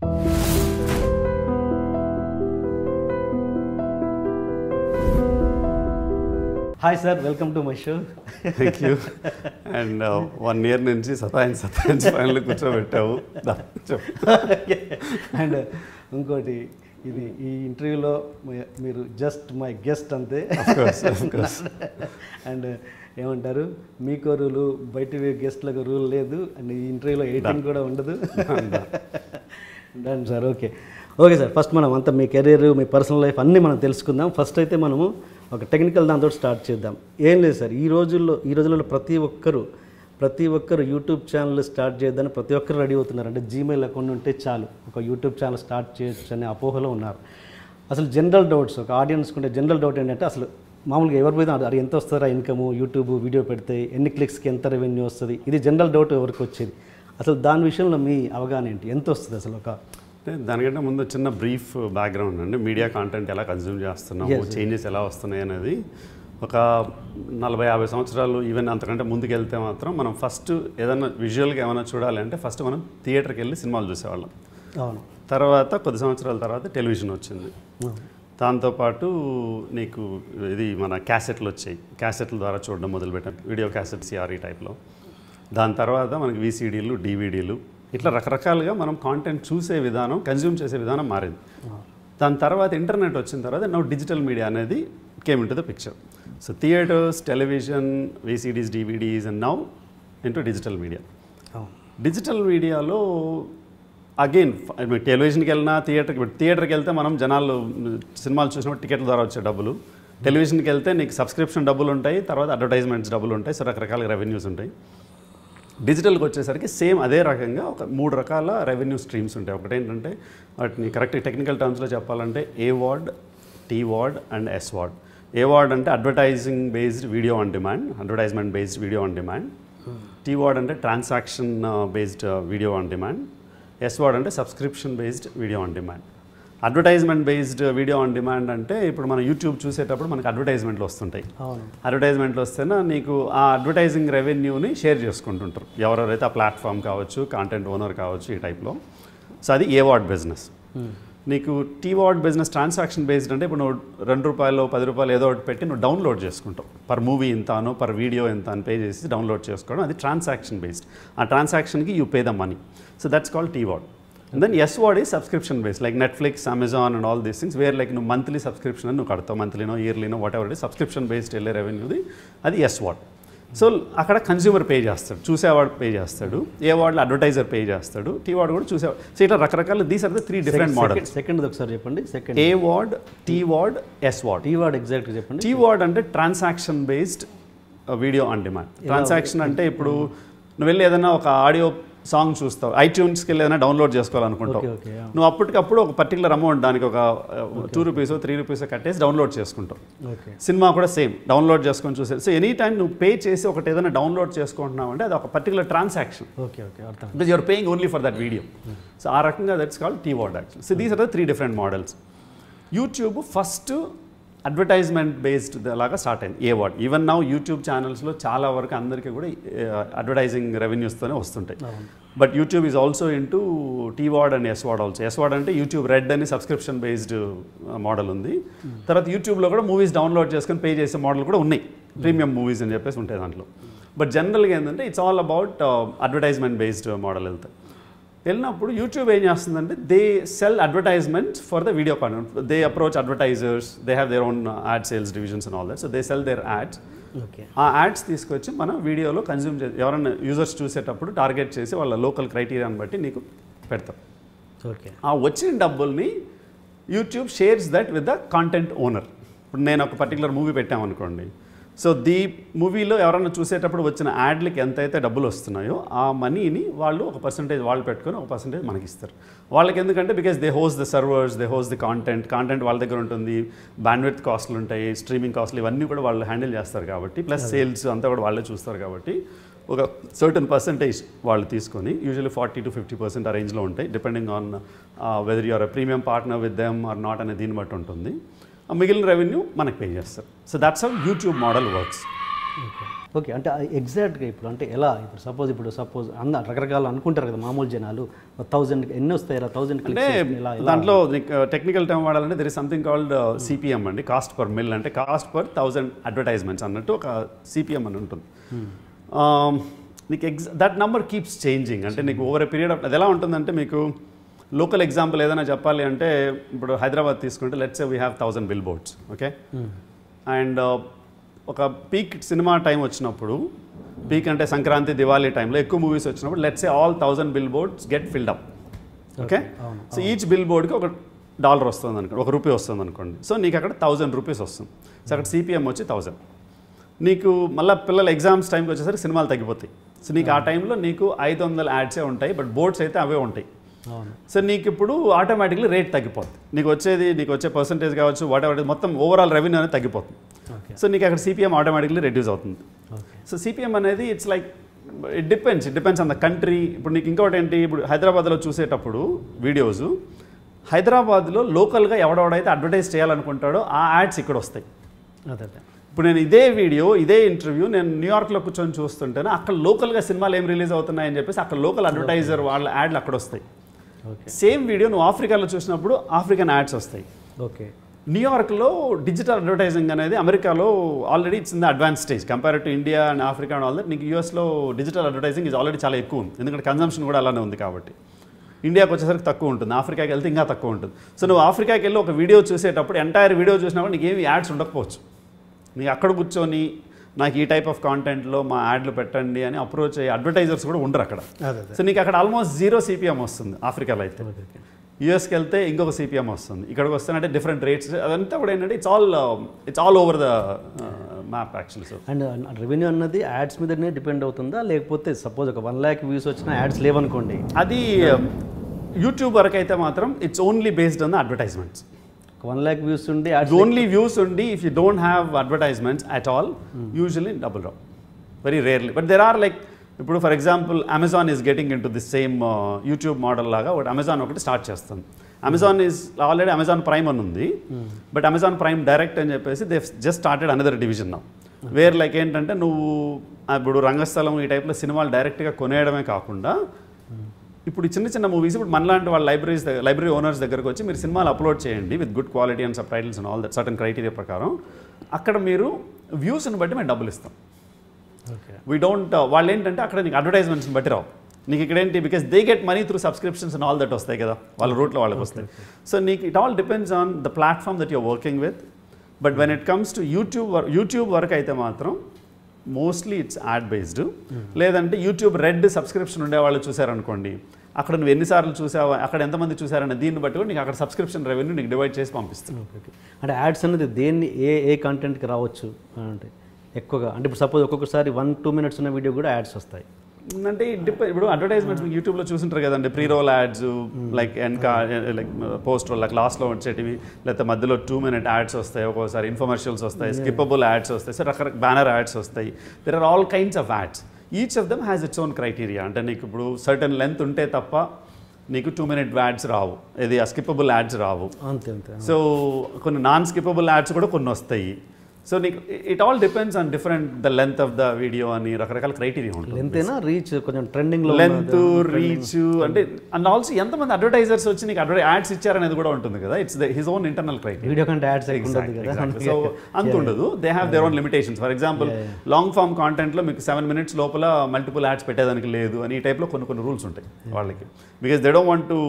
Hi sir welcome to my show thank you and one year నుంచి సతాయించి సతాయించి final కూర్చోబెట్టావు దా, చెప్పు. And ఇంకోటి ఇది ఈ ఇంటర్వ్యూలో మీ- మీరు జస్ట్ మై గెస్ట్ అంతే course, of course. అండ్ ఏమంటారు మీకో రూలు బయట గెస్ట్లకు రూల్ లేదు అండ్ ఈ ఇంటర్వ్యూలో ఎడిటింగ్ కూడా ఉండదు done sir okay okay sir first మనం అంతా మీ కెరీర్ మీ పర్సనల్ లైఫ్ అన్నీ మనం తెలుసుకుందాం ఫస్ట్ అయితే మనము ఒక టెక్నికల్ దాంతో స్టార్ట్ చేద్దాం ఏం లేదు సార్ ఈ రోజుల్లో ఈ రోజుల్లో ప్రతి ఒక్కరు ప్రతి ఒక్కరు యూట్యూబ్ ఛానల్ స్టార్ట్ చేద్దని ప్రతి ఒక్కరు రెడీ అవుతున్నారు అంటే జీమెయిల్ అకౌంట్ ఉంటే చాలు ఒక యూట్యూబ్ ఛానల్ స్టార్ట్ చేయొచ్చు అనే అపోహలో ఉన్నారు అసలు జనరల్ డౌట్స్ ఒక ఆడియన్స్ ఉంటే జనరల్ డౌట్ ఏంటంటే అసలు మామూలుగా ఎవరి మీద అది ఎంత వస్తారా ఇన్కమ్ యూట్యూబ్ వీడియో పెడితే ఎన్ని క్లిక్స్కి ఎంత రెవెన్యూ వస్తుంది ఇది జనరల్ డౌట్ ఎవరికి వచ్చేది అసలు దాని విషయంలో మీ అవగాహన ఏంటి ఎంత వస్తుంది అసలు ఒక అంటే దానికంటే ముందు చిన్న బ్రీఫ్ బ్యాక్గ్రౌండ్ అండి మీడియా కాంటెంట్ ఎలా కన్జ్యూమ్ చేస్తున్నాము చేంజెస్ ఎలా వస్తున్నాయి అనేది ఒక నలభై యాభై సంవత్సరాలు ఈవెన్ అంతకంటే ముందుకు వెళ్తే మాత్రం మనం ఫస్ట్ ఏదైనా విజువల్గా ఏమైనా చూడాలి అంటే ఫస్ట్ మనం థియేటర్కి వెళ్ళి సినిమాలు చూసేవాళ్ళం అవును తర్వాత కొద్ది సంవత్సరాల తర్వాత టెలివిజన్ వచ్చింది దాంతోపాటు నీకు ఇది మన క్యాసెట్లు వచ్చాయి క్యాసెట్ల ద్వారా చూడడం మొదలుపెట్టాం వీడియో క్యాసెట్ సిఆర్ఈ టైప్లో దాని తర్వాత మనకి వీసీడీలు డీవీడీలు ఇట్లా రకరకాలుగా మనం కాంటెంట్ చూసే విధానం కన్జ్యూమ్ చేసే విధానం మారింది దాని తర్వాత ఇంటర్నెట్ వచ్చిన తర్వాత నౌ డిజిటల్ మీడియా అనేది came into the picture so theatres television VCDs DVDs and now into digital media అవును డిజిటల్ మీడియాలో అగైన్ టెలివిజన్కి వెళ్ళినా థియేటర్కి థియేటర్కి వెళ్తే మనం జనాలు సినిమాలు చూసినప్పుడు టికెట్ల ద్వారా వచ్చే డబ్బులు టెలివిజన్కి వెళ్తే నీకు సబ్స్క్రిప్షన్ డబ్బులు ఉంటాయి తర్వాత అడ్వర్టైజ్మెంట్స్ డబ్బులు ఉంటాయి సో రకరకాల రెవెన్యూస్ ఉంటాయి డిజిటల్కి వచ్చేసరికి సేమ్ అదే రకంగా ఒక మూడు రకాల రెవెన్యూ స్ట్రీమ్స్ ఉంటాయి ఒకటి ఏంటంటే వాటిని కరెక్ట్ టెక్నికల్ టర్మ్స్లో చెప్పాలంటే ఏ వార్డ్ టీ వార్డ్ and SVOD AVOD అంటే advertising based video on demand advertisement based video on demand టీ వార్డ్ అంటే transaction based video on demand SVOD అంటే subscription based video on demand advertisement based video on demand అంటే ఇప్పుడు మనం YouTube చూసేటప్పుడు మనకు అడ్వర్టైజ్మెంట్లు వస్తుంటాయి అవును అడ్వర్టైజ్మెంట్లు వస్తేనే నీకు ఆ అడ్వర్టైజింగ్ రెవెన్యూని షేర్ చేసుకుంటుంటారు ఎవరెవరైతే ఆ ప్లాట్ఫామ్ కావచ్చు కాంటెంట్ ఓనర్ కావచ్చు ఈ టైప్లో సో అది ఏ వార్డ్ బిజినెస్ నీకు టీ వార్డ్ బిజినెస్ ట్రాన్సాక్షన్ బేస్డ్ అంటే ఇప్పుడు నువ్వు రెండు రూపాయలు పది రూపాయలు ఏదో ఒకటి పెట్టి నువ్వు డౌన్లోడ్ చేసుకుంటావు పర్ మూవీ ఇంతానో పర్ వీడియో ఎంత అని పే చేసి డౌన్లోడ్ చేసుకోవడం అది ట్రాన్సాక్షన్ బేస్డ్ ఆ ట్రాన్సాక్షన్కి you pay the money so that's called టీ వార్డ్ అండ్ దెన్ ఎస్ వార్డ్ ఈ subscription base like Netflix Amazon and all these things where like నువ్వు మంత్లీ సబ్స్క్రిప్షన్ అని నువ్వు కడతావు మంత్లీనో ఇయర్లీనో వాట్ ఎవర్ సబ్స్క్రిప్షన్ బేస్డ్ వెళ్ళే రెవెన్యూది అది ఎస్ వార్డ్ సో అక్కడ కన్స్యూమర్ పే చేస్తాడు చూసేవాడు పే చేస్తాడు ఏ వార్డులో అడ్వర్టైజర్ పే చేస్తాడు టీ వార్డ్ కూడా చూసేవాడు సో ఇట్లా రకరకాల these are the three different models second ఒకసారి చెప్పండి second A ward tea VOD S VOD tea VOD ఎగ్జాక్ట్గా చెప్పండి టీ వార్డ్ అంటే transaction based video on demand transaction అంటే ఇప్పుడు నువ్వు వెళ్ళి ఏదైనా ఒక ఆడియో సాంగ్ చూస్తావు ఐట్యూన్స్కి వెళ్ళి ఏదైనా డౌన్లోడ్ చేసుకోవాలనుకుంటావు ఓకే ఓకే నువ్వు అప్పటికప్పుడు ఒక పర్టికులర్ అమౌంట్ దానికి ఒక టూ రూపీస్ త్రీ రూపీస్ కట్టేసి డౌన్లోడ్ చేసుకుంటావు ఓకే సినిమా కూడా సేమ్ డౌన్లోడ్ చేసుకొని చూసే సో ఎనీ టైం నువ్వు పే చేసి ఒకటి ఏదైనా డౌన్లోడ్ చేసుకుంటున్నావు అంటే అది ఒక పర్టికులర్ ట్రాన్సాక్షన్ ఓకే ఓకే అర్థం because you're paying only for that video so ఆ రకంగా దట్స్ కాల్డ్ టీ వార్డ్ actual so these are the three different models YouTube first advertisement based లాగా స్టార్ట్ అయింది AVOD even now YouTube ఛానల్స్లో చాలా వరకు అందరికీ కూడా అడ్వర్టైజింగ్ రెవెన్యూస్తోనే వస్తుంటాయి అవును but YouTube is also into టీ వార్డ్ and SVOD also SVOD అంటే యూట్యూబ్ రెడ్ అని సబ్స్క్రిప్షన్ బేస్డ్ మోడల్ ఉంది తర్వాత యూట్యూబ్లో కూడా మూవీస్ డౌన్లోడ్ చేసుకొని పే చేసే మోడల్ కూడా ఉన్నాయి ప్రీమియం మూవీస్ అని చెప్పేసి ఉంటాయి దాంట్లో బట్ జనరల్గా ఏంటంటే it's all about advertisement based model వెళ్తాయి వెళ్ళినప్పుడు యూట్యూబ్ ఏం చేస్తుందంటే they sell advertisement for the video content they approach advertisers they have their own ad sales divisions and all that so they sell their ads okay ఆ ads తీసుకొచ్చి మనం వీడియోలో consume చేసి ఎవరైనా యూజర్స్ చూసేటప్పుడు టార్గెట్ చేసి వాళ్ళ లోకల్ క్రైటీరియాని బట్టి నీకు పెడతాం ఓకే ఆ వచ్చిన డబ్బుల్ని YouTube shares that with the content owner ఇప్పుడు నేను ఒక పర్టికులర్ మూవీ పెట్టామనుకోండి సో దీ మూవీలో ఎవరైనా చూసేటప్పుడు వచ్చిన యాడ్లకి ఎంతైతే డబ్బులు వస్తున్నాయో ఆ మనీని వాళ్ళు ఒక పర్సంటేజ్ వాళ్ళు పెట్టుకొని ఒక పర్సంటేజ్ మనకి ఇస్తారు వాళ్ళకి ఎందుకంటే because they host the servers they host the content content వాళ్ళ దగ్గర ఉంటుంది బ్యాండ్విత్ కాస్ట్లు ఉంటాయి స్ట్రీమింగ్ కాస్ట్లు ఇవన్నీ కూడా వాళ్ళు హ్యాండిల్ చేస్తారు కాబట్టి ప్లస్ సేల్స్ అంతా కూడా వాళ్ళే చూస్తారు కాబట్టి ఒక సర్టన్ పర్సంటేజ్ వాళ్ళు తీసుకొని usually forty to fifty percent ఆ రేంజ్లో ఉంటాయి depending on whether you're premium partner with them or not అనే దీన్ని బట్టి ఉంటుంది ఆ మిగిలిన రెవెన్యూ మనకు పే చేస్తారు so that's how YouTube model works okay అంటే ఎగ్జాక్ట్గా ఇప్పుడు అంటే ఎలా ఇప్పుడు సపోజ్ ఇప్పుడు సపోజ్ అన్న రకరకాలు అనుకుంటారు కదా మామూలు జనాలు థౌజండ్ ఎన్ని వస్తాయి ఇలా థౌజండ్ అంటే ఇలా దాంట్లో టెక్నికల్ టర్మ్ వాడాలంటే there is something called CPM అండి కాస్ట్ పర్ మిల్ అంటే కాస్ట్ పర్ థౌజండ్ అడ్వర్టైజ్మెంట్స్ అన్నట్టు ఒక సిపిఎం అని ఉంటుంది Um, నీకు ఎగ్జ్ దట్ నంబర్ కీప్స్ చేంజింగ్ అంటే నీకు ఓవర్ ఎ పీరియడ్ ఆఫ్ అది ఎలా ఉంటుందంటే మీకు లోకల్ ఎగ్జాంపుల్ ఏదైనా చెప్పాలి అంటే ఇప్పుడు హైదరాబాద్ తీసుకుంటే let's we have thousand billboards okay and ఒక పీక్ సినిమా టైం వచ్చినప్పుడు పీక్ అంటే సంక్రాంతి దివాళీ టైంలో ఎక్కువ మూవీస్ వచ్చినప్పుడు let's a all thousand billboards get filled up okay అవును, సో ఈచ్ బిల్ బోర్డ్కి ఒక డాలర్ వస్తుంది అనుకోండి ఒక రూపీ వస్తుంది అనుకోండి సో నీకు అక్కడ థౌజండ్ రూపీస్ వస్తుంది సో అక్కడ సిపిఎం వచ్చి థౌజండ్ నీకు మళ్ళీ పిల్లల ఎగ్జామ్స్ టైంకి వచ్చేసరికి సినిమాలు తగ్గిపోతాయి సో నీకు ఆ టైంలో నీకు ఐదు వందల యాడ్సే ఉంటాయి బట్ బోర్డ్స్ అయితే అవే ఉంటాయి అవును సో నీకు ఇప్పుడు ఆటోమేటిక్లీ రేట్ తగ్గిపోతుంది నీకు వచ్చేది నీకు వచ్చే పర్సంటేజ్ కావచ్చు వాట్ ఎవర్ మొత్తం ఓవరాల్ రెవెన్యూ అనేది తగ్గిపోతుంది ఓకే సో నీకు అక్కడ సిపిఎం ఆటోమేటిక్లీ రెడ్యూస్ అవుతుంది ఓకే సో సిపిఎం అనేది it's like it depends it depends on the country ఇప్పుడు నీకు ఇంకోటి ఏంటి ఇప్పుడు హైదరాబాద్లో చూసేటప్పుడు వీడియోస్ హైదరాబాద్లో లోకల్గా ఎవడెవడైతే అడ్వర్టైజ్ చేయాలనుకుంటాడో ఆ యాడ్స్ ఇక్కడ వస్తాయి అదే అదే ఇప్పుడు నేను ఇదే వీడియో ఇదే ఇంటర్వ్యూ నేను న్యూయార్క్లో కూర్చొని చూస్తుంటేనే అక్కడ లోకల్గా సినిమాలు ఏం రిలీజ్ అవుతున్నాయని చెప్పేసి అక్కడ లోకల్ అడ్వర్టైజర్ వాళ్ళ యాడ్లు అక్కడ వస్తాయి ఓకే సేమ్ వీడియో నువ్వు ఆఫ్రికాలో చూసినప్పుడు ఆఫ్రికన్ యాడ్స్ వస్తాయి ఓకే న్యూయార్క్లో డిజిటల్ అడ్వర్టైజింగ్ అనేది అమెరికాలో already it's in the advance stage compare to India and Africa and all that నీకు యూఎస్లో డిజిటల్ అడ్వర్టైజింగ్ ఇస్ ఆల్రెడీ చాలా ఎక్కువ ఉంది ఎందుకంటే కన్జంప్షన్ కూడా అలానే ఉంది కాబట్టి ఇండియాకి వచ్చేసరికి తక్కువ ఉంటుంది ఆఫ్రికాకి వెళ్తే ఇంకా తక్కువ ఉంటుంది సో నువ్వు ఆఫ్రికాకి వెళ్ళి ఒక వీడియో చూసేటప్పుడు ఎంటైర్ వీడియో చూసినప్పుడు నీకు ఏమి యాడ్స్ ఉండకపోవచ్చు నీకు అక్కడ కూర్చొని నాకు ఈ టైప్ ఆఫ్ కాంటెంట్లో మా యాడ్లు పెట్టండి అని అప్రోచ్ అయ్యే అడ్వర్టైజర్స్ కూడా ఉండరు అక్కడ అదే అదే సో నీకు అక్కడ ఆల్మోస్ట్ జీరో సిపిఎం వస్తుంది ఆఫ్రికాలో అయితే ఓకే ఓకే యూఎస్కి వెళ్తే ఇంకొక సిపిఎం వస్తుంది ఇక్కడికి వస్తేనంటే డిఫరెంట్ రేట్స్ అదంతా కూడా ఏంటంటే it's all it's all over the map actually so and revenue అన్నది యాడ్స్ మీదనే డిపెండ్ అవుతుందా లేకపోతే సపోజ్ ఒక వన్ ల్యాక్ వ్యూస్ వచ్చిన యాడ్స్ లేవనుకోండి అది యూట్యూబ్ వరకు అయితే మాత్రం it's only based on the advertisements ఒక వన్ ల్యాక్ వ్యూస్ ఉండి యాడ్స్ ఓన్లీ వ్యూస్ ఉండి if you don't have advertisements at all usually double రావు very rarely but there are like ఇప్పుడు for example Amazon is getting in into the same YouTube model లాగా ఒకటి Amazon ఒకటి start చేస్తుంది Amazon is already Amazon Prime అని ఉంది but Amazon Prime direct అని చెప్పేసి they just started another division నా వేర్ లైక్ ఏంటంటే నువ్వు ఆ, ఇప్పుడు రంగస్థలం ఈ టైప్లో సినిమాలు డైరెక్ట్గా కొనేయడమే కాకుండా ఇప్పుడు ఈ చిన్న చిన్న మూవీస్ ఇప్పుడు మనలాంటి వాళ్ళ లైబ్రరీస్ లైబ్రరీ ఓనర్స్ దగ్గరకు వచ్చి మీరు సినిమాలు అప్లోడ్ చేయండి with good quality and subtitles and all that certain criteria ప్రకారం అక్కడ మీరు వ్యూస్ని బట్టి మేము డబ్బులు ఇస్తాం ఓకే వీ డోంట్ వాళ్ళు ఏంటంటే అక్కడ నీకు అడ్వర్టైజ్మెంట్స్ని బట్టి రావు నీకు ఇక్కడ ఏంటి because they get money through subscriptions and all that వస్తాయి కదా వాళ్ళ రూట్లో వాళ్ళకి వస్తాయి సో నీకు it all depends on the platform that you're working with but when it comes to YouTube YouTube వరకు అయితే మాత్రం మోస్ట్లీ ఇట్స్ యాడ్ బేస్డ్ లేదంటే యూట్యూబ్ రెడ్ సబ్స్క్రిప్షన్ ఉండే వాళ్ళు చూసారనుకోండి అక్కడ నువ్వు ఎన్నిసార్లు చూసావా అక్కడ ఎంతమంది చూసారనే దీన్ని బట్టి కూడా నీకు అక్కడ సబ్స్క్రిప్షన్ రెవెన్యూ నీకు డివైడ్ చేసి పంపిస్తుంది ఓకే ఓకే అంటే యాడ్స్ అనేది దేన్ని ఏ ఏ కంటెంట్కి రావచ్చు అంటే ఎక్కువగా అంటే ఇప్పుడు సపోజ్ ఒక్కొక్కసారి వన్ టూ మినిట్స్ ఉన్న వీడియో కూడా యాడ్స్ వస్తాయి అంటే డిపె ఇప్పుడు అడ్వర్టైజ్మెంట్స్ మీకు యూట్యూబ్లో చూసింటారు కదండి ప్రీ రోల్ యాడ్స్ లైక్ వెనక లైక్ పోస్ట్ రోల్ లైక్ లాస్ట్లో వచ్చేటివి లేకపోతే మధ్యలో టూ మినిట్ యాడ్స్ వస్తాయి ఒక్కోసారి ఇన్ఫర్మర్షియల్స్ వస్తాయి స్కిప్పబుల్ యాడ్స్ వస్తాయి సో రకరకాల బ్యానర్ యాడ్స్ వస్తాయి there are all kinds of ads each of them has its own criteria అంటే నీకు ఇప్పుడు సర్టన్ లెంత్ ఉంటే తప్ప నీకు టూ మినిట్ యాడ్స్ రావు ఇది స్కిప్పబుల్ యాడ్స్ రావు అంతే అంతే సో కొన్ని నాన్ స్కిప్పబుల్ యాడ్స్ కూడా కొన్ని వస్తాయి సో నీకు it all depends on different the length of the video అని రకరకాల క్రైటీరియా ఉంటుంది ఎంతైనా రీచ్ కొంచెం ట్రెండింగ్లో లెంత్ రీచ్ అంటే అండ్ ఆల్సో ఎంతమంది అడ్వర్టైజర్స్ వచ్చి నీకు అడ్వర్టై యాడ్స్ ఇచ్చారనేది కూడా ఉంటుంది కదా it's his own internal criteria video కంటే యాడ్స్ ఎక్కువ ఉండదు కదా సో అంత ఉండదు they have their own limitations for example long form కాంటెంట్లో మీకు సెవెన్ మినిట్స్ లోపల మల్టిపుల్ యాడ్స్ పెట్టేదానికి లేదు అని ఈ టైప్లో కొన్ని కొన్ని రూల్స్ ఉంటాయి వాళ్ళకి because they don't want to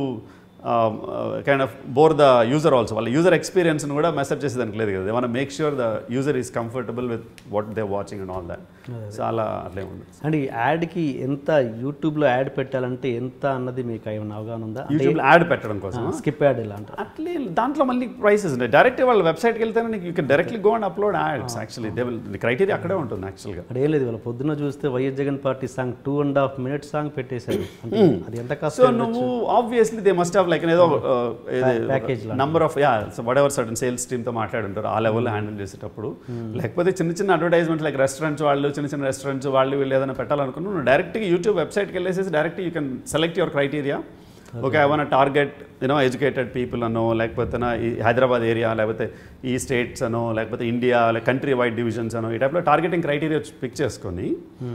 kind of bore the user also వాళ్ళ యూజర్ ఎక్స్పీరియన్స్ని కూడా మెసేజ్ చేసేదానికి లేదు కదా ఏమైనా make sure the user is comfortable with what they watching and all that so అలా అట్లే ఉండదు అండ్ ఈ యాడ్కి ఎంత యూట్యూబ్లో యాడ్ పెట్టాలంటే ఎంత అన్నది మీకు ఏమైనా అవగాహన ఉందా అంటే యూట్యూబ్లో యాడ్ పెట్టడం కోసం స్కిప్ యాడ్ ఇలా అంటారు అట్లే దాంట్లో మళ్ళీ ప్రైసెస్ ఉంటాయి డైరెక్ట్ వాళ్ళ వెబ్సైట్కి వెళ్తేనే నీకు you can directly go and upload ads actually they will criteria అక్కడే ఉంటుంది యాక్చువల్గా అక్కడ ఏం లేదు వాళ్ళ పొద్దున్న చూస్తే YS Jagan party song two and half minutes song పెట్టేశారు అంటే అది ఎంత సో కష్టం నువ్వు obviously they must have like ఏదో package లాగా. Number of yeah so whatever certain sales టీమ్తో మాట్లాడుంటారు ఆ లెవెల్ హ్యాండిల్ చేసేటప్పుడు లేకపోతే చిన్న చిన్న అడ్వర్టైజ్మెంట్స్ లైక్ రెస్టారెంట్స్ వాళ్ళు చిన్న చిన్న రెస్టారెంట్స్ వాళ్ళు వీళ్ళు ఏదైనా పెట్టాలనుకున్నా నువ్వు డైరెక్ట్గా యూట్యూబ్ వెబ్సైట్కి వెళ్ళేసి direct you can select your criteria okay I want target you know educated people అనో లేకపోతే నా ఈ హైదరాబాద్ ఏరియా లేకపోతే ఈ స్టేట్స్ అనో లేకపోతే ఇండియా లేక కంట్రీ వైడ్ డివిజన్స్ అనో ఈ టైప్లో టార్గెటింగ్ క్రైటీరియా పిక్ చేసుకొని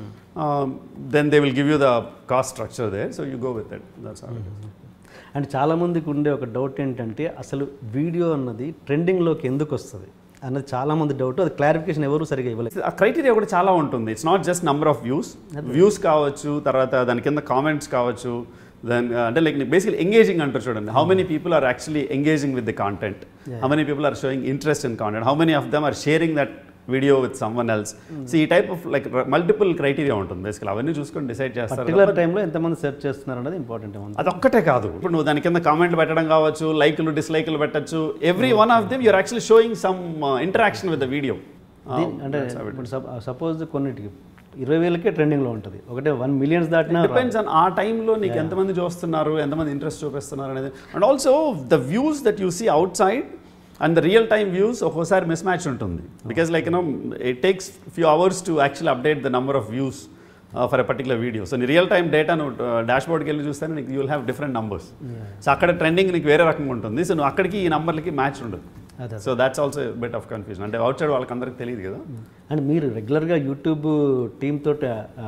then they will give you the cost structure they so you go with that that's all and చాలామందికి ఉండే ఒక డౌట్ ఏంటంటే అసలు వీడియో అన్నది ట్రెండింగ్లోకి ఎందుకు వస్తుంది అన్నది చాలామంది డౌట్ అది క్లారిఫికేషన్ ఎవరు సరిగా ఇవ్వలేదు ఆ క్రైటీరియా కూడా చాలా ఉంటుంది it's not just number of views views కావచ్చు తర్వాత దాని కింద కామెంట్స్ కావచ్చు దెన్ అంటే లైక్ బేసికలీ ఎంగేజింగ్ అంటారు చూడండి how many people are actually engaging with the content how many people are showing interest in content how many of them are sharing that video with someone else so ఈ type of like multiple criteria ఉంటుంది basically అవన్నీ చూసుకొని decide చేస్తారు particular టైంలో ఎంతమంది search చేస్తున్నారు అనేది important ఏమన్నా అదొక్కటే కాదు ఇప్పుడు నువ్వు దాని కింద కామెంట్లు పెట్టడం కావచ్చు లైక్లు డిస్లైక్లు పెట్టచ్చు every one of them you're actually showing some interaction with the video అంటే ఇప్పుడు సపోజ్ కొన్నిటికి ఇరవై వేలకే ట్రెండింగ్లో ఉంటుంది ఒకటే వన్ మిలియన్స్ దాటినా డిపెండ్స్ ఆన్ ఆ టైంలో నీకు ఎంతమంది చూస్తున్నారు ఎంతమంది ఇంట్రెస్ట్ చూపిస్తున్నారు అనేది and also the views that you see outside and the real time views ఒక్కోసారి మిస్ మ్యాచ్ ఉంటుంది because like you know it takes few hours to actually update the number of views for a particular video so నీ real time data నువ్వు డాష్ బోర్డ్కి వెళ్ళి చూస్తే నీకు you will have different numbers so అక్కడ ట్రెండింగ్ నీకు వేరే రకంగా ఉంటుంది సో నువ్వు అక్కడికి ఈ నంబర్లకి మ్యాచ్ ఉండదు అదే so that's also bit of confusion అంటే అవుట్ సైడ్ వాళ్ళకి అందరికి తెలియదు కదా అండ్ మీరు రెగ్యులర్గా యూట్యూబ్ టీమ్ తోటి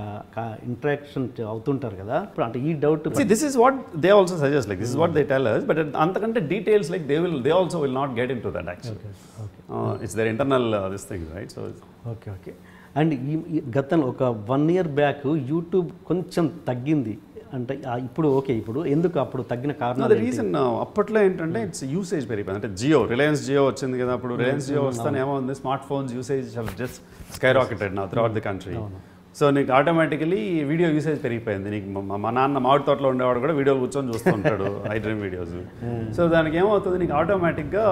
ఇంటరాక్షన్ అవుతుంటారు కదా ఇప్పుడు అంటే ఈ doubt See, this is what they also suggest. Like this is what they tell us, but అంతకంటే details like they will, they also will not get into that actually. Uh, it's their internal uh, this thing, right? So okay okay and ఈ ఈ గతంలో ఒక one year back YouTube కొంచెం తగ్గింది అంటే ఆ ఇప్పుడు ఓకే ఇప్పుడు ఎందుకు అప్పుడు తగ్గిన no, కారణం the reason uh, అప్పట్లో ఏంటంటే ఇట్స్ యూసేజ్ పెరిగిపోయింది అంటే జియో రిలయన్స్ జియో వచ్చింది కదా అప్పుడు రిలయన్స్ జియో వస్తానే ఏమవుంది smart phones usage just sky rocketed నా throughout the country so నీకు ఆటోమేటికలీ వీడియో యూసేజ్ పెరిగిపోయింది నీకు మా- మా నాన్న మామిడి తోటలో ఉండేవాడు కూడా వీడియోలు కూర్చొని చూస్తుంటాడు ఐ డ్రీమ్ వీడియోస్ సో దానికి ఏమవుతుంది నీకు ఆటోమేటిక్గా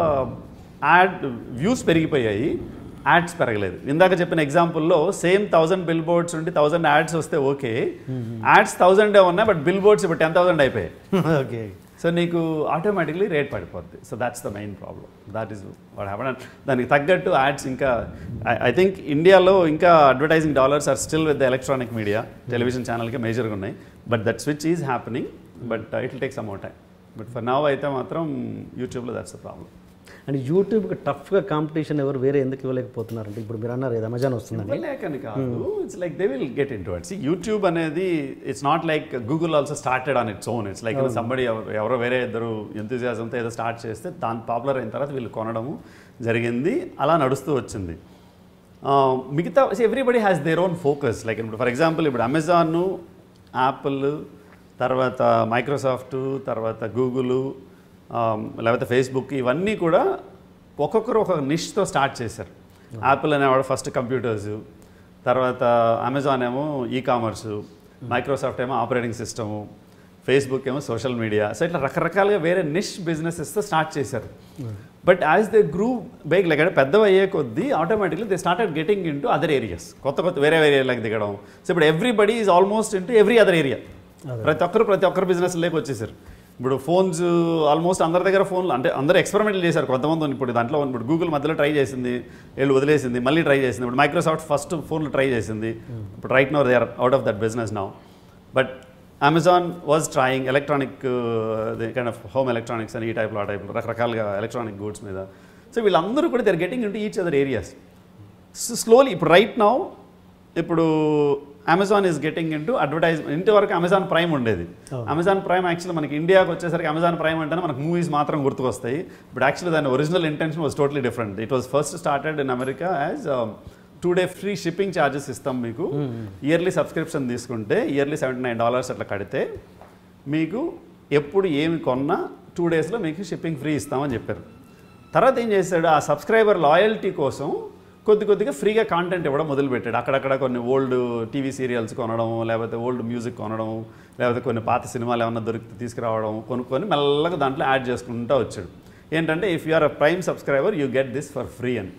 యాడ్ వ్యూస్ పెరిగిపోయాయి యాడ్స్ పెరగలేదు ఇందాక చెప్పిన ఎగ్జాంపుల్లో సేమ్ థౌసండ్ బిల్ బోర్డ్స్ ఉండి థౌసండ్ యాడ్స్ వస్తే ఓకే యాడ్స్ థౌసండే ఉన్నాయి బట్ బిల్ బోర్డ్స్ ఇప్పుడు టెన్ థౌసండ్ అయిపోయాయి ఓకే సో నీకు ఆటోమేటిక్లీ రేట్ పడిపోద్ది so that's the main problem that is what happen దానికి తగ్గట్టు యాడ్స్ ఇంకా ఐ థింక్ ఇండియాలో ఇంకా advertising dollars are still with the electronic media television ఛానల్కి మేజర్గా ఉన్నాయి but that switch is happening but it will take some more time but for now అయితే మాత్రం యూట్యూబ్లో దట్స్ ద ప్రాబ్లం అండ్ యూట్యూబ్కి టఫ్గా కాంపిటీషన్ ఎవరు వేరే ఎందుకు ఇవ్వలేకపోతున్నారంటే ఇప్పుడు మీరు అన్నారు ఏదో అమెజాన్ వస్తుందని లేకని కాదు it's like they will get in to it YouTube అనేది it's not like Google also started on its own it's like somebody ఎవరో వేరే ఇద్దరు ఎంతూజియాజంతో ఏదో స్టార్ట్ చేస్తే దాని పాపులర్ అయిన తర్వాత వీళ్ళు కొనడము జరిగింది అలా నడుస్తూ వచ్చింది ఆ, మిగతా everybody has their own focus like ఇప్పుడు ఫర్ ఎగ్జాంపుల్ ఇప్పుడు అమెజాన్ యాపిల్ తర్వాత మైక్రోసాఫ్ట్ తర్వాత గూగుల్ లేకపోతే ఫేస్బుక్ ఇవన్నీ కూడా ఒక్కొక్కరు ఒక నిష్తో స్టార్ట్ చేశారు యాపిల్ అనేవాడు ఫస్ట్ కంప్యూటర్స్ తర్వాత అమెజాన్ ఏమో ఈ కామర్స్ మైక్రోసాఫ్ట్ ఏమో ఆపరేటింగ్ సిస్టము ఫేస్బుక్ ఏమో సోషల్ మీడియా సో ఇట్లా రకరకాలుగా వేరే నిష్ బిజినెసెస్తో స్టార్ట్ చేశారు but as they grew big like అంటే పెద్దవి అయ్యే కొద్దీ automatically they started getting in other areas కొత్త కొత్త వేరే వేరే ఏరియాలకు దిగడం సో ఇప్పుడు everybody is almost into every other area ప్రతి ఒక్కరు ప్రతి ఒక్కరు బిజినెస్ లేక వచ్చేసారు ఇప్పుడు ఫోన్స్ ఆల్మోస్ట్ అందరి దగ్గర ఫోన్లు అంటే అందరూ ఎక్స్పెరిమెంట్లు చేశారు కొంతమంది ఇప్పుడు దాంట్లో ఇప్పుడు గూగుల్ మధ్యలో ట్రై చేసింది వీళ్ళు వదిలేసింది మళ్ళీ ట్రై చేసింది ఇప్పుడు మైక్రోసాఫ్ట్ ఫస్ట్ ఫోన్లు ట్రై చేసింది ఇప్పుడు right no they are out of that business now but Amazon was trying electronic kind of home electronics అని ఈ టైప్లో ఆ టైప్లో రకరకాలుగా ఎలక్ట్రానిక్ గూడ్స్ మీద సో వీళ్ళందరూ కూడా they are getting into each other areas so slowly ఇప్పుడు రైట్ నౌ ఇప్పుడు Amazon is getting into advertisement ఇంతవరకు అమెజాన్ ప్రైమ్ ఉండేది అమెజాన్ ప్రైమ్ యాక్చువల్లీ మనకి ఇండియాకి వచ్చేసరికి అమెజాన్ ప్రైమ్ అంటేనే మనకు మూవీస్ మాత్రం గుర్తుకొస్తాయి బట్ యాక్చువల్లీ దాని original intention was totally different it was first started in America as two day free shipping charges ఇస్తాం మీకు ఇయర్లీ సబ్స్క్రిప్షన్ తీసుకుంటే ఇయర్లీ సెవెంటీ నైన్ డాలర్స్ అట్లా కడితే మీకు ఎప్పుడు ఏమి కొన్నా టూ డేస్లో మీకు షిప్పింగ్ ఫ్రీ ఇస్తామని చెప్పారు తర్వాత ఏం చేశాడు ఆ సబ్స్క్రైబర్ లాయల్టీ కోసం కొద్ది కొద్దిగా ఫ్రీగా కాంటెంట్ ఇవ్వడం మొదలుపెట్టాడు అక్కడక్కడ కొన్ని ఓల్డ్ టీవీ సీరియల్స్ కొనడం లేకపోతే ఓల్డ్ మ్యూజిక్ కొనడం లేకపోతే కొన్ని పాత సినిమాలు ఏమన్నా దొరికి తీసుకురావడం కొనుక్కొని మెల్లగా దాంట్లో యాడ్ చేసుకుంటూ వచ్చాడు ఏంటంటే if you are a Prime subscriber you get this for free అని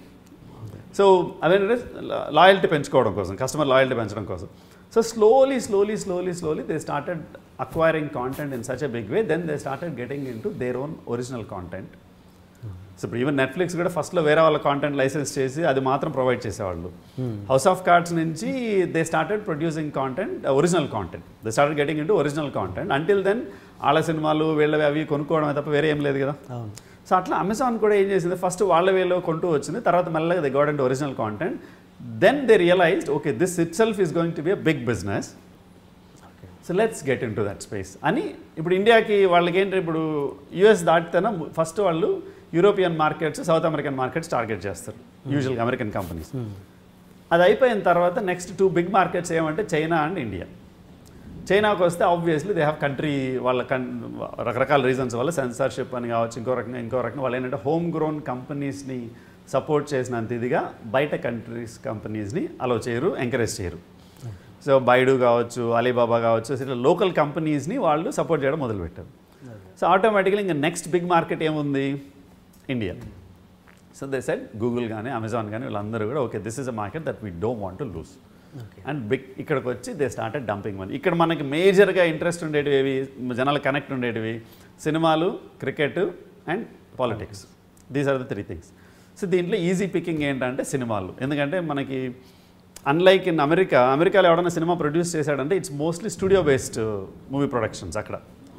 సో అదేంటంటే లాయల్టీ పెంచుకోవడం కోసం కస్టమర్ లాయల్టీ పెంచడం కోసం so slowly slowly slowly slowly they started acquiring content in such a big way then they started getting in to their own original content so ఇప్పుడు even Netflix కూడా ఫస్ట్లో వేరే వాళ్ళ కాంటెంట్ లైసెన్స్ చేసి అది మాత్రం ప్రొవైడ్ చేసేవాళ్ళు హౌస్ ఆఫ్ కార్డ్స్ నుంచి they started producing content original content they started getting into original content until then వాళ్ళ సినిమాలు వీళ్ళవి అవి కొనుక్కోవడమే తప్ప వేరే ఏం లేదు కదా అవును సో అట్లా అమెజాన్ కూడా ఏం చేసింది ఫస్ట్ వాళ్ళ వేలో కొంటూ వచ్చింది తర్వాత మెల్లగా they got and original content then they realised okay this itself is going to be a big business okay so let's get in to that space అని ఇప్పుడు ఇండియాకి వాళ్ళకి ఏంటి ఇప్పుడు యూఎస్ దాటితేనే ఫస్ట్ వాళ్ళు European markets South American markets target చేస్తారు యూజువల్గా అమెరికన్ కంపెనీస్ అది అయిపోయిన తర్వాత నెక్స్ట్ టూ బిగ్ మార్కెట్స్ ఏమంటే చైనా అండ్ ఇండియా చైనాకు వస్తే ఆబ్వియస్లీ దే హ్యావ్ కంట్రీ వాళ్ళ కన్ రకరకాల రీజన్స్ వల్ల సెన్సార్షిప్ అని కావచ్చు ఇంకో రకంగా ఇంకో రకంగా వాళ్ళు ఏంటంటే హోమ్ గ్రోన్ కంపెనీస్ని సపోర్ట్ చేసినంత ఇదిగా బయట కంట్రీస్ కంపెనీస్ని అలో చేయరు ఎంకరేజ్ చేయరు సో బైడు కావచ్చు అలీబాబా కావచ్చు ఇట్లా లోకల్ కంపెనీస్ని వాళ్ళు సపోర్ట్ చేయడం మొదలుపెట్టారు సో ఆటోమేటిక్గా ఇంకా నెక్స్ట్ బిగ్ మార్కెట్ ఏముంది India so they set Google కానీ అమెజాన్ కానీ వీళ్ళందరూ కూడా okay this is a market that we don't want to lose okay and big ఇక్కడికి వచ్చి దే స్టార్టెడ్ డంపింగ్ మనీ ఇక్కడ మనకి మేజర్గా ఇంట్రెస్ట్ ఉండేటివి ఏవి జనాలు కనెక్ట్ ఉండేటివి సినిమాలు cricket and politics these are the three things so దీంట్లో ఈజీ పికింగ్ ఏంటంటే సినిమాలు ఎందుకంటే మనకి అన్లైక్ ఇన్ అమెరికా అమెరికాలో ఎవడైనా సినిమా ప్రొడ్యూస్ చేశాడంటే it's mostly studio based movie productions అక్కడ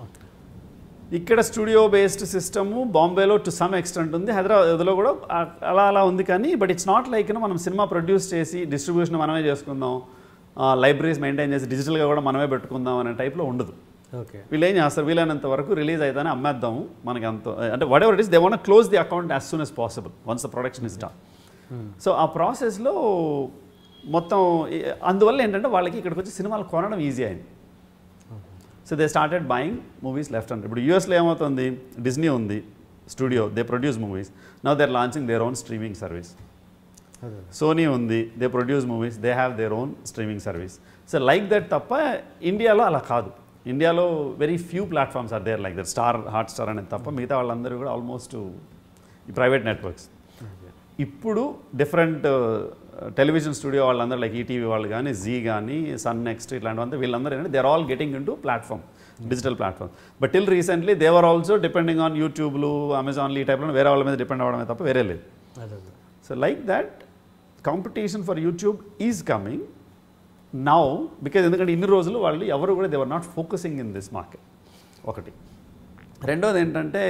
ఇక్కడ స్టూడియో బేస్డ్ సిస్టము బాంబేలో టు సమ్ ఎక్స్టెంట్ ఉంది హైదరాబాద్లో కూడా ఆ- అలా అలా ఉంది కానీ బట్ ఇట్స్ నాట్ లైక్ మనం సినిమా ప్రొడ్యూస్ చేసి డిస్ట్రిబ్యూషన్ మనమే చేసుకుందాం లైబ్రరీస్ మెయింటైన్ చేసి డిజిటల్గా కూడా మనమే పెట్టుకుందాం అనే టైప్లో ఉండదు ఓకే వీళ్ళు ఏం చేస్తారు వీలైనంత వరకు రిలీజ్ అయితేనే అమ్మేద్దాము మనకి అంత అంటే whatever it is they want close the account as soon as possible once the production is done so ఆ ప్రాసెస్లో మొత్తం ఈ- అందువల్ల ఏంటంటే వాళ్ళకి ఇక్కడికి వచ్చి సినిమాలు కొనడం ఈజీ అయింది so they started buying movies left and ఇప్పుడు యూఎస్లో ఏమవుతుంది డిజ్నీ ఉంది studio they produce movies now they are launching their own streaming service అదే సోనీ ఉంది they produce movies they have their own streaming service so like that తప్ప ఇండియాలో అలా కాదు ఇండియాలో very few platforms are there like that Star Hotstar అనేది తప్ప మిగతా వాళ్ళందరూ కూడా ఆల్మోస్ట్ ఈ ప్రైవేట్ నెట్వర్క్స్ ఇప్పుడు డిఫరెంట్ టెలివిజన్ స్టూడియో వాళ్ళందరూ లైక్ ఈటీవీ వాళ్ళు కానీ జీ కానీ సన్ నెక్స్ట్ ఇట్లాంటివంతా వీళ్ళందరూ ఏంటంటే they are all getting in to platform digital platform but till recently they were also depending on యూట్యూబ్లు అమెజాన్లు ఈ టైప్లో వేరే వాళ్ళ మీద డిపెండ్ అవ్వడమే తప్ప వేరే లేదు అదే అదే So like that, competition for YouTube is coming now because ఎందుకంటే ఇన్ని రోజులు వాళ్ళు ఎవరు కూడా they were not focusing in this market ఒకటి రెండోది ఏంటంటే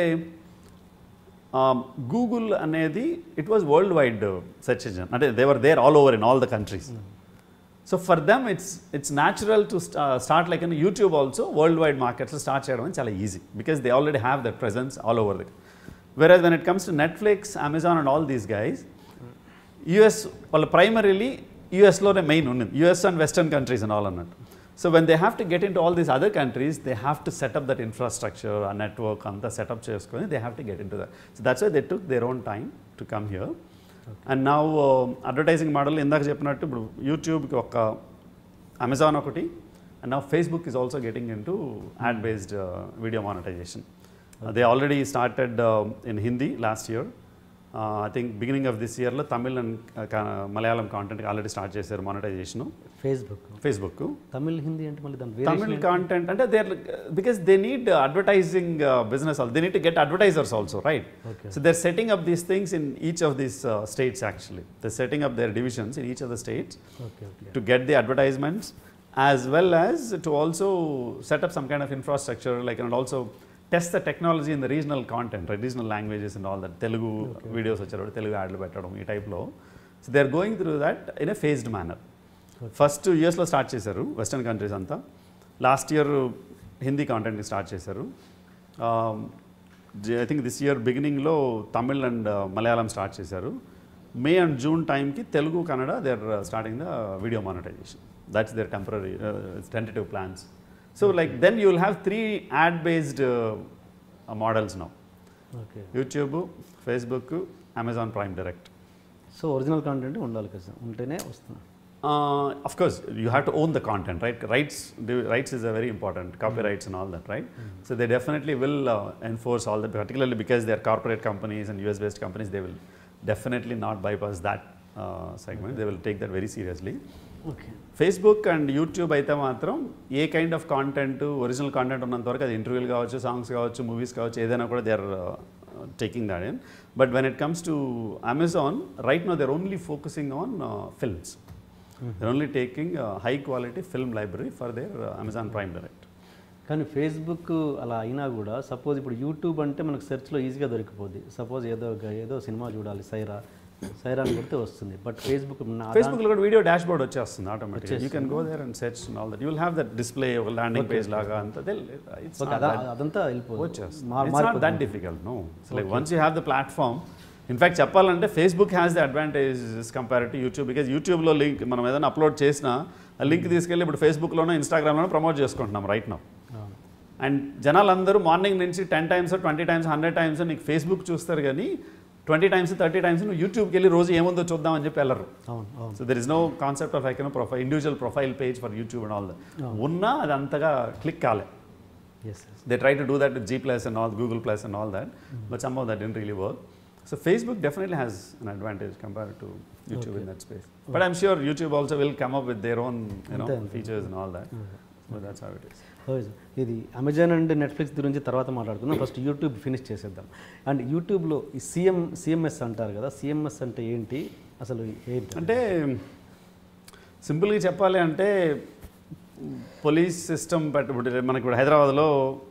గూగుల్ అనేది it was worldwide search engine అంటే they were there all over in all the countries so for them it's it's natural to start like in YouTube also worldwide మార్కెట్స్లో start చేయడం అనేది చాలా easy because they already have that presence all over the వెర్ when it comes to Netflix Amazon and all these guys US వాళ్ళ primarily యుఎస్లోనే main ఉన్నది US and western countries and all అన్నట్టు so when they have to get in to all these other countries they have to set up that infrastructure ఆ network అంతా set up చేసుకొని they have to get in to that so that's why they took their own time to come here and నా advertising model ఇందాక చెప్పినట్టు ఇప్పుడు యూట్యూబ్కి ఒక Amazon ఒకటి అండ్ నా Facebook is also getting in to ad based video monetisation they already started in Hindi last year I think beginning of this ఇయర్లో Tamil and Malayalam content already start చేశారు monetisation Facebook Facebook Tamil Hindi అంటే మళ్ళీ దాని తమిళ్ వేరియేషన్ కాంటెంట్ అంటే they because they need advertising business also they need to get advertisers also right Okay. So they're setting up these things in each of these uh, states actually they're setting up their divisions in each of the states okay okay to get the advertisements as well as to also set up some kind of infrastructure like and also test the technology in the regional content right regional languages and all that telugu videos వచ్చారు తెలుగు యాడ్లు పెట్టడం ఈ టైప్లో so they are going through that in a phased manner first యూఎస్లో start చేశారు western countries అంతా last year Hindi కాంటెంట్ని start చేశారు ఐ థింక్ దిస్ ఇయర్ బిగినింగ్లో తమిళ్ అండ్ మలయాళం స్టార్ట్ చేశారు మే అండ్ జూన్ టైంకి Telugu Kannada they are starting the video monetisation that's their temporary tentative plans so like then you will have three ad based models now okay YouTube Facebook Amazon Prime Direct so original content ఉండాలి కదా ఉంటేనే వస్తుంది Uh, of course, you have to own the content, right? Rights, the rights is a very important, copyrights and all that, right? So they definitely will uh, enforce all that, particularly because they are corporate companies and US-based companies. They will definitely not bypass that uh, segment. They will take that very seriously. Okay Facebook and YouTube అయితే మాత్రం ఏ kind of content original content ఉన్నంత వరకు అది ఇంటర్వ్యూలు కావచ్చు songs కావచ్చు movies కావచ్చు ఏదైనా కూడా they are taking that in. But when it comes to Amazon, right now they're only focusing on uh, films. They're only taking uh, high quality film library for their uh, Amazon Prime Direct. కానీ Facebook అలా అయినా కూడా suppose ఇప్పుడు YouTube అంటే మనకు సెర్చ్లో ఈజీగా దొరికిపోద్ది suppose ఏదో ఒక- ఏదో సినిమా చూడాలి సైరా సైరా అని కొడితే వస్తుంది బట్ ఫేస్బుక్ నా ఫేస్బుక్ లో కూడా వీడియో డాష్ బోర్డ్ వచ్చేస్తుంది automatic you can go there and search all that you will have that display ఒక ల్యాండింగ్ పేజ్ లాగా అంతా ఇట్స్ ఓకే అదా- అదంతా వెళ్ళిపోతుంది వచ్చేస్తుంది మా- it's not that difficult no like once you have the platform in fact చెప్పాలంటే Facebook has the advantage compare to YouTube because యూట్యూబ్లో లింక్ మనం ఏదైనా అప్లోడ్ చేసినా ఆ లింక్ తీసుకెళ్ళి ఇప్పుడు ఫేస్బుక్లోనో ఇన్స్టాగ్రామ్లోనో ప్రమోట్ చేసుకుంటున్నాం రైట్ నౌ అవును. అండ్ జనాలందరూ మార్నింగ్ నుంచి ten times twenty times hundred times నీకు ఫేస్బుక్ చూస్తారు కానీ ట్వంటీ టైమ్స్ థర్టీ టైమ్స్ నువ్వు యూట్యూబ్కి వెళ్ళి రోజు ఏముందో చూద్దామని చెప్పి వెళ్ళరు అవును అవును so there is no concept of icon profile individual profile page for YouTube and all that ఉన్నా అది అంతగా క్లిక్ కాలే yes yes they try to do that with G Plus and all, Google Plus and all that, but somehow that didn't really work. So Facebook definitely has an advantage compared to YouTube in that space. But I'm sure YouTube also will come up with their own, you know, అంతే, అంతే. features and all that. So that's how it is. Okay sir. ఇది Amazon and Netflix గురించి తర్వాత మాట్లాడుకుందాం first YouTube finish చేసేద్దాం and యూట్యూబ్లో ఈ CM CMS అంటారు కదా సిఎంఎస్ అంటే ఏంటి అసలు ఏంటి అంటే సింపుల్గా చెప్పాలి అంటే పోలీస్ సిస్టమ్ ఇప్పుడు మనకి ఇప్పుడు హైదరాబాద్లో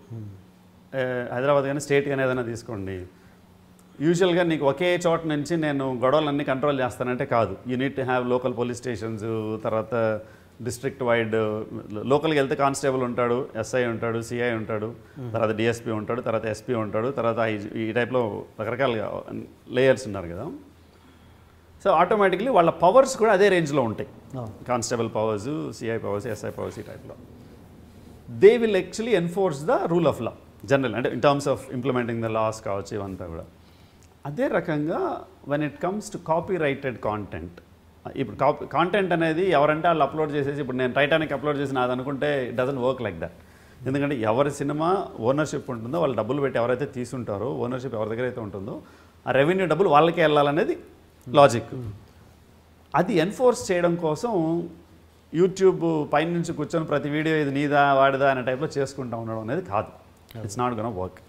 ఏ, హైదరాబాద్ కానీ స్టేట్ కానీ ఏదైనా తీసుకోండి యూజువల్గా నీకు ఒకే చోట నుంచి నేను గొడవలన్నీ కంట్రోల్ చేస్తానంటే కాదు you need to have local police stations తర్వాత డిస్ట్రిక్ట్ వైడ్ లోకల్కి వెళ్తే కానిస్టేబుల్ ఉంటాడు ఎస్ఐ ఉంటాడు సిఐ ఉంటాడు తర్వాత డిఎస్పీ ఉంటాడు తర్వాత ఎస్పీ ఉంటాడు తర్వాత ఈ- ఈ టైప్లో రకరకాలుగా లేయర్స్ ఉన్నారు కదా సో ఆటోమేటిక్లీ వాళ్ళ పవర్స్ కూడా అదే రేంజ్లో ఉంటాయి అవును. Constable powers CI powers SI powers ఈ టైప్లో they will actually enforce the rule of law general అంటే in terms of implementing the laws కావచ్చు ఇవంతా కూడా అదే రకంగా when it comes to copyrighted content ఇప్పుడు కాపీ కాంటెంట్ అనేది ఎవరంటే వాళ్ళు అప్లోడ్ చేసేసి ఇప్పుడు నేను టైటానిక్ అప్లోడ్ చేసిన అది అనుకుంటే it doesn't work like that ఎందుకంటే ఎవరి సినిమా ఓనర్షిప్ ఉంటుందో వాళ్ళు డబ్బులు పెట్టి ఎవరైతే తీసుంటారో ఓనర్షిప్ ఎవరి దగ్గర అయితే ఉంటుందో ఆ రెవెన్యూ డబ్బులు వాళ్ళకే వెళ్ళాలనేది లాజిక్ అది ఎన్ఫోర్స్ చేయడం కోసం యూట్యూబ్ పైనుంచి కూర్చొని ప్రతి వీడియో ఇది నీదా వాడిదా అనే టైప్లో చేసుకుంటా ఉండడం అనేది కాదు it's not gonna work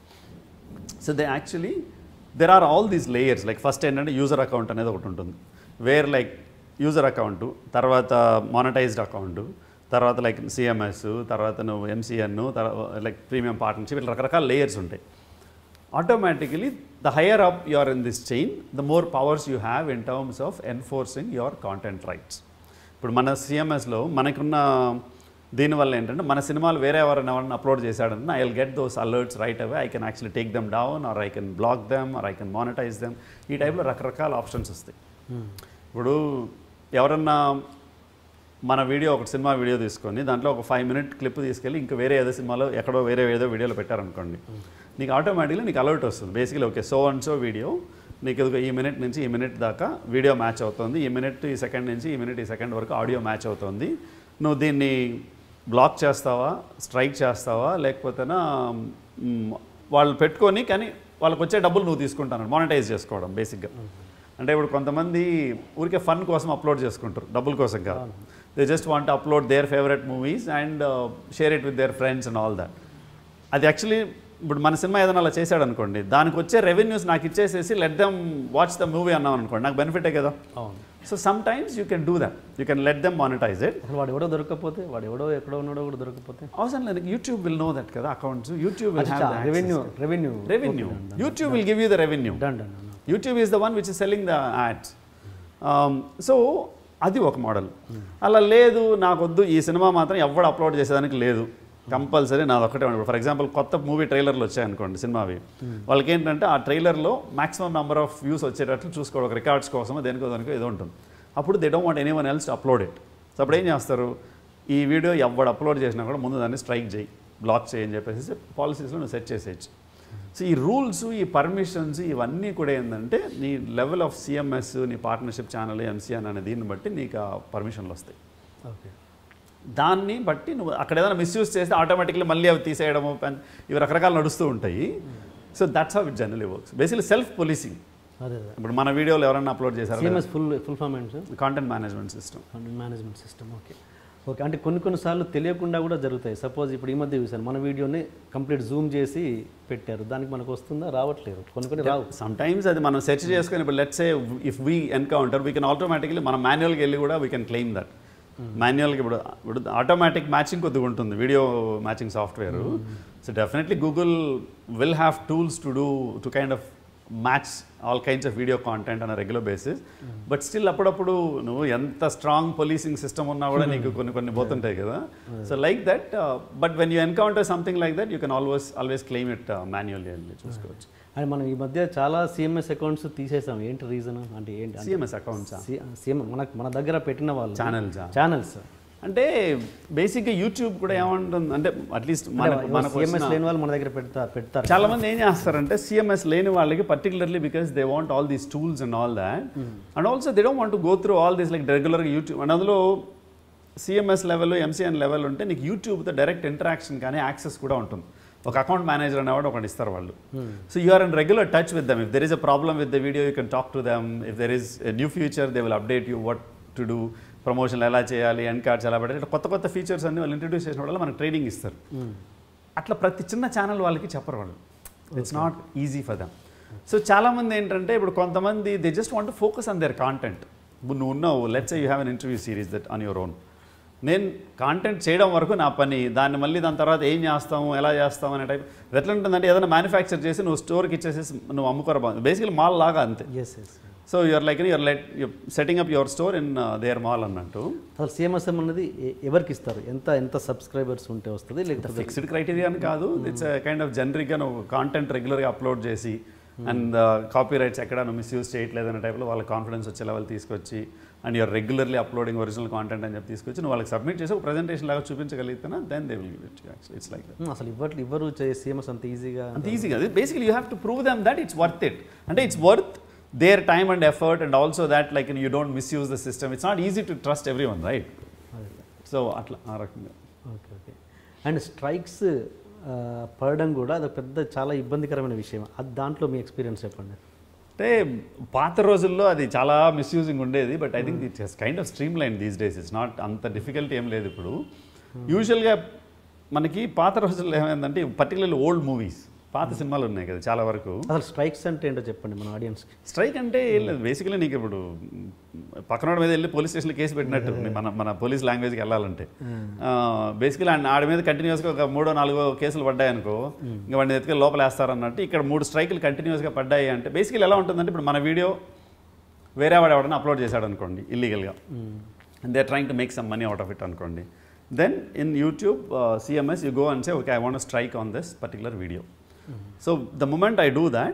so they actually there are all these layers like first ఏంటంటే యూజర్ అకౌంట్ అనేది ఒకటి ఉంటుంది వేర్ లైక్ యూజర్ అకౌంట్ తర్వాత మానిటైజ్డ్ అకౌంట్ తర్వాత లైక్ సిఎంఎస్ తర్వాత నువ్వు ఎంసీఎన్ తర్వాత లైక్ ప్రీమియం పార్ట్నర్షిప్ ఇట్లా రకరకాల లేయర్స్ ఉంటాయి automatically the higher up you are in this chain the more powers you have in terms of enforcing your content rights ఇప్పుడు మన సిఎంఎస్లో మనకున్న దీనివల్ల ఏంటంటే మన సినిమాలు వేరే ఎవరైనా ఎవరైనా అప్లోడ్ చేశాడన్న I will get those alerts right away I can actually take them down or I can block them or I can monetize them ఈ టైప్లో రకరకాల ఆప్షన్స్ వస్తాయి ఇప్పుడు ఎవరన్నా మన వీడియో ఒక సినిమా వీడియో తీసుకొని దాంట్లో ఒక ఫైవ్ మినిట్ క్లిప్ తీసుకెళ్ళి ఇంకా వేరే ఏదో సినిమాలో ఎక్కడో వేరే ఏదో వీడియోలో పెట్టారనుకోండి నీకు ఆటోమేటిక్గా నీకు అలర్ట్ వస్తుంది basically okay so and so video నీకు ఇదిగో ఈ మినిట్ నుంచి ఈ మినిట్ దాకా వీడియో మ్యాచ్ అవుతుంది ఈ మినిట్ ఈ సెకండ్ నుంచి ఈ మినిట్ ఈ సెకండ్ వరకు ఆడియో మ్యాచ్ అవుతుంది నువ్వు దీన్ని బ్లాక్ చేస్తావా స్ట్రైక్ చేస్తావా లేకపోతేనా మ్, వాళ్ళు పెట్టుకొని కానీ వాళ్ళకి వచ్చే డబ్బులు నువ్వు తీసుకుంటాను మానిటైజ్ చేసుకోవడం బేసిక్గా అంటే ఇప్పుడు కొంతమంది ఊరికే ఫన్ కోసం అప్లోడ్ చేసుకుంటారు డబ్బుల కోసం కాదు they just want upload their favourite movies and share it with their friends and all that అది యాక్చువల్లీ ఇప్పుడు మన సినిమా ఏదైనా అలా చేశాడు అనుకోండి దానికి వచ్చే రెవెన్యూస్ నాకు ఇచ్చేసేసి let them watch the movie అన్నాం అనుకోండి నాకు బెనిఫిటే కదా అవును so sometimes you can do that you can let them monetize it అసలు వాడు ఎవడో దొరకకపోతే వాడు ఎవడో ఎక్కడో ఉన్నాడో కూడా దొరకకపోతే అవసరం లేదు యూట్యూబ్ విల్ నో దట్ కదా accounts YouTube will have revenue revenue revenue YouTube will give you the revenue done done done YouTube is the one which is selling the ads so అది ఒక మోడల్ అలా లేదు నాకొద్దు ఈ cinema మాత్రం ఎవడు upload చేసేదానికి లేదు కంపల్సరీ నాది ఒకటే ఉండదు ఫర్ ఎగ్జాంపుల్ కొత్త మూవీ ట్రైలర్లు వచ్చాయనుకోండి సినిమావి వాళ్ళకి ఏంటంటే ఆ ట్రైలర్లో మాక్సిమం నెంబర్ ఆఫ్ వ్యూస్ వచ్చేటట్లు చూసుకోవడం ఒక రికార్డ్స్ కోసం దేనికో దానికో ఏదో ఉంటుంది అప్పుడు they don't want anyone else upload it so అప్పుడు ఏం చేస్తారు ఈ వీడియో ఎవడు అప్లోడ్ చేసినా కూడా ముందు దాన్ని స్ట్రైక్ చేయి బ్లాక్ చేయి అని చెప్పేసి పాలసీస్లో నువ్వు సెట్ చేసేయచ్చు సో ఈ రూల్స్ ఈ పర్మిషన్స్ ఇవన్నీ కూడా ఏంటంటే నీ లెవెల్ ఆఫ్ సిఎంఎస్ నీ పార్ట్నర్షిప్ ఛానల్ ఎంసీఎన్ అనే దీన్ని బట్టి నీకు ఆ పర్మిషన్లు వస్తాయి ఓకే దాన్ని బట్టి నువ్వు అక్కడ ఏదైనా మిస్యూజ్ చేస్తే ఆటోమేటిక్లీ మళ్ళీ అవి తీసేయడము పెన్- ఇవి రకరకాలు నడుస్తూ ఉంటాయి so that's how it generally works basically self policing అదే అదే ఇప్పుడు మన వీడియోలు ఎవరైనా అప్లోడ్ చేశారు సిఎంఎస్ ఫుల్ ఫుల్ ఫామ్ ఏంటి sir content management system management system okay okay అంటే కొన్ని కొన్నిసార్లు తెలియకుండా కూడా జరుగుతాయి సపోజ్ ఇప్పుడు ఈ మధ్య చూసాను మన వీడియోని కంప్లీట్ జూమ్ చేసి పెట్టారు దానికి మనకు వస్తుందా రావట్లేదు కొన్ని కొన్ని రావు సమ్ టైమ్స్ అది మనం సెర్చ్ చేసుకుని ఇప్పుడు let's say if we encounter we can automatically మనం మాన్యువల్కి వెళ్ళి కూడా వీ కెన్ క్లెయిమ్ దట్ మాన్యువల్కి ఇప్పుడు ఇప్పుడు ఆటోమేటిక్ మ్యాచింగ్ కొద్దిగా ఉంటుంది video matching software so definitely Google will have tools to do to kind of match all kinds of video content on regular basis but still అప్పుడప్పుడు నువ్వు ఎంత strong policing system ఉన్నా కూడా నీకు కొన్ని కొన్ని పోతుంటాయి కదా so like that but when you encounter something like that you can always always claim it manually అని చూసుకోవచ్చు అండ్ మనం ఈ మధ్య చాలా సిఎంఎస్ అకౌంట్స్ తీసేసాం ఏంటి రీజన్ అంటే ఏంటి అంటే సిఎంఎస్ అకౌంట్స్ సీఎం మనకు మన దగ్గర పెట్టిన వాళ్ళు ఛానల్స్ ఛానల్స్ అంటే బేసిక్గా యూట్యూబ్ కూడా ఏమంటుంది అంటే అట్లీస్ట్ మనకు మనకు సిఎంఎస్ వచ్చిన- లేని వాళ్ళు మన దగ్గర పెడతారు పెడతారు చాలా మంది ఏం చేస్తారంటే సిఎంఎస్ లేని వాళ్ళకి particularly because they want all these tools and all that and also they don't want go through all these like రెగ్యులర్గా యూట్యూబ్ అండ్ అందులో సిఎంఎస్ లెవెల్ ఎంసీఎన్ లెవెల్ ఉంటే నీకు యూట్యూబ్తో డైరెక్ట్ ఇంటరాక్షన్ కానీ యాక్సెస్ కూడా ఉంటుంది ఒక అకౌంట్ మేనేజర్ అనేవాడు ఒకటి ఇస్తారు వాళ్ళు so you are in regular touch with them if there is a problem with the video you can talk to them if there is new future they will update you what to do ప్రమోషన్లు ఎలా చేయాలి end cards ఎలా పెట్టాలి ఇట్లా కొత్త కొత్త features అన్ని వాళ్ళు ఇంట్రడ్యూస్ చేసిన వల్ల మనకు ట్రైనింగ్ ఇస్తారు అట్లా ప్రతి చిన్న ఛానల్ వాళ్ళకి చెప్పరు వాళ్ళు it's not easy for them so చాలామంది ఏంటంటే ఇప్పుడు కొంతమంది they just want focus on their content ఇప్పుడు నువ్వు ఉన్నావు let's you have an interview series that on your own నేను కాంటెంట్ చేయడం వరకు నా పని దాన్ని మళ్ళీ దాని తర్వాత ఏం చేస్తాము ఎలా చేస్తాము అనే టైప్ ఎట్లా ఉంటుందంటే ఏదైనా మ్యానుఫ్యాక్చర్ చేసి నువ్వు స్టోర్కి ఇచ్చేసేసి నువ్వు అమ్ముకోరా బేసికలీ మాల్ లాగా అంతే yes yes so you're like you're light setting up your store in their mall అన్నట్టు అసలు సిఎంఎస్ఎం అనేది ఎ- ఎవరికి ఇస్తారు ఎంత ఎంత సబ్స్క్రైబర్స్ ఉంటే వస్తుంది లేకపోతే ఫిక్స్డ్ క్రైటీరియా అని కాదు ఇట్స్ కైండ్ ఆఫ్ జనరిక్గా నువ్వు కాంటెంట్ రెగ్యులర్గా అప్లోడ్ చేసి అండ్ కాపీ రైట్స్ ఎక్కడ నువ్వు మిస్యూజ్ చేయట్లేదు అనే టైప్లో వాళ్ళ కాన్ఫిడెన్స్ వచ్చే లెవెల్ తీసుకొచ్చి and you're regularly uploading original content అని చెప్పి తీసుకొచ్చి నువ్వు వాళ్ళకి సబ్మిట్ చేసి ఒక ప్రజెంటేషన్ లాగా చూపించగలిగితేనా then they will it's like that um, అసలు ఇవ్వట్లు ఇవ్వరు సిఎంఎస్ అంత ఈజీగా అంత ఈజీగా basically you have to prove them that it's worth it అంటే it's worth their time and effort and also that like you don't misuse the system it's not easy to trust everyone right so అట్లా ఆ రకంగా okay okay and strikes పడడం కూడా అది పెద్ద చాలా ఇబ్బందికరమైన విషయం అది దాంట్లో మీ ఎక్స్పీరియన్స్ చెప్పండి అంటే పాత రోజుల్లో అది చాలా మిస్యూజింగ్ ఉండేది but I think it's kind of streamline these days it's not అంత డిఫికల్ట్ ఏం లేదు ఇప్పుడు యూజువల్గా మనకి పాత రోజుల్లో ఏమైందంటే పర్టికులర్లీ ఓల్డ్ మూవీస్ పాత సినిమాలు ఉన్నాయి కదా చాలా వరకు అసలు స్ట్రైక్స్ అంటే ఏంటో చెప్పండి మన ఆడియన్స్కి స్ట్రైక్ అంటే ఏం లేదు బేసికలీ నీకు ఇప్పుడు పక్కన మీద వెళ్ళి పోలీస్ స్టేషన్లో కేసు పెట్టినట్టు మన మన పోలీస్ లాంగ్వేజ్కి వెళ్ళాలంటే బేసికలీ ఆడి మీద కంటిన్యూస్గా ఒక మూడో నాలుగో కేసులు పడ్డాయి అనుకో ఇంకా వాడిని ఎత్తుకెళ్ళి లోపల వేస్తారన్నట్టు ఇక్కడ మూడు స్ట్రైకులు కంటిన్యూస్గా పడ్డాయి అంటే బేసికలీ ఎలా ఉంటుందంటే ఇప్పుడు మన వీడియో వేరే వాడు ఎవడన్నా అప్లోడ్ చేశాడు అనుకోండి ఇల్లీగల్గా and they trying to make some money out of it అనుకోండి then in YouTube CMS you go and say okay I want strike on this particular video so the moment I do that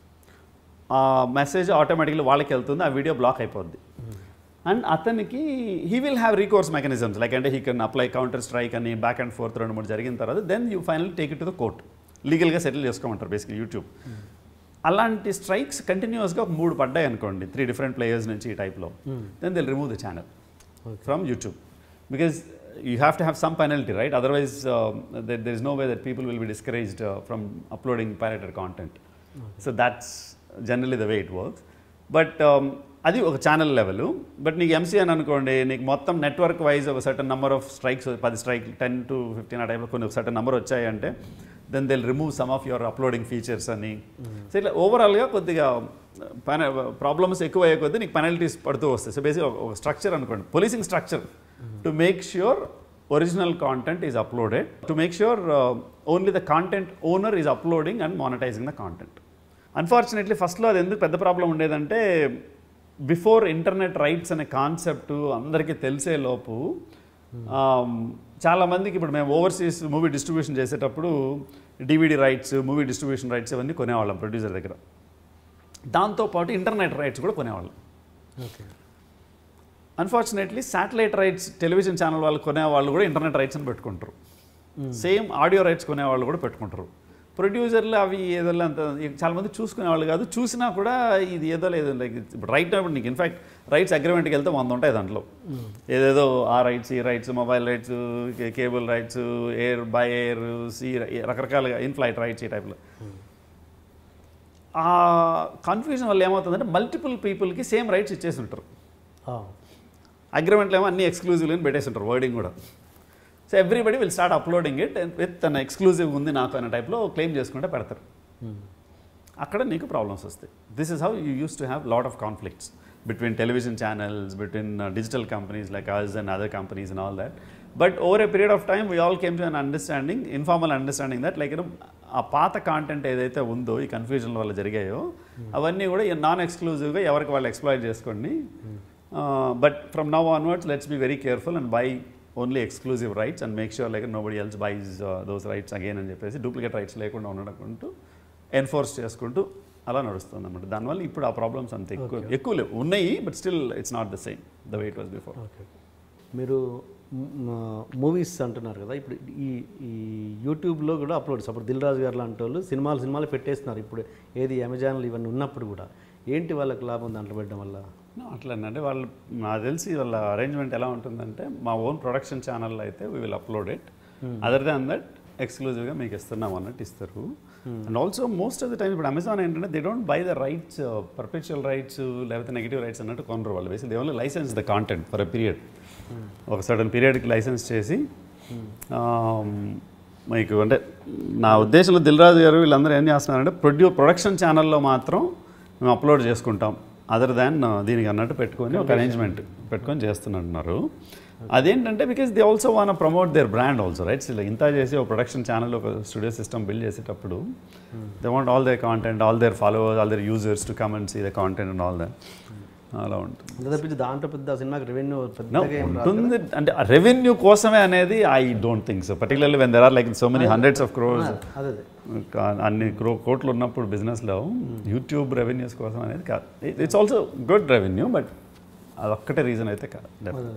ఆ message automatically వాళ్ళకి వెళ్తుంది ఆ video block అయిపోద్ది and అతనికి he will have recourse mechanisms like అంటే he can apply counter strike అని back and forth రెండు మూడు జరిగిన తర్వాత then you final take it to the court లీగల్గా సెటిల్ చేసుకోమంటారు బేసిక్లీ యూట్యూబ్ అలాంటి స్ట్రైక్స్ కంటిన్యూస్గా ఒక మూడు పడ్డాయి అనుకోండి త్రీ డిఫరెంట్ ప్లేయర్స్ నుంచి ఈ టైప్లో then they'll remove the channel from YouTube because you have to have some penalty right otherwise there is no way that people will be discouraged from uploading pirated content so that's generally the way it works but అది ఒక channel level but నీకు MC అని అనుకోండి నీకు మొత్తం network wise ఒక certain number of strikes పది strike ten to fifteen ఆ టైంలో కొన్ని ఒక సర్టన్ నెంబర్ వచ్చాయంటే then they'll remove some of your uploading features అని సో ఇట్లా ఓవరాల్గా కొద్దిగా పైన ప్రాబ్లమ్స్ ఎక్కువ అయ్యే కొద్దీ నీకు పెనాల్టీస్ పడుతూ వస్తాయి సో బేసిక్ ఒక స్ట్రక్చర్ అనుకోండి policing structure to make sure original content is uploaded to make sure only the content owner is uploading and monetizing the content unfortunately ఫస్ట్లో అది ఎందుకు పెద్ద ప్రాబ్లం ఉండేదంటే బిఫోర్ ఇంటర్నెట్ రైట్స్ అనే కాన్సెప్ట్ అందరికీ తెలిసే లోపు um, చాలా మందికి ఇప్పుడు మేము ఓవర్సీస్ మూవీ డిస్ట్రిబ్యూషన్ చేసేటప్పుడు DVD rights movie distribution rights ఇవన్నీ కొనేవాళ్ళం ప్రొడ్యూసర్ దగ్గర దాంతోపాటు ఇంటర్నెట్ రైట్స్ కూడా కొనేవాళ్ళం okay unfortunately satellite rights television channel వాళ్ళు కొనే వాళ్ళు కూడా ఇంటర్నెట్ రైట్స్ అని పెట్టుకుంటారు సేమ్ ఆడియో రైట్స్ కొనే వాళ్ళు కూడా పెట్టుకుంటారు ప్రొడ్యూసర్లు అవి ఏదో అంత చాలా మంది చూసుకునే వాళ్ళు కాదు చూసినా కూడా ఇది ఏదో లేదు లైక్ ఇప్పుడు రైట్ ఇప్పుడు నీకు ఇన్ఫాక్ట్ రైట్స్ అగ్రిమెంట్కి వెళ్తే వంద ఉంటాయి దాంట్లో ఏదేదో ఆ రైట్స్ ఈ rights mobile rights cable rights air by air sea రకరకాలుగా ఇన్ ఫ్లైట్ రైట్స్ ఈ టైప్లో ఆ కన్ఫ్యూజన్ వల్ల ఏమవుతుందంటే మల్టిపుల్ పీపుల్కి సేమ్ రైట్స్ ఇచ్చేసి ఉంటారు అగ్రిమెంట్లో ఏమో అన్ని ఎక్స్క్లూజివ్ అని పెట్టేస్తుంటారు వర్డింగ్ కూడా so everybody will start uploading it with తన ఎక్స్క్లూజివ్ ఉంది నాకు అనే టైప్లో క్లెయిమ్ చేసుకుంటే పెడతారు అక్కడ నీకు ప్రాబ్లమ్స్ వస్తాయి this is how you use to have lot of conflicts between television channels between digital companies like us and other companies and all that but over a period of time we all came to an understanding informal understanding that like ఆ పాత content ఏదైతే ఉందో ఈ confusion వల్ల జరిగాయో అవన్నీ కూడా non ఎక్స్క్లూజివ్గా ఎవరికి వాళ్ళు ఎక్స్ప్లాయిట్ చేసుకోండి but from now onwards let's be very careful and buy only exclusive rights and make sure like nobody else buys those rights again అని చెప్పేసి డూప్లికేట్ రైట్స్ లేకుండా ఉండకుంటూ ఎన్ఫోర్స్ చేసుకుంటూ అలా నడుస్తుంది అనమాట దానివల్ల ఇప్పుడు ఆ ప్రాబ్లమ్స్ అంత ఎక్కువ ఎక్కువ లేవు ఉన్నాయి but still it's not the same the way it was before okay మీరు మూవీస్ అంటున్నారు కదా ఇప్పుడు ఈ ఈ యూట్యూబ్లో కూడా అప్లోడ్స్ అప్పుడు దిల్ రాజు గారు లాంటి వాళ్ళు సినిమాలు సినిమాలు పెట్టేస్తున్నారు ఇప్పుడు ఏది అమెజాన్లు ఇవన్నీ ఉన్నప్పుడు కూడా ఏంటి వాళ్ళకి లాభం దాంట్లో పెట్టడం వల్ల అట్లా అంటే వాళ్ళు నాకు తెలిసి వాళ్ళ అరేంజ్మెంట్ ఎలా ఉంటుందంటే మా ఓన్ ప్రొడక్షన్ ఛానల్లో అయితే we will upload it other than that ఎక్స్క్లూజివ్గా మీకు ఇస్తున్నాం అన్నట్టు ఇస్తారు and also most of the time ఇప్పుడు అమెజాన్ ఏంటంటే they don't buy the rights perpetual rights లేకపోతే నెగిటివ్ రైట్స్ అన్నట్టు కొనరు వాళ్ళు వేసి they only license the content for a period ఒక సడన్ పీరియడ్కి లైసెన్స్ చేసి um, మీకు అంటే నా ఉద్దేశంలో దిల్రాజు గారు వీళ్ళందరూ ఏం చేస్తున్నారంటే ప్రొడ్యూ ప్రొడక్షన్ ఛానల్లో మాత్రం మేము అప్లోడ్ చేసుకుంటాం అదర్ దాన్ దీనికి అన్నట్టు పెట్టుకొని ఒక అరేంజ్మెంట్ పెట్టుకొని చేస్తున్నట్టున్నారు అదేంటంటే because they also want promote their brand also rights ఇలా ఇంత చేసి ఒక ప్రొడక్షన్ ఛానల్ ఒక స్టూడియో సిస్టమ్ బిల్డ్ చేసేటప్పుడు they want all their content all their followers all their users to come and see the content and all that అలా ఉంటుంది అంత తప్పించి దాంట్లో పెద్ద సినిమాకి రెవెన్యూ No, పెద్దగా ఏం రాదు ఉంటుంది అంటే రెవెన్యూ కోసమే అనేది I don't think so particularly when there are like so many hundreds of crores అదే అదే అన్ని క్రో కోట్లు ఉన్నప్పుడు బిజినెస్లో యూట్యూబ్ రెవెన్యూస్ కోసం అనేది కాదు it's also good revenue but అదొక్కటే రీజన్ అయితే కాదు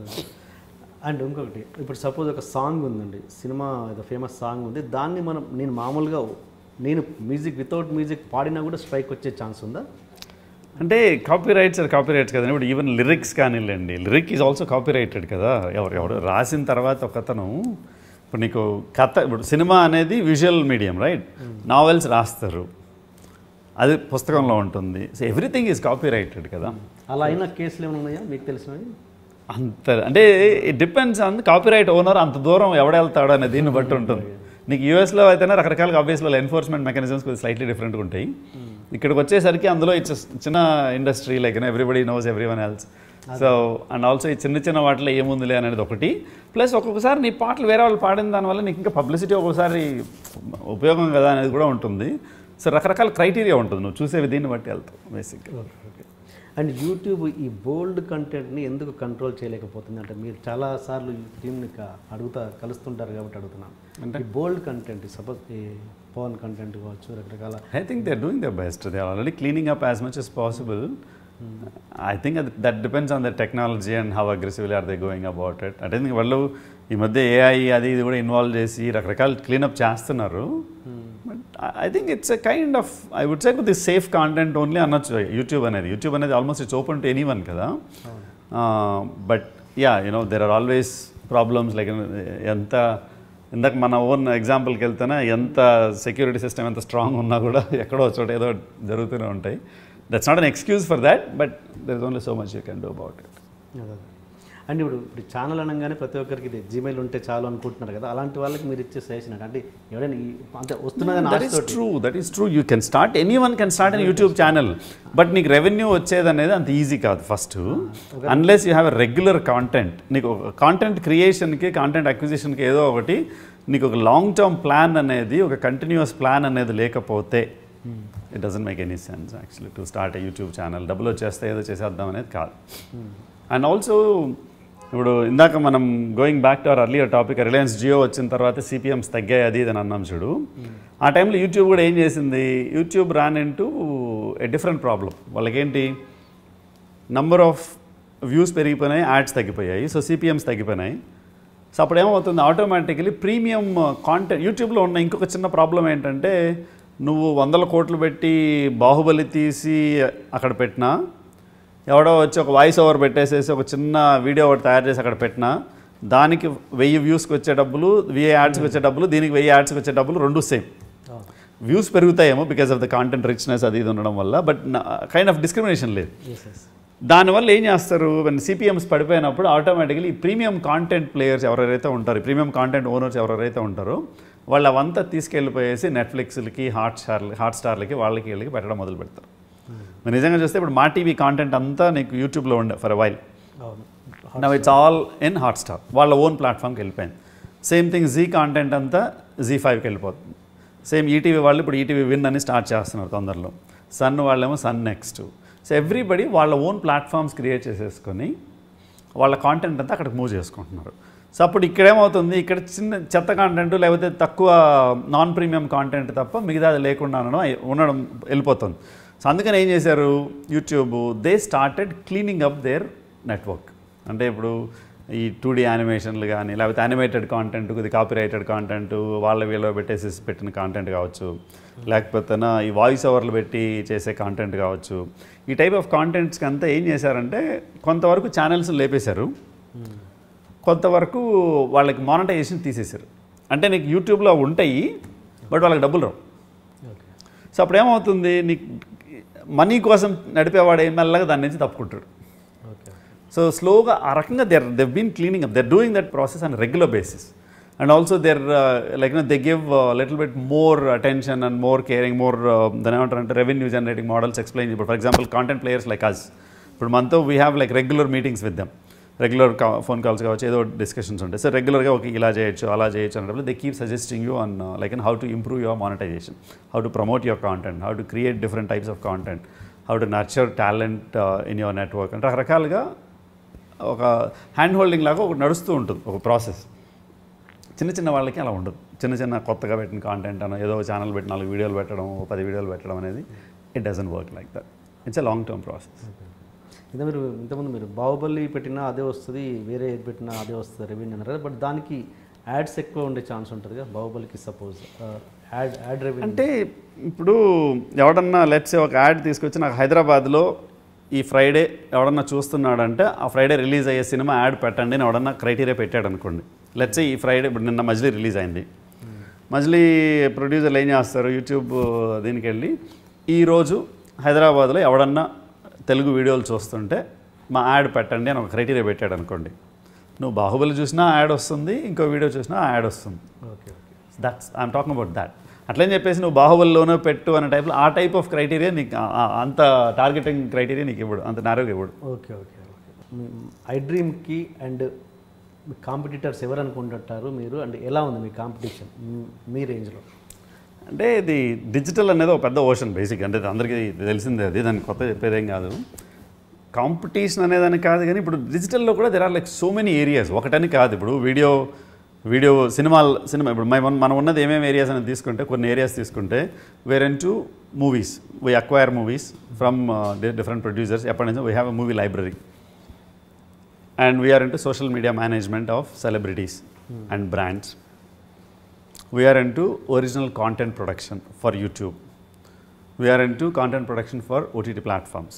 అండ్ ఇంకొకటి ఇప్పుడు సపోజ్ ఒక సాంగ్ ఉందండి సినిమా ఏదో ఫేమస్ సాంగ్ ఉంది దాన్ని మనం నేను మామూలుగా నేను మ్యూజిక్ వితౌట్ మ్యూజిక్ పాడినా కూడా స్ట్రైక్ వచ్చే ఛాన్స్ ఉందా అంటే కాపీ రైట్స్ కాపీ రైట్స్ కదండి ఇప్పుడు ఈవెన్ లిరిక్స్ కానివ్వండి lyric is also copyrighted కదా ఎవరు ఎవరు రాసిన తర్వాత ఒకతను ఇప్పుడు నీకు కథ ఇప్పుడు సినిమా అనేది విజువల్ మీడియం రైట్ నావెల్స్ రాస్తారు అది పుస్తకంలో ఉంటుంది so everything is copyrighted కదా అలా అయిన కేసులు ఏమైనా ఉన్నాయా మీకు తెలిసినవి అంత అంటే it depends on copyright owner అంత దూరం ఎవడెళ్తాడు అనే దీన్ని బట్టి ఉంటుంది నీకు యూఎస్లో అయితేనే రకరకాల ఆబ్వియస్లో ఎన్ఫోర్స్మెంట్ మెకానిజమ్స్ కొద్దిగా స్లైట్లీ డిఫరెంట్గా ఉంటాయి ఇక్కడికి వచ్చేసరికి అందులో ఇట్స్ చిన్న industry like everybody knows everyone else so and also ఈ చిన్న చిన్న వాటిలో ఏముందిలే అనేది ఒకటి ప్లస్ ఒక్కొక్కసారి నీ పాటలు వేరే వాళ్ళు పాడిన దానివల్ల నీకు ఇంకా పబ్లిసిటీ ఒక్కొక్కసారి ఉపయోగం కదా అనేది కూడా ఉంటుంది సో రకరకాల క్రైటీరియా ఉంటుంది నువ్వు చూసే దీన్ని బట్టి వెళ్తావు బేసిక్గా ఓకే అండ్ యూట్యూబ్ ఈ బోల్డ్ కంటెంట్ని ఎందుకు కంట్రోల్ చేయలేకపోతుంది అంటే మీరు చాలా సార్లు ఈ టీంని క- అడుగుతా కలుస్తుంటారు కాబట్టి అడుగుతున్నాను ఈ బోల్డ్ కంటెంట్ సపోజ్ ఈ పవన్ కంటెంట్ కావచ్చు రకరకాల I think they're doing their best. They're already cleaning up as much as possible. I think that, that depends on the technology and how aggressively are they going about it. I think వాళ్ళు ఈ మధ్య AI అది ఇది కూడా involve చేసి రకరకాల cleanup చేస్తున్నారు but I think it's a kind of I would say the safe content only అనొచ్చు యూట్యూబ్ అనేది యూట్యూబ్ అనేది almost it's open to anyone కదా but yeah you know there are always problems like ఎంత ఇందాక మన own ఎగ్జాంపుల్కి వెళ్తేనే ఎంత సెక్యూరిటీ సిస్టమ్ ఎంత స్ట్రాంగ్ ఉన్నా కూడా ఎక్కడో ఒక చోట ఏదో జరుగుతూనే ఉంటాయి that's not an excuse for that but there is only so much you can do about it అదే. అండ్ ఇప్పుడు ఇప్పుడు ఛానల్ అనగానే ప్రతి ఒక్కరికి ఇది జీమెయిల్ ఉంటే చాలు అనుకుంటున్నారు కదా అలాంటి వాళ్ళకి మీరు ఇచ్చే సజెషన్ అంటే ఎవరైనా ఈ- అంటే వస్తున్నదని దట్ ఈస్ ఆశతోటి true that is true you can start anyone can start on YouTube channel but నీకు రెవెన్యూ వచ్చేది అనేది అంత ఈజీ కాదు first unless you have a regular content నీకు కాంటెంట్ క్రియేషన్కి కాంటెంట్ అక్విజిషన్కి ఏదో ఒకటి నీకు ఒక లాంగ్ టర్మ్ ప్లాన్ అనేది ఒక కంటిన్యూస్ ప్లాన్ అనేది లేకపోతే it doesn't make any sense actually to start YouTube channel డబ్బులు వచ్చేస్తే ఏదో చేసేద్దాం అనేది కాదు అండ్ ఆల్సో ఇప్పుడు ఇందాక మనం going back to our earlier topic Reliance Jio వచ్చిన తర్వాత సిపిఎమ్స్ తగ్గాయి అది ఇది అని అన్నాం చూడు ఆ టైంలో యూట్యూబ్ కూడా ఏం చేసింది YouTube ran into a different problem వాళ్ళకేంటి నంబర్ ఆఫ్ వ్యూస్ పెరిగిపోయినాయి యాడ్స్ తగ్గిపోయాయి సో సిపిఎమ్స్ తగ్గిపోయినాయి సో అప్పుడు ఏమవుతుంది ఆటోమేటికలీ ప్రీమియం కాంటెంట్ యూట్యూబ్లో ఉన్న ఇంకొక చిన్న ప్రాబ్లం ఏంటంటే నువ్వు వందల కోట్లు పెట్టి బాహుబలి తీసి అక్కడ పెట్టినా ఎవడో వచ్చి ఒక వాయిస్ ఓవర్ పెట్టేసేసి ఒక చిన్న వీడియో ఒకటి తయారు చేసి అక్కడ పెట్టినా దానికి వెయ్యి వ్యూస్కి వచ్చే డబ్బులు వెయ్యి యాడ్స్కి వచ్చే డబ్బులు దీనికి వెయ్యి యాడ్స్కి వచ్చే డబ్బులు రెండు సేమ్ వ్యూస్ పెరుగుతాయేమో because of the content richness అది ఇది ఉండడం వల్ల బట్ కైండ్ ఆఫ్ డిస్క్రిమినేషన్ లేదు ఎస్ ఎస్ దానివల్ల ఏం చేస్తారు సిపిఎమ్స్ పడిపోయినప్పుడు ఆటోమేటికలీ ఈ ప్రీమియం కాంటెంట్ ప్లేయర్స్ ఎవరెవరైతే ఉంటారో ఈ ప్రీమియం కాంటెంట్ ఓనర్స్ ఎవరెవరైతే ఉంటారో వాళ్ళు అవంతా తీసుకెళ్ళిపోయేసి నెట్ఫ్లిక్స్లకి హాట్ స్టార్ హాట్ స్టార్లకి వాళ్ళకి వీళ్ళకి పెట్టడం మొదలు పెడతారు మీరు నిజంగా చూస్తే ఇప్పుడు మా టీవీ కాంటెంట్ అంతా నీకు యూట్యూబ్లో ఉండే ఫర్ వైల్ అవును now it's all in Hotstar వాళ్ళ ఓన్ ప్లాట్ఫామ్కి వెళ్ళిపోయింది సేమ్ థింగ్ జీ కాంటెంట్ అంతా జీ ఫైవ్కి వెళ్ళిపోతుంది సేమ్ ఈటీవీ వాళ్ళు ఇప్పుడు ఈటీవీ విన్ అని స్టార్ట్ చేస్తున్నారు తొందరలో సన్ వాళ్ళేమో సన్ నెక్స్ట్ సో ఎవ్రీబడి వాళ్ళ ఓన్ ప్లాట్ఫామ్స్ క్రియేట్ చేసేసుకొని వాళ్ళ కాంటెంట్ అంతా అక్కడికి మూవ్ చేసుకుంటున్నారు సో అప్పుడు ఇక్కడ ఏమవుతుంది ఇక్కడ చిన్న చెత్త కాంటెంట్ లేకపోతే తక్కువ నాన్ ప్రీమియం కాంటెంట్ తప్ప మిగతాది లేకుండా ఉండడం ఉండడం వెళ్ళిపోతుంది సో అందుకని ఏం చేశారు YouTube they started cleaning up their network అంటే ఇప్పుడు ఈ టూ డీ యానిమేషన్లు కానీ లేకపోతే యానిమేటెడ్ కాంటెంట్ ఇది కాపీరైటెడ్ కాంటెంట్ వాళ్ళ వీళ్ళ పెట్టేసి పెట్టిన కాంటెంట్ కావచ్చు లేకపోతే ఈ వాయిస్ ఓవర్లు పెట్టి చేసే కాంటెంట్ కావచ్చు ఈ టైప్ ఆఫ్ కాంటెంట్స్కి అంతా ఏం చేశారంటే కొంతవరకు ఛానల్స్ లేపేశారు కొంతవరకు వాళ్ళకి మానిటైజేషన్ తీసేశారు అంటే నీకు యూట్యూబ్లో ఉంటాయి బట్ వాళ్ళకి డబ్బులు రావు ఓకే సో అప్పుడు ఏమవుతుంది నీకు మనీ కోసం నడిపేవాడు ఏం మెల్లగా దాని నుంచి తప్పుకుంటాడు ఓకే సో స్లోగా ఆ రకంగా there they've been cleaning up they're doing that process on regular basis and also there like they give little bit more attention and more caring more దాని ఏమంటారు అంటే రెవెన్యూ జనరేటింగ్ మోడల్స్ ఎక్స్ప్లెయిన్ ఇప్పుడు for example content players like us ఇప్పుడు మనతో we have like regular meetings with them regular phone calls కావచ్చు ఏదో discussions ఉంటాయి so రెగ్యులర్గా ఓకే ఇలా చేయొచ్చు అలా చేయొచ్చు అన్నప్పుడు they keep suggesting you on like how to improve your monetization how to promote your content how to create different types of content how to nurture talent in your network అంటే రకరకాలుగా ఒక hand holding లాగా ఒకటి నడుస్తూ ఉంటుంది ఒక process చిన్న చిన్న వాళ్ళకి అలా ఉండదు చిన్న చిన్న కొత్తగా పెట్టిన కాంటెంట్ అనో ఏదో ఛానల్ పెట్టి నాలుగు వీడియోలు పెట్టడం ఓ పది వీడియోలు పెట్టడం అనేది it doesn't work like that it's a long term process ఇదే మీరు ఇంతకుముందు మీరు బాహుబలి పెట్టినా అదే వస్తుంది వేరే ఏది పెట్టినా అదే వస్తుంది రెవెన్యూ అన్నారు కదా బట్ దానికి యాడ్స్ ఎక్కువ ఉండే ఛాన్స్ ఉంటుంది కదా బాహుబలికి సపోజ్ యాడ్ యాడ్ రెవెన్యూ అంటే ఇప్పుడు ఎవడన్నా లెట్స్ ఒక యాడ్ తీసుకొచ్చి నాకు హైదరాబాద్లో ఈ ఫ్రైడే ఎవడన్నా చూస్తున్నాడంటే ఆ ఫ్రైడే రిలీజ్ అయ్యే సినిమా యాడ్ పెట్టండి అని ఎవడన్నా క్రైటీరియా పెట్టాడు అనుకోండి లెట్స్ ఈ ఫ్రైడే ఇప్పుడు నిన్న మజిలీ రిలీజ్ అయింది మజిలీ ప్రొడ్యూసర్లు ఏం చేస్తారు యూట్యూబ్ దీనికి వెళ్ళి ఈరోజు హైదరాబాద్లో ఎవడన్నా తెలుగు వీడియోలు చూస్తుంటే మా యాడ్ పెట్టండి అని ఒక క్రైటీరియా పెట్టాడు అనుకోండి నువ్వు బాహుబలి చూసినా యాడ్ వస్తుంది ఇంకో వీడియో చూసినా యాడ్ వస్తుంది okay okay that's I'm talking about that అట్లని చెప్పేసి నువ్వు బాహుబలిలోనే పెట్టు అనే టైప్లో ఆ టైప్ ఆఫ్ క్రైటీరియా నీకు ఆ- ఆ- అంత టార్గెటింగ్ క్రైటీరియా నీకు ఇవ్వడు అంత నేరోగా ఇవ్వడు ఓకే ఓకే ఓకే ఐ డ్రీమ్కి అండ్ మీ కాంపిటీటర్స్ ఎవరు అనుకుంటుంటారు మీరు అండ్ ఎలా ఉంది మీ కాంపిటీషన్ మీ రేంజ్లో అంటే ఇది డిజిటల్ అనేది ఒక పెద్ద ఓషన్ బేసిక్ అంటే ఇది అందరికీ తెలిసిందే అది దానికి కొత్త చెప్పేదేం కాదు కాంపిటీషన్ అనేదని కాదు కానీ ఇప్పుడు డిజిటల్లో కూడా there are like so many areas ఒకటని కాదు ఇప్పుడు వీడియో వీడియో సినిమాలు సినిమా ఇప్పుడు మనం మనం ఉన్నది ఏమేమి ఏరియాస్ అనేది తీసుకుంటే కొన్ని ఏరియాస్ తీసుకుంటే where in to movies we acquire movies from different producers ఎప్పటి నుంచో we have a movie library and we're into social media management of celebrities and brands we are into original content production for YouTube. We are into content production for OTT platforms.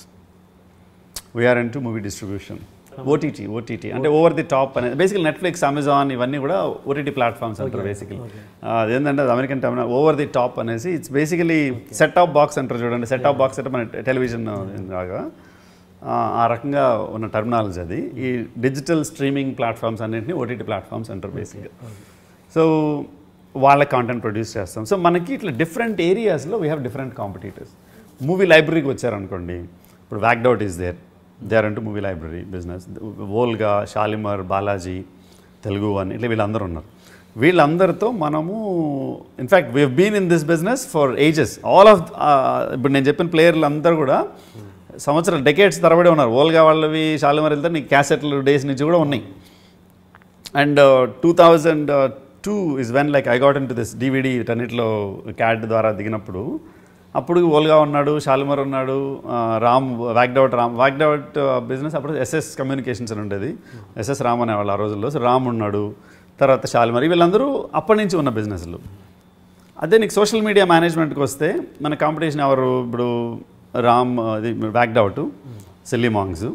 We are into movie distribution. OTT, OTT. అంటే over the top అనేది basically Netflix Amazon ఇవన్నీ కూడా OTT platforms అంటారు basically అదేంటంటే అది American term over the top అనేసి it's basically set of box అంటారు చూడండి సెట్ ఆఫ్ బాక్స్ అంటే మన టెలివిజన్ లాగా ఆ, ఆ రకంగా ఉన్న టర్మినాలజీ అది ఈ డిజిటల్ స్ట్రీమింగ్ ప్లాట్ఫామ్స్ అన్నింటినీ ఓటీటీ ప్లాట్ఫామ్స్ అంటారు బేసిక్గా సో వాళ్ళ కాంటెంట్ ప్రొడ్యూస్ చేస్తాం సో మనకి ఇట్లా డిఫరెంట్ ఏరియాస్లో we have different competitors movie లైబ్రరీకి వచ్చారనుకోండి ఇప్పుడు వ్యాక్డౌట్ ఈస్ దేర్ దే ఆర్ అంటూ movie library business Volga Shalimar Balaji Telugu అని ఇట్లా వీళ్ళందరూ ఉన్నారు వీళ్ళందరితో మనము in fact we been in this business for ages all of ఇప్పుడు నేను చెప్పిన ప్లేయర్లు అందరూ కూడా సంవత్సరాలు డెకేట్స్ తరబడి ఉన్నారు ఓల్గా వాళ్ళవి షాలిమర్ వెళ్తే నీకు క్యాసెట్లు డేస్ నుంచి కూడా ఉన్నాయి and two thousand two is when like I got in to this DVD వీటన్నిటిలో క్యాట్ ద్వారా దిగినప్పుడు అప్పుడు ఓల్గా ఉన్నాడు షాలిమర్ ఉన్నాడు ఆ, రామ్ వ్యాక్డౌట్ రామ్ వ్యాక్డౌట్ బిజినెస్ అప్పుడు ఎస్ఎస్ కమ్యూనికేషన్స్ అని ఉండేది ఎస్ఎస్ రామ్ అనేవాళ్ళు ఆ రోజుల్లో సో రామ్ ఉన్నాడు తర్వాత షాలిమర్ వీళ్ళందరూ అప్పటి నుంచి ఉన్న బిజినెస్లు అదే నీకు సోషల్ మీడియా మేనేజ్మెంట్కి వస్తే మన కాంపిటీషన్ ఎవరు ఇప్పుడు రామ్ అది backed out silly monks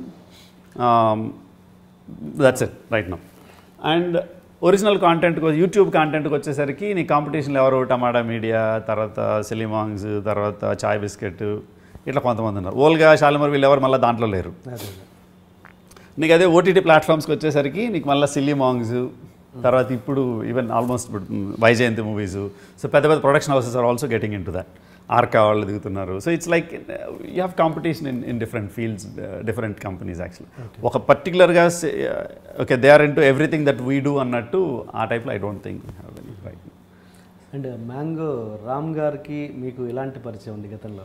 that's it right now and original కాంటెంట్కి యూట్యూబ్ కాంటెంట్కి వచ్చేసరికి నీ కాంపిటీషన్లో ఎవరు టమాటా మీడియా తర్వాత సిలిమాంగ్స్ తర్వాత చాయ్ బిస్కెట్ ఇట్లా కొంతమంది ఉన్నారు ఓల్గా షాలిమర్ వీళ్ళు ఎవరు మళ్ళీ దాంట్లో లేరు అదే నీకు అదే ఓటీటీ ప్లాట్ఫామ్స్కి వచ్చేసరికి నీకు మళ్ళీ సిల్లీ మాంగ్స్ తర్వాత ఇప్పుడు ఈవెన్ ఆల్మోస్ట్ ఇప్పుడు వైజయంతి మూవీస్ సో పెద్ద పెద్ద production houses are also getting in to that Arka వాళ్ళు దిగుతున్నారు so it's like you have competition in in different fields different companies actually ఒక పర్టికులర్గా okay they are in to everything that we do అన్నట్టు ఆ టైప్లో I don't think have any right and Mango Ram గారికి మీకు ఎలాంటి పరిచయం ఉంది గతంలో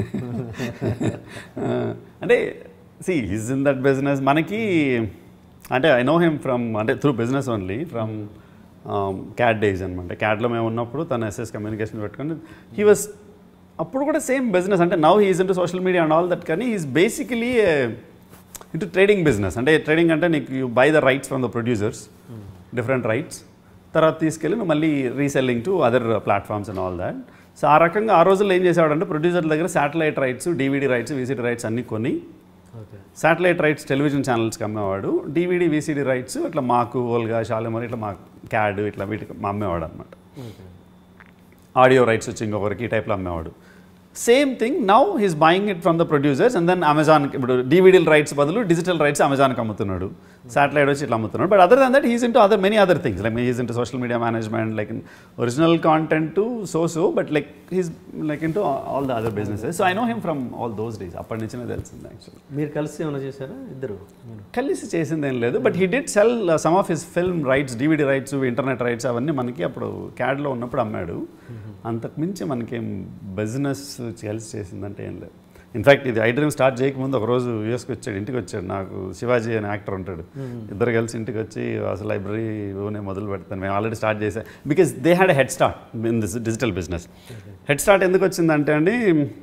అంటే see is in that business మనకి అంటే ఐ నో హిమ్ ఫ్రమ్ అంటే త్రూ బిజినెస్ ఓన్లీ ఫ్రమ్ క్యాట్ డేస్ అనమాట క్యాట్లో మేము ఉన్నప్పుడు తను ఎస్ఎస్ కమ్యూనికేషన్ పెట్టుకుని హీ వాస్ అప్పుడు కూడా సేమ్ బిజినెస్ అంటే now he's into social media and all that కానీ is basically into trading business అంటే ట్రేడింగ్ అంటే నీకు you buy the rights from the producers different rights తర్వాత తీసుకెళ్ళి నువ్వు మళ్ళీ reselling to other platforms and all that so ఆ రకంగా ఆ రోజుల్లో ఏం చేసేవాడంటే ప్రొడ్యూసర్ దగ్గర satellite rights DVD rights VCD rights అన్ని కొని ఓకే శాటిలైట్ రైట్స్ టెలివిజన్ ఛానల్స్కి అమ్మేవాడు డీవీడీ వీసీడీ రైట్స్ ఇట్లా మాకు ఓల్గా షాలిమర్ ఇట్లా మా క్యాడ్ ఇట్లా వీటికి మా అమ్మేవాడు అనమాట ఓకే ఆడియో రైట్స్ వచ్చి ఇంకొకరికి ఈ టైప్లో అమ్మేవాడు same thing now he's buying it from the producers and then Amazon ఇప్పుడు డివిడిల్ రైట్స్ బదులు డిజిటల్ రైట్స్ అమెజాన్కి అమ్ముతున్నాడు సాటిలైట్ వచ్చి ఇట్లా అమ్ముతున్నాడు but other than that he's into other many other things like he's into social media management like original content to so so but like he's like into all the other businesses so I know him from all those days అప్పటి నుంచినే తెలిసింది actually మీరు కలిసి ఏమైనా చేశారా ఇద్దరు మీరు కలిసి చేసింది ఏం లేదు but he did sell some of his film rights DVD rights internet rights అవన్నీ మనకి అప్పుడు క్యాడ్లో ఉన్నప్పుడు అమ్మాడు అంతకు మించి మనకేం బిజినెస్ కలిసి చేసిందంటే ఏం లేదు ఇన్ఫాక్ట్ ఇది ఐ డ్రీమ్ స్టార్ట్ చేయకముందు ఒక రోజు యూఎస్కి వచ్చాడు ఇంటికి వచ్చాడు నాకు శివాజీ అనే యాక్టర్ ఉంటాడు ఇద్దరు కలిసి ఇంటికి వచ్చి అసలు లైబ్రరీ ఓనే మొదలు పెడతాను మేము ఆల్రెడీ స్టార్ట్ చేసాం because they had head start in this digital business head start ఎందుకు వచ్చిందంటే అండి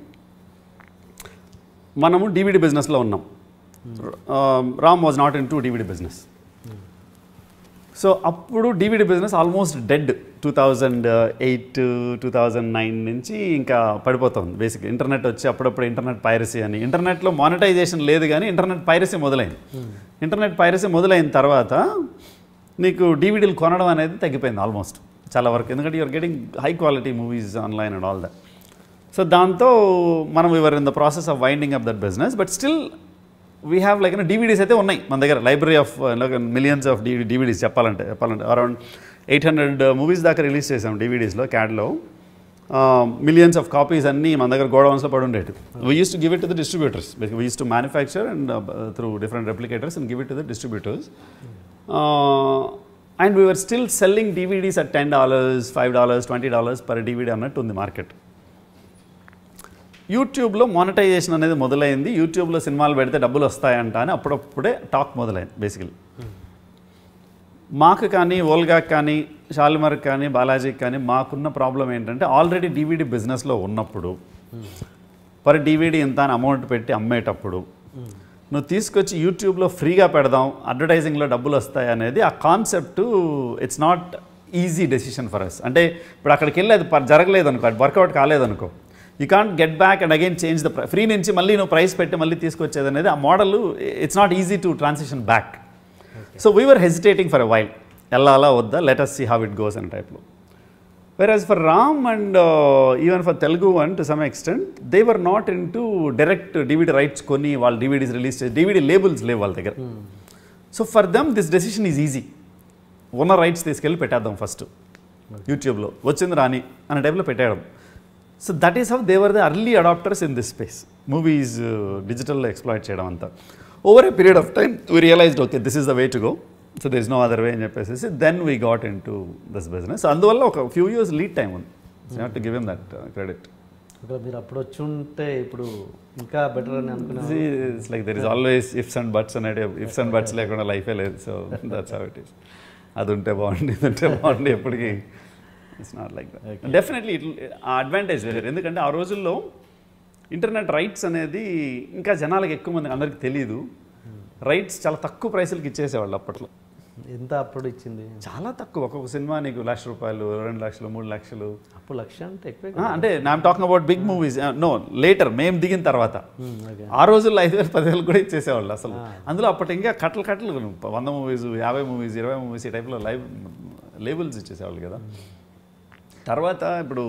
మనము డివిడి బిజినెస్లో ఉన్నాం Ram was not in to DVD business so అప్పుడు DVD business almost dead two thousand eight two thousand nine నుంచి ఇంకా పడిపోతుంది బేసిక్ ఇంటర్నెట్ వచ్చి అప్పుడప్పుడు ఇంటర్నెట్ పైరసీ అని ఇంటర్నెట్లో మానిటైజేషన్ లేదు కానీ ఇంటర్నెట్ పైరసీ మొదలైంది ఇంటర్నెట్ పైరసీ మొదలైన తర్వాత నీకు డివిడీలు కొనడం అనేది తగ్గిపోయింది ఆల్మోస్ట్ చాలా వరకు ఎందుకంటే you're getting high quality movies online and all that so దాంతో మనం we're in the process of winding up that business but still we have like DVDs అయితే ఉన్నాయి మన దగ్గర library of millions of DV DVDs చెప్పాలంటే చెప్పాలంటే around eight hundred movies దాకా release చేసాం డివిడీస్లో క్యాడ్లో మిలియన్స్ ఆఫ్ కాపీస్ అన్నీ మన దగ్గర గోడౌన్స్లో పడి ఉండేవి we use to give it to the distributors we use to manufacture and through different replicators and give it to the distributors and we're still selling DVDs at ten dollars five dollars twenty dollars per DVD అన్నట్టు ఉంది market యూట్యూబ్లో monetisation అనేది మొదలైంది యూట్యూబ్లో సినిమాలు పెడితే డబ్బులు వస్తాయంట అని అప్పుడప్పుడే టాక్ మొదలైంది బేసికలీ మాకు కానీ ఓల్గాకి కానీ షాలిమర్కి కానీ బాలాజీకి కానీ మాకున్న ప్రాబ్లం ఏంటంటే ఆల్రెడీ డివిడి బిజినెస్లో ఉన్నప్పుడు పర్ డివిడి ఇంత అని అమౌంట్ పెట్టి అమ్మేటప్పుడు నువ్వు తీసుకొచ్చి యూట్యూబ్లో ఫ్రీగా పెడదాం అడ్వర్టైజింగ్లో డబ్బులు వస్తాయి అనేది ఆ concept it's not easy decision for us అంటే ఇప్పుడు అక్కడికి వెళ్ళి అది ప- జరగలేదు అనుకో అది వర్కౌట్ కాలేదనుకో you can't get back and again change the free నుంచి మళ్ళీ నువ్వు ప్రైస్ పెట్టి మళ్ళీ తీసుకొచ్చేది అనేది ఆ model it's not easy to transition back so we're hesitating for a while వెళ్ళాలా వద్దా let us see how it goes అనే టైప్లో Whereas for Ram and uh, even for Telugu one to some extent, they were not into direct DVD rights కొని వాళ్ళ DVDs release చేసి DVD labels లేవు వాళ్ళ దగ్గర so for them this decision is easy ఉన్న rights తీసుకెళ్ళి పెట్టేద్దాం first యూట్యూబ్లో వచ్చింది రాని అనే టైప్లో పెట్టేయడం so that is how they were the early adopters in this space movies డిజిటల్లో ఎక్స్ప్లాయిట్ చేయడం అంతా over a period of time we realized okay this is the way to go so this no other way అని చెప్పేసి then we got in to this business అందువల్ల ఒక few years lead time ఉంది so to give em that credit ఒకవేళ మీరు అప్పుడు వచ్చి ఉంటే ఇప్పుడు ఇంకా బెటర్ అని అనుకున్నాను it's like there is always ifs and buts అనేది ఇఫ్స్ అండ్ బట్స్ లేకుండా లైఫే లేదు so that's how it is అది ఉంటే బాగుంది ఇది ఉంటే బాగుంది ఎప్పటికీ it's not like that definitely it uh advantage వేరే ఎందుకంటే ఆ రోజుల్లో ఇంటర్నెట్ రైట్స్ అనేది ఇంకా జనాలకు ఎక్కువ మంది అందరికీ తెలియదు రైట్స్ చాలా తక్కువ ప్రైసులకి ఇచ్చేసేవాళ్ళు అప్పట్లో ఎంత అప్పుడు ఇచ్చింది చాలా తక్కువ ఒక్కొక్క సినిమా నీకు లక్ష రూపాయలు రెండు లక్షలు మూడు లక్షలు అప్పుడు లక్ష అంటే ఎక్కువే ఆ, అంటే I'm talking about big movies no later మేము దిగిన తర్వాత ఓకే ఆ రోజుల్లో ఐదు వేలు పదివేలు కూడా ఇచ్చేసేవాళ్ళు అసలు అందులో అప్పటి ఇంకా కట్టలు కట్టలు వంద మూవీస్ యాభై మూవీస్ ఇరవై మూవీస్ ఈ టైప్లో లైవ్ లేబుల్స్ ఇచ్చేసేవాళ్ళు కదా తర్వాత ఇప్పుడు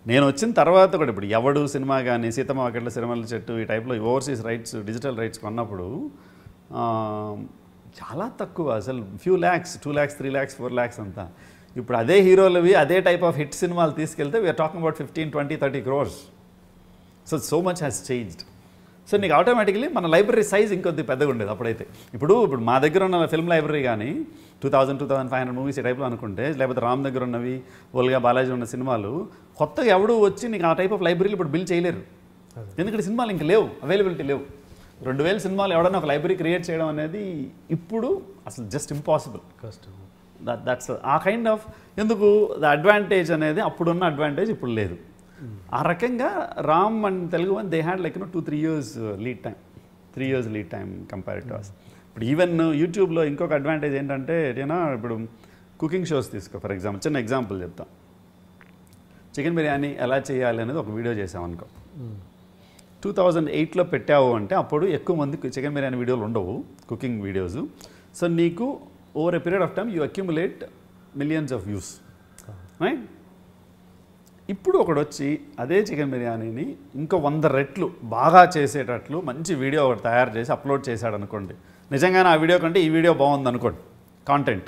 నేను వచ్చిన తర్వాత కూడా ఇప్పుడు ఎవడు సినిమా కానీ సీతమ్మ వాకెట్ల సినిమాల చెట్టు ఈ టైప్లో ఓవర్సీస్ రైట్స్ డిజిటల్ రైట్స్ కొన్నప్పుడు ఆ, చాలా తక్కువ అసలు few lakhs two lakhs three lakhs four lakhs అంతా ఇప్పుడు అదే హీరోలవి అదే టైప్ ఆఫ్ హిట్ సినిమాలు తీసుకెళ్తే we are talking about fifteen twenty thirty crores so so much has changed so నీకు ఆటోమేటిక్లీ మన లైబ్రరీ సైజ్ ఇంకొద్ది పెద్దగా ఉండేది అప్పుడైతే ఇప్పుడు ఇప్పుడు మా దగ్గర ఉన్న ఫిల్మ్ లైబ్రరీ కానీ two thousand two thousand five hundred movies ఈ టైప్లో అనుకుంటే లేకపోతే రామ్ దగ్గర ఉన్నవి ఓల్గా బాలాజీ ఉన్న సినిమాలు కొత్తగా ఎవడు వచ్చి నీకు ఆ టైప్ ఆఫ్ లైబ్రరీలు ఇప్పుడు బిల్ చేయలేరు ఎందుకంటే సినిమాలు ఇంక లేవు అవైలబిలిటీ లేవు రెండు వేల సినిమాలు ఎవడన్నా ఒక లైబ్రరీ క్రియేట్ చేయడం అనేది ఇప్పుడు అసలు జస్ట్ ఇంపాసిబుల్ కష్టం that that's uh kind of ఎందుకు ద అడ్వాంటేజ్ అనేది అప్పుడున్న అడ్వాంటేజ్ ఇప్పుడు లేదు ఆ రకంగా Ram and Telugu one they had like no two three years lead time three years lead time compare to us ఇప్పుడు ఈవెన్ యూట్యూబ్లో ఇంకొక అడ్వాంటేజ్ ఏంటంటే ఏదైనా ఇప్పుడు కుకింగ్ షోస్ తీసుకో ఫర్ ఎగ్జాంపుల్ చిన్న ఎగ్జాంపుల్ చెప్తాం చికెన్ బిర్యానీ ఎలా చేయాలి అనేది ఒక వీడియో చేసాం అనుకో టూ థౌజండ్ ఎయిట్లో పెట్టావు అంటే అప్పుడు ఎక్కువ మంది చికెన్ బిర్యానీ వీడియోలు ఉండవు కుకింగ్ వీడియోస్ సో నీకు over a period of time you accumulate millions of views right ఇప్పుడు ఒకడు వచ్చి అదే చికెన్ బిర్యానీని ఇంకో వంద రెట్లు బాగా చేసేటట్లు మంచి వీడియో ఒకటి తయారు చేసి అప్లోడ్ చేశాడు అనుకోండి నిజంగానే ఆ వీడియో కంటే ఈ వీడియో బాగుంది అనుకోండి కాంటెంట్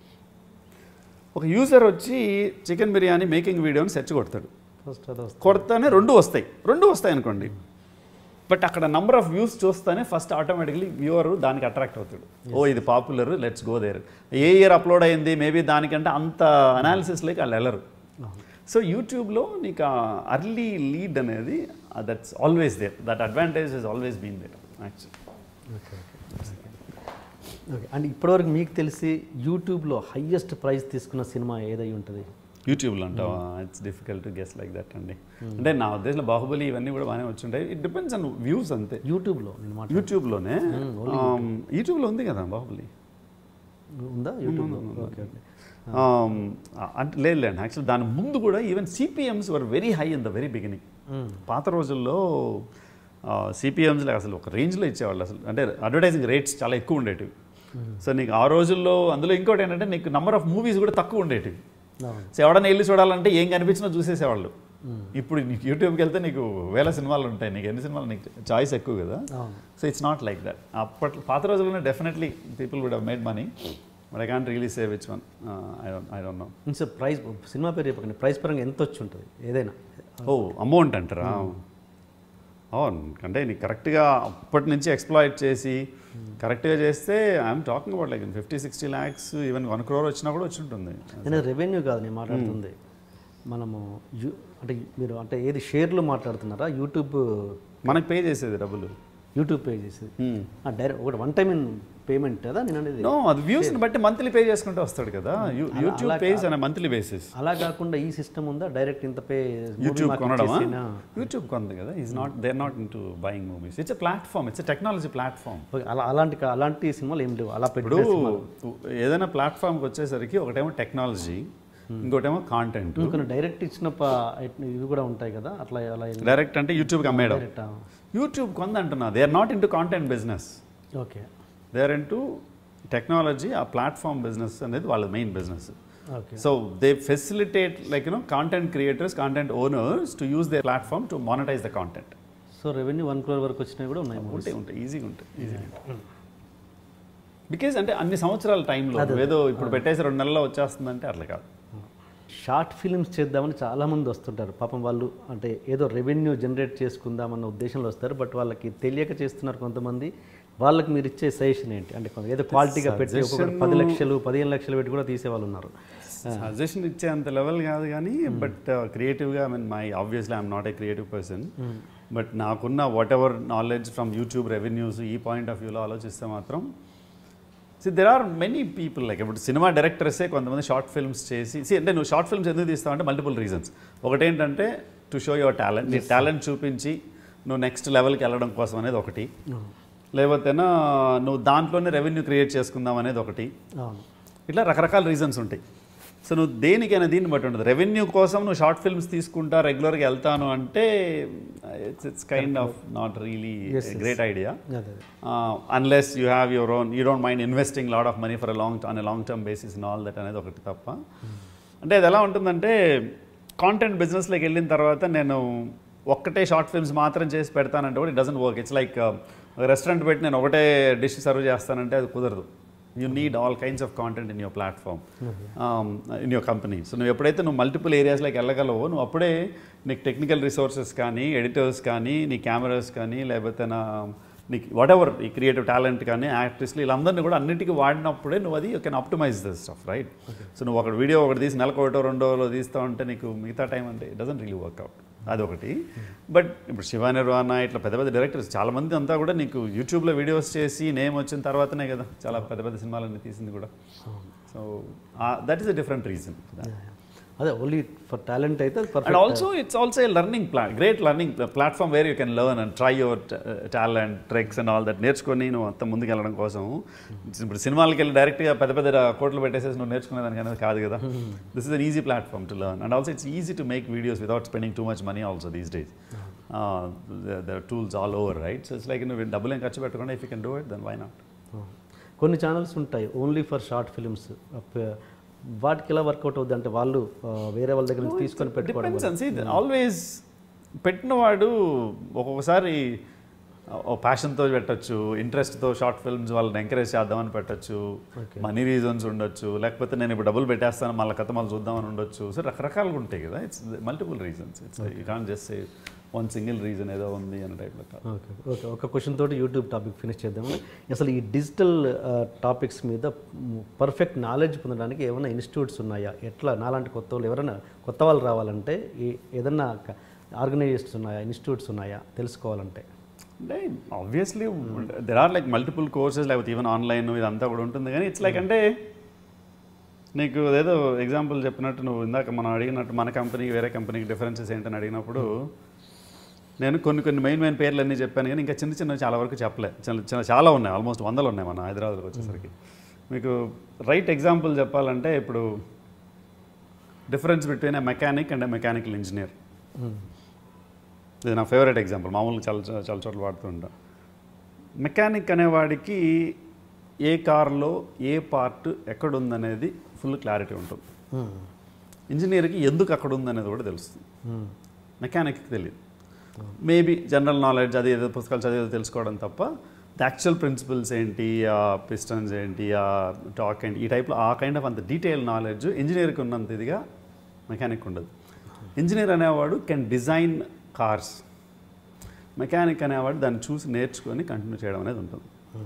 ఒక యూజర్ వచ్చి చికెన్ బిర్యానీ మేకింగ్ వీడియోని సెర్చ్ కొడతాడు ఫస్ట్ అది వస్తుంది కొడతానే రెండు వస్తాయి రెండు వస్తాయి అనుకోండి బట్ అక్కడ నంబర్ ఆఫ్ వ్యూస్ చూస్తానే ఫస్ట్ ఆటోమేటిక్లీ వ్యూవర్ దానికి అట్రాక్ట్ అవుతాడు ఓ ఇది popular let's go there a year upload అయింది మేబీ దానికంటే అంత అనాలిసిస్లోకి వాళ్ళు వెళ్ళరు సో యూట్యూబ్లో నీకు అర్లీ లీడ్ అనేది that's always there that advantage is always been there actually okay okay and ఇప్పటివరకు మీకు తెలిసి యూట్యూబ్లో హయ్యెస్ట్ ప్రైజ్ తీసుకున్న సినిమా ఏదై ఉంటుంది యూట్యూబ్లో అంటావా it's difficult to guess like that అండి అంటే నా ఉద్దేశంలో బాహుబలి ఇవన్నీ కూడా బాగానే వచ్చుంటాయి ఇట్ డిపెండ్స్ ఆన్ వ్యూస్ అంతే యూట్యూబ్లో నేను మాట యూట్యూబ్లోనే um, యూట్యూబ్లో ఉంది కదా బాహుబలి ఉందా యూట్యూబ్లో ఓకే ఓకే Um, అంటే లేదులేండి యాక్చువల్ దాని ముందు కూడా even CPMs were very high in the very beginning పాత రోజుల్లో సిపిఎమ్స్ అసలు ఒక రేంజ్లో ఇచ్చేవాళ్ళు అసలు అంటే అడ్వర్టైజింగ్ రేట్స్ చాలా ఎక్కువ ఉండేటివి సో నీకు ఆ రోజుల్లో అందులో ఇంకోటి ఏంటంటే నీకు నంబర్ ఆఫ్ మూవీస్ కూడా తక్కువ ఉండేటివి అవును సో ఎవడన్నా వెళ్ళి చూడాలంటే ఏం కనిపించినా చూసేసేవాళ్ళు ఇప్పుడు నీకు యూట్యూబ్కి వెళ్తే నీకు వేల సినిమాలు ఉంటాయి నీకు ఎన్ని సినిమాలు నీకు చాయిస్ ఎక్కువ కదా అవును so it's not like that అప్పట్లో పాత రోజుల్లోనే definitely people would have made money but I can't really say which one I don't I don't know ఇంకా ప్రైస్ సినిమా పేరు చెప్పకండి ప్రైస్ పరంగా ఎంత వచ్చి ఉంటుంది ఏదైనా ఓ అమౌంట్ అంటారా అవును అంటే నీకు కరెక్ట్గా అప్పటి నుంచి ఎక్స్ప్లాయిట్ చేసి కరెక్ట్గా చేస్తే I'm talking about like fifty sixty lakhs even one crore వచ్చినా కూడా వచ్చి ఉంటుంది నేను రెవెన్యూ కాదు నేను మాట్లాడుతుంది మనము యూ అంటే మీరు అంటే ఏది షేర్లు మాట్లాడుతున్నారా యూట్యూబ్ మనకి పే చేసేది డబ్బులు యూట్యూబ్ పే చేసేది డైరెక్ట్ ఒకటి వన్ టైం ఇన్ పేమెంట్ కదా నేను అనేది నో అది వ్యూస్ని బట్టి మంత్లీ పే చేసుకుంటూ వస్తాడు కదా యూట్యూబ్ పేస్ అనే మంత్లీ బేసిస్ అలా కాకుండా ఈ సిస్టమ్ ఉందా డైరెక్ట్ ఇంత పే యూట్యూబ్ కొనడమా యూట్యూబ్ కొంది కదా is not they not in to buying movies it's platform it's technology platform అలా అలాంటి అలాంటి సినిమాలు ఏం లేవు అలా ఇప్పుడు పెట్టు ఏదైనా ప్లాట్ఫామ్కి వచ్చేసరికి ఒకటేమో టెక్నాలజీ ఇంకోటేమో కాంటెంట్ కొన్ని డైరెక్ట్ ఇచ్చిన ప- ఇవి కూడా ఉంటాయి కదా అట్లా అలా ఏం- డైరెక్ట్ అంటే యూట్యూబ్కి అమ్మేయడం డైరెక్ట్ యూట్యూబ్ కొంది అంటున్నా they are not in to content business okay they are in to technology uh platform business అనేది వాళ్ళ main business okay so they facilitate like you know content creators content owners to use they platform to monetize the content so revenue one crore వరకు వచ్చినవి కూడా ఉన్నాయి ఉంటాయి ఉంటాయి ఈజీగా ఉంటాయి ఈజీగా బికాజ్ అంటే అన్ని సంవత్సరాల టైంలో ఏదో ఇప్పుడు పెట్టేసి రెండు నెలల్లో వచ్చేస్తుందంటే అట్లా కాదు షార్ట్ ఫిల్మ్స్ చేద్దామని చాలామంది వస్తుంటారు పాపం వాళ్ళు అంటే ఏదో రెవెన్యూ జనరేట్ చేసుకుందామన్న ఉద్దేశంలో వస్తారు బట్ వాళ్ళకి తెలియక చేస్తున్నారు కొంతమంది వాళ్ళకి మీరు ఇచ్చే సజెషన్ ఏంటి అంటే కొంత ఏదో క్వాలిటీగా పెట్టి ఒక్కొక్కటి పది లక్షలు పదిహేను లక్షలు పెట్టి కూడా తీసే వాళ్ళు ఉన్నారు సజెషన్ ఇచ్చే అంత లెవెల్ కాదు కానీ బట్ క్రియేటివ్గా I mean my obviously I'm not a creative person but నాకున్న వాట్ ఎవర్ నాలెడ్జ్ ఫ్రమ్ యూట్యూబ్ రెవెన్యూస్ ఈ పాయింట్ ఆఫ్ వ్యూలో ఆలోచిస్తే మాత్రం see there are many people like ఇప్పుడు సినిమా డైరెక్టర్సే కొంతమంది షార్ట్ ఫిల్మ్స్ చేసి సి అంటే నువ్వు షార్ట్ ఫిల్మ్స్ ఎందుకు తీస్తావు అంటే మల్టిపుల్ రీజన్స్ ఒకటేంటంటే టు షో యువర్ టాలెంట్ నీ టాలెంట్ చూపించి నువ్వు నెక్స్ట్ లెవెల్కి వెళ్ళడం కోసం అనేది ఒకటి లేకపోతేనా నువ్వు దాంట్లోనే రెవెన్యూ క్రియేట్ చేసుకుందాం అనేది ఒకటి అవును ఇట్లా రకరకాల రీజన్స్ ఉంటాయి సో నువ్వు దేనికైనా దీన్ని బట్టి ఉంటుంది రెవెన్యూ కోసం నువ్వు షార్ట్ ఫిల్మ్స్ తీసుకుంటా రెగ్యులర్గా వెళ్తాను అంటే it's it's kind of not really great idea అదే అదే unless you have your own you don't mind investing lot of money for a long on a long term basis in all that అనేది ఒకటి తప్ప అంటే అది ఎలా ఉంటుందంటే content బిజినెస్లోకి వెళ్ళిన తర్వాత నేను ఒక్కటే షార్ట్ ఫిల్మ్స్ మాత్రం చేసి పెడతానంటే కూడా it doesn't work it's like restaurant పెట్టి నేను ఒకటే డిష్ సర్వ్ చేస్తానంటే అది కుదరదు you need all kinds of content in your platform in your company so నువ్వు ఎప్పుడైతే నువ్వు మల్టిపుల్ ఏరియాస్లోకి వెళ్ళగలవో నువ్వు అప్పుడే నీకు టెక్నికల్ రిసోర్సెస్ కానీ ఎడిటర్స్ కానీ నీ కెమెరాస్ కానీ లేకపోతే నా నీకు వాట్ ఎవర్ ఈ క్రియేటివ్ టాలెంట్ కానీ యాక్ట్రెస్లు వీళ్ళందరినీ కూడా అన్నిటికీ వాడినప్పుడే నువ్వు అది you can optimize this stuff right so నువ్వు ఒక వీడియో ఒకటి తీసి నెలకు ఒకటో రెండోలో తీస్తావు అంటే నీకు మిగతా టైం అంటే ఇట్ డజంట్ రియలీ వర్క్అవుట్ అదొకటి బట్ ఇప్పుడు శివ నిర్వాణ ఇట్లా పెద్ద పెద్ద డైరెక్టర్స్ చాలా మంది అంతా కూడా నీకు యూట్యూబ్లో వీడియోస్ చేసి నేమ్ వచ్చిన తర్వాతనే కదా చాలా పెద్ద పెద్ద సినిమాలన్నీ తీసింది కూడా so that is a different reason అదే ఓన్లీ ఫర్ టాలెంట్ అయితే and perfect also it's also a learning ప్లా great learning platform where you can learn and try your talent tricks and all that నేర్చుకొని నువ్వు అంత ముందుకు వెళ్ళడం కోసం ఇప్పుడు సినిమాలకి వెళ్ళి డైరెక్ట్గా పెద్ద పెద్ద కోట్లు పెట్టేసేసి నువ్వు నేర్చుకునేదానికి అనేది కాదు కదా this is an easy platform to learn and also it's easy to make videos without spending too much money also these days there tools all over right so it's like నువ్వు డబ్బులు ఏం ఖర్చు పెట్టకుండా if you can do it then why not కొన్ని channels ఉంటాయి only for short films వాటికి ఎలా work out అవుద్ది అంటే వాళ్ళు ఆ, వేరే వాళ్ళ దగ్గర నుంచి తీసుకొని పెట్టుకోవడం డిపెండ్స్ అండ్ సీ ఆల్వేస్ పెట్టినవాడు ఒక్కొక్కసారి ఓ ప్యాషన్తో పెట్టచ్చు ఇంట్రెస్ట్తో షార్ట్ ఫిల్మ్స్ వాళ్ళని ఎంకరేజ్ చేద్దామని పెట్టచ్చు మనీ రీజన్స్ ఉండొచ్చు లేకపోతే నేను ఇప్పుడు డబ్బులు పెట్టేస్తాను మళ్ళీ కథ మళ్ళీ చూద్దామని ఉండొచ్చు సో రకరకాలుగా ఉంటాయి కదా it's multiple reasons it's you can just say one single reason ఏదో ఉంది అనే టైప్లో కాదు ఓకే ఓకే ఒక క్వశ్చన్ తోటి యూట్యూబ్ టాపిక్ ఫినిష్ చేద్దాము అసలు ఈ డిజిటల్ టాపిక్స్ మీద పర్ఫెక్ట్ నాలెడ్జ్ పొందడానికి ఏమైనా ఇన్స్టిట్యూట్స్ ఉన్నాయా ఎట్లా నాలాంటి కొత్త వాళ్ళు ఎవరైనా కొత్త వాళ్ళు రావాలంటే ఈ- ఏదన్నా ఆర్గనైజేషన్స్ ఉన్నాయా ఇన్స్టిట్యూట్స్ ఉన్నాయా తెలుసుకోవాలంటే అంటే obviously there are like multiple courses లేకపోతే ఈవెన్ ఆన్లైన్ ఇదంతా కూడా ఉంటుంది కానీ ఇట్స్ లైక్ అంటే నీకు ఏదో ఎగ్జాంపుల్ చెప్పినట్టు నువ్వు ఇందాక మనం అడిగినట్టు మన కంపెనీకి వేరే కంపెనీకి డిఫరెన్సెస్ ఏంటని అడిగినప్పుడు నేను కొన్ని కొన్ని మెయిన్ మెయిన్ పేర్లు అన్నీ చెప్పాను కానీ ఇంకా చిన్న చిన్న చాలా వరకు చెప్పలే చిన్న చిన్న చాలా ఉన్నాయి ఆల్మోస్ట్ వందలు ఉన్నాయి మన హైదరాబాద్కి వచ్చేసరికి మీకు రైట్ ఎగ్జాంపుల్ చెప్పాలంటే ఇప్పుడు difference between a mechanic and a mechanical engineer ఇది నా ఫేవరెట్ ఎగ్జాంపుల్ మామూలుగా చాలా చాలా చోట్ల వాడుతూ ఉంటా మెకానిక్ అనేవాడికి ఏ కార్లో ఏ పార్ట్ ఎక్కడ ఉందనేది ఫుల్ క్లారిటీ ఉంటుంది ఇంజనీర్కి ఎందుకు అక్కడ ఉందనేది కూడా తెలుస్తుంది మెకానిక్కి తెలియదు మేబీ జనరల్ నాలెడ్జ్ అది ఏదో పుస్తకాలు చదివేదో తెలుసుకోవడం తప్ప ద యాక్చువల్ ప్రిన్సిపల్స్ ఏంటి ఆ పిస్టన్స్ ఏంటి ఆ టాక్ ఏంటి ఈ టైప్లో ఆ కైండ్ ఆఫ్ అంత డీటెయిల్ నాలెడ్జ్ ఇంజనీర్కి ఉన్నంత ఇదిగా మెకానిక్ ఉండదు ఇంజనీర్ అనేవాడు కెన్ డిజైన్ కార్స్ మెకానిక్ అనేవాడు దాన్ని చూసి నేర్చుకొని కంటిన్యూ చేయడం అనేది ఉంటుంది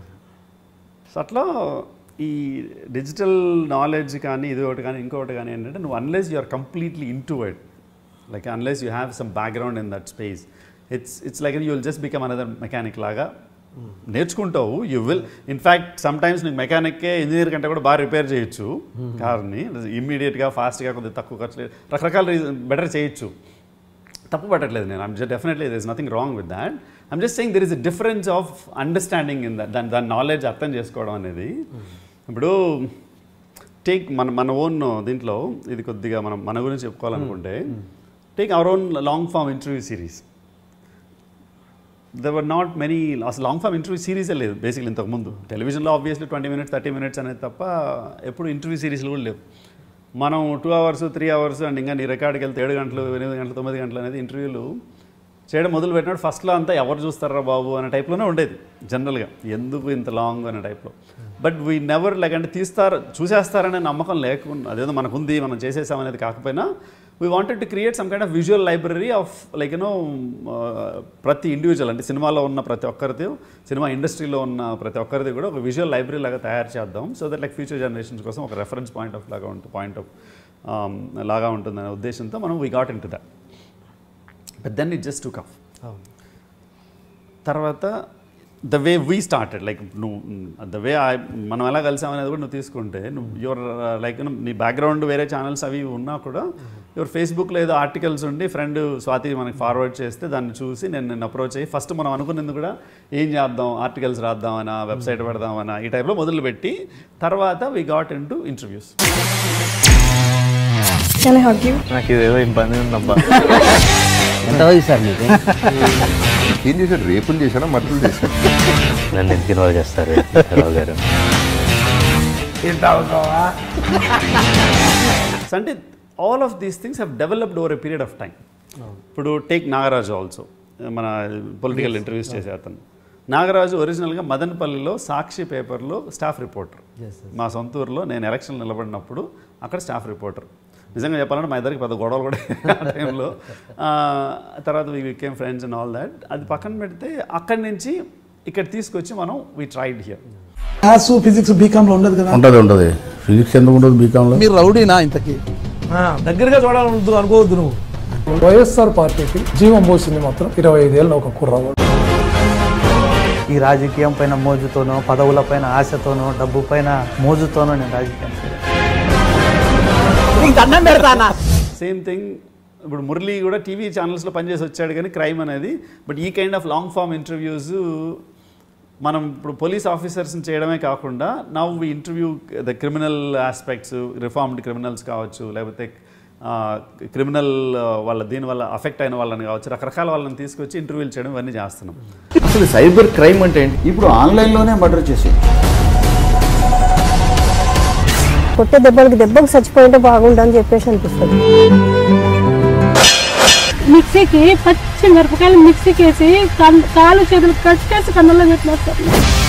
సో అట్లా ఈ డిజిటల్ నాలెడ్జ్ కానీ ఇది ఒకటి కానీ ఇంకొకటి కానీ ఏంటంటే నువ్వు unless you are completely in to it like unless you have some background in that space it's it's like you will just become another mechanic లాగా నేర్చుకుంటావు you will in fact some times నీకు మెకానిక్కే ఇంజనీర్ కంటే కూడా బాగా repair చేయొచ్చు కార్ని ఇమ్మీడియట్గా ఫాస్ట్గా కొద్దిగా తక్కువ ఖర్చు రకరకాల రీజన్ బెటర్ చేయొచ్చు తప్పు పట్టట్లేదు నేను I'm definitely there is nothing wrong with that I'm just saying there is a difference of understanding in that దాని దాని నాలెడ్జ్ అర్థం చేసుకోవడం అనేది ఇప్పుడు టేక్ మన మన ఓన్ దీంట్లో ఇది కొద్దిగా మనం మన గురించి చెప్పుకోవాలనుకుంటే take our own long form interview series there were not many అసలు లాంగ్ ఫామ్ ఇంటర్వ్యూ సిరీసే లేదు బేసిక్లీ ఇంతకుముందు టెలివిజన్లో obviously twenty minutes thirty minutes అనేది తప్ప ఎప్పుడు ఇంటర్వ్యూ సిరీస్లు కూడా లేవు మనం two hours three hours and ఇంకా నీ రికార్డ్కి వెళ్తే ఏడు గంటలు ఎనిమిది గంటలు తొమ్మిది గంటలు అనేది ఇంటర్వ్యూలు చేయడం మొదలు పెట్టినప్పుడు ఫస్ట్లో అంతా ఎవరు చూస్తారా బాబు అనే టైప్లోనే ఉండేది జనరల్గా ఎందుకు ఇంత లాంగ్ అనే టైప్లో బట్ వీ నెవర్ లైక్ అంటే తీస్తారు చూసేస్తారనే నమ్మకం లేకుండా అదేదో మనకు ఉంది మనం చేసేసామనేది కాకపోయినా we wanted to create some kind of visual library of like you know ప్రతి ఇండివిజువల్ అంటే సినిమాలో ఉన్న ప్రతి ఒక్కరిది సినిమా ఇండస్ట్రీలో ఉన్న ప్రతి ఒక్కరిది కూడా ఒక విజువల్ లైబ్రరీ లాగా తయారు చేద్దాం so that like future generations కోసం ఒక రెఫరెన్స్ పాయింట్ ఆఫ్ లాగా ఉంటుంది పాయింట్ ఆఫ్ లాగా ఉంటుందనే ఉద్దేశంతో మనం we got in to that but then it just took off తర్వాత the way we started like నువ్వు ద వే మనం ఎలా కలిసామనేది కూడా నువ్వు తీసుకుంటే నువ్వు యువర్ లైక్ నీ బ్యాక్గ్రౌండ్ వేరే ఛానల్స్ అవి ఉన్నా కూడా యువర్ ఫేస్బుక్లో ఏదో ఆర్టికల్స్ ఉండి ఫ్రెండ్ స్వాతి మనకి ఫార్వర్డ్ చేస్తే దాన్ని చూసి నేను నిన్ను అప్రోచ్ అయ్యి ఫస్ట్ మనం అనుకున్నది కూడా ఏం చేద్దాం ఆర్టికల్స్ రాద్దామనా వెబ్సైట్ పెడదామనా ఈ టైప్లో మొదలుపెట్టి తర్వాత we got in to interviews Can I hug you? నాకు ఇదేదో ఇబ్బంది ఉందబ్బా ఎంత వయసు సార్ మీకు ఏం చేశాడు రేపులు చేశాడా మర్డర్లు చేశాడు నన్ను ఎందుకు ఇన్వాల్వ్ చేస్తారు రావు గారు అంటే all of these things have developed over a period of time ఇప్పుడు టేక్ నాగరాజు ఆల్సో మన పొలిటికల్ ఇంటర్వ్యూస్ చేసే అతను నాగరాజు ఒరిజినల్గా మదనపల్లిలో సాక్షి పేపర్లో స్టాఫ్ రిపోర్టర్ మా సొంత ఊరిలో నేను ఎలక్షన్ నిలబడినప్పుడు అక్కడ స్టాఫ్ రిపోర్టర్ నిజంగా చెప్పాలంటే మా ఇద్దరికి పెద్ద గొడవలు కూడా ఆ టైంలో ఆ, తర్వాత we became friends and all that అది పక్కన పెడితే అక్కడి నుంచి ఇక్కడ తీసుకొచ్చి మనం we tried here maths physics BCom లో ఉండదు కదా ఉంటుంది ఉంటుంది ఫిజిక్స్ ఎందుకు ఉండదు బీకాంలో మీరు రౌడీనా ఇంతకి ఆ, దగ్గరగా చూడాలని అనుకోవద్దు నువ్వు వైఎస్ఆర్ పార్టీకి జీవం పోసింది మాత్రం ఇరవై ఐదేళ్ళ ఒక కుర్రవాడు ఈ రాజకీయం పైన మోజుతోనో పదవుల పైన ఆశతోనో డబ్బు పైన మోజుతోనో నేను రాజకీయం చేయలేదు. సేమ్ థింగ్ ఇప్పుడు మురళి కూడా టీవీ ఛానల్స్లో పనిచేసి వచ్చాడు కానీ క్రైమ్ అనేది బట్ ఈ kind of long form interviews మనం ఇప్పుడు పోలీస్ ఆఫీసర్స్ని చేయడమే కాకుండా now interview the criminal aspects reformed criminals కావచ్చు లేకపోతే క్రిమినల్ వాళ్ళ దీని వల్ల అఫెక్ట్ అయిన వాళ్ళని కావచ్చు రకరకాల వాళ్ళని తీసుకొచ్చి ఇంటర్వ్యూలు చేయడం ఇవన్నీ చేస్తున్నాం అసలు సైబర్ క్రైమ్ అంటే ఏంటి ఇప్పుడు ఆన్లైన్లోనే మర్డర్ చేసి కొట్టే దెబ్బలకి దెబ్బకి చచ్చిపోయింటే బాగుండని చెప్పేసి అనిపిస్తుంది మిక్సీకి పచ్చి మిరపకాయలు మిక్సీకి వేసి కన్- కాలు చేతులు కట్టేసి కన్నుల్లో పెట్టినారు సార్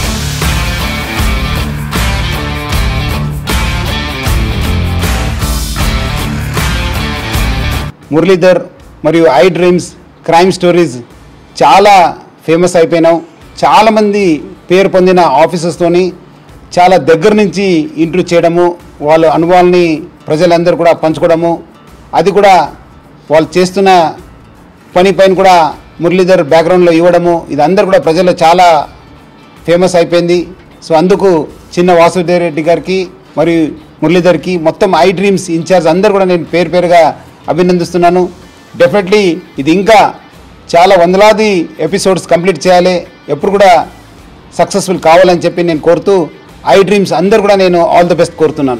మురళీధర్ మరియు ఐ డ్రీమ్స్ క్రైమ్ స్టోరీస్ చాలా ఫేమస్ అయిపోయినావు చాలామంది పేరు పొందిన ఆఫీసర్స్తోని చాలా దగ్గర నుంచి ఇంటర్వ్యూ చేయడము వాళ్ళ అనుభవాల్ని ప్రజలందరూ కూడా పంచుకోవడము అది కూడా వాళ్ళు చేస్తున్న పని పైన కూడా మురళీధర్ బ్యాక్గ్రౌండ్లో ఇవ్వడము ఇది అందరు కూడా ప్రజల్లో చాలా ఫేమస్ అయిపోయింది సో అందుకు చిన్న వాసుదేవ్ రెడ్డి గారికి మరియు మురళీధర్కి మొత్తం ఐ డ్రీమ్స్ ఇన్ఛార్జ్ అందరు కూడా నేను పేరు పేరుగా అభినందిస్తున్నాను డెఫినెట్లీ ఇది ఇంకా చాలా వందలాది ఎపిసోడ్స్ కంప్లీట్ చేయాలి ఎప్పుడు కూడా సక్సెస్ఫుల్ కావాలని చెప్పి నేను కోరుతూ ఐ డ్రీమ్స్ అందరు కూడా నేను ఆల్ ది బెస్ట్ కోరుతున్నాను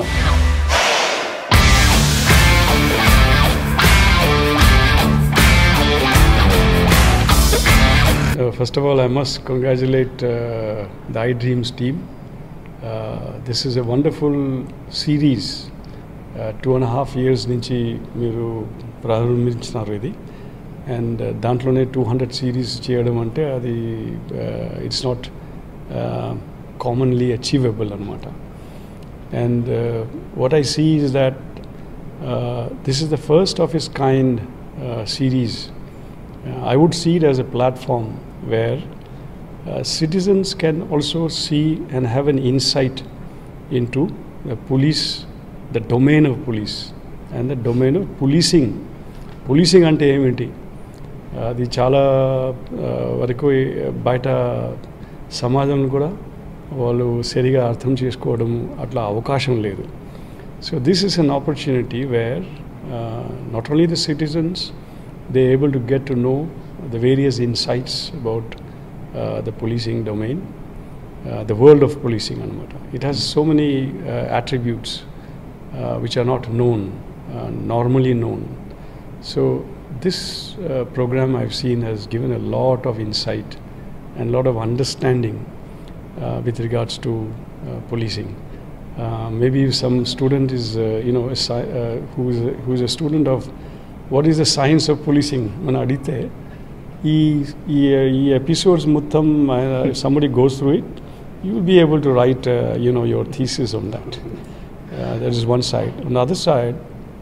Uh, first of all, I must congratulate uh, the iDreams team. Uh, this is a wonderful series. Two and half years నుంచి మీరు ప్రారంభించినారు ఇది అండ్ దాంట్లోనే టూ హండ్రెడ్ సిరీస్ చేయడం అంటే అది ఇట్స్ నాట్ కామన్లీ అచీవబుల్ అనమాట and what I see is that this is the first of is kind series Uh, I would see it as a platform where uh, citizens can also see and have an insight into the police, the domain of police, and the domain of policing. Policing అంటే ఏమిటి అది చాలా uh, వరకు బయట సమాజంలో కూడా వాళ్ళు సరిగా అర్థం చేసుకోవడం అట్లా అవకాశం లేదు so this is an opportunity where not only the citizens they're able to get to know the various insights about uh, the policing domain, uh, the world of policing. Anamata. It has so many uh, attributes uh, which are not known, uh, normally known. So this uh, program I've seen has given a lot of insight and a lot of understanding uh, with regards to uh, policing. Uh, maybe if some student is, uh, you know, a, sci- uh, who, is a, who is a student of what is the science of policing మనం అడిగితే ఈ ఈ ఈ episodes మొత్తం somebody goes through it you will be able to write you know your thesis on that that is one side on the other side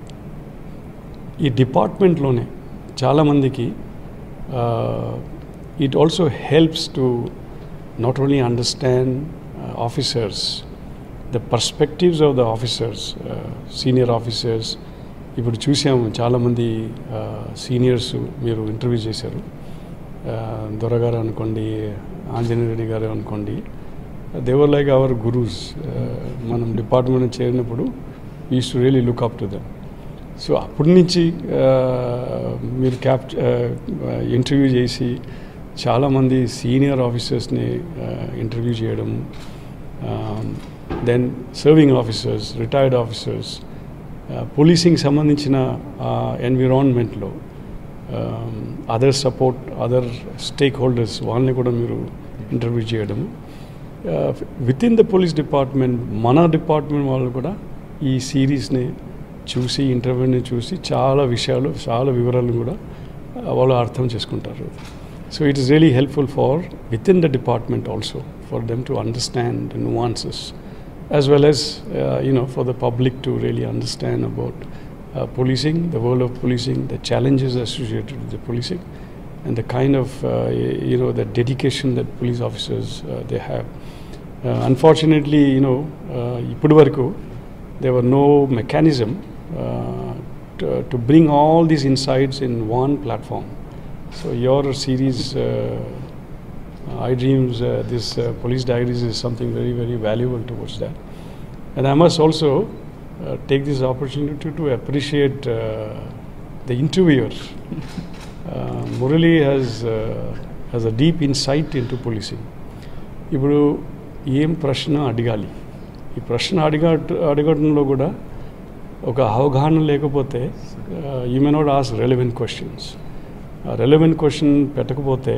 ఈ డిపార్ట్మెంట్లోనే చాలామందికి it also helps to not only understand officers the perspectives of the officers senior officers ఇప్పుడు చూసాము చాలామంది seniors మీరు interview చేశారు దొరగారు అనుకోండి ఆంజనేయ రెడ్డి గారు అనుకోండి దేవర్ లైక్ అవర్ గురూస్ మనం డిపార్ట్మెంట్ చేరినప్పుడు is to really look up to them so అప్పటి నుంచి మీరు క్యాప్ ఇంటర్వ్యూ చేసి చాలామంది సీనియర్ ఆఫీసర్స్ని ఇంటర్వ్యూ చేయడం then serving officers retired officers policing సంబంధించిన ఎన్విరాన్మెంట్లో other support other stakeholders వాళ్ళని కూడా మీరు ఇంటర్వ్యూ చేయడం within the police department మన డిపార్ట్మెంట్ వాళ్ళు కూడా ఈ సిరీస్ని చూసి ఇంటర్వ్యూని చూసి చాలా విషయాలు చాలా వివరాలు కూడా uh, వాళ్ళు అర్థం చేసుకుంటారు so it is really helpful for within the department also for them to understand nuances as well as uh, you know for the public to really understand about uh, policing, the world of policing, the challenges associated with the policing, and the kind of uh, y- you know the dedication that police officers uh, they have. Uh, unfortunately, you know, uh, ఇప్పటి వరకు there were no mechanism uh, to, to bring all these insights in one platform. So your series. Uh, uh, I dreams, uh, this uh, police diaries is something very, very valuable towards that. And I must also uh, take this opportunity to appreciate uh, the interviewer. Uh, Murali has, uh, has a deep insight into policing. ఇప్పుడు ఏం ప్రశ్న అడగాలి ఈ ప్రశ్న అడిగా అడగడంలో కూడా ఒక అవగాహన లేకపోతే you may not ask relevant questions relevant question పెట్టకపోతే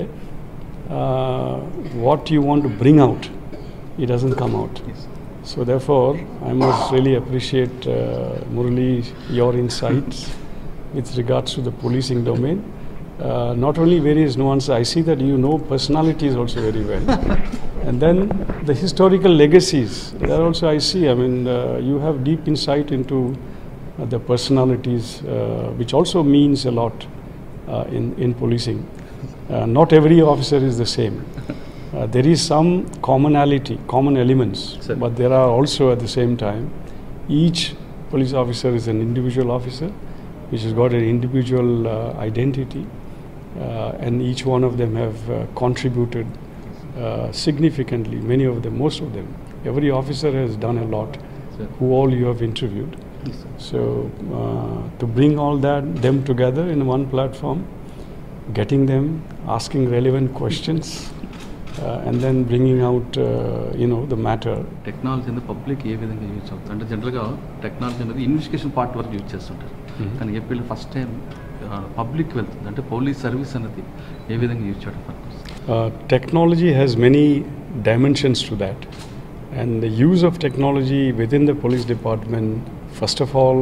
what you want to bring out, it doesn't come out. So therefore, I must really appreciate uh, Murali your insights with regards to the policing domain. Uh, not only various nuances, I see that you know personalities also very well. and then the historical legacies, that also I see. I mean, uh, you have deep insight into uh, the personalities, uh, which also means a lot uh, in, in policing. Uh, not every officer is the same. Uh, there is some commonality, common elements, but there are also at the same time, each police officer is an individual officer, which has got an individual uh, identity, uh, and each one of them have uh, contributed uh, significantly. Many of them, most of them, every officer has done a lot. Who all you have interviewed. So uh, to bring all that them together in one platform, getting them, asking relevant questions, uh, and then bringing out, uh, you know, the matter. Technology అనేది public ఏ విధంగా use అవుతుంది అంటే జనరల్గా technology అనేది investigation part వరకు use చేస్తుంటారు Mhm. కానీ ఏపీలో ఫస్ట్ టైం పబ్లిక్ వెళ్తుంది అంటే పోలీస్ సర్వీస్ అనేది ఏ విధంగా యూజ్ చేయడం purpose Uh, technology has many dimensions to that. And the use of technology within the police department, first of all,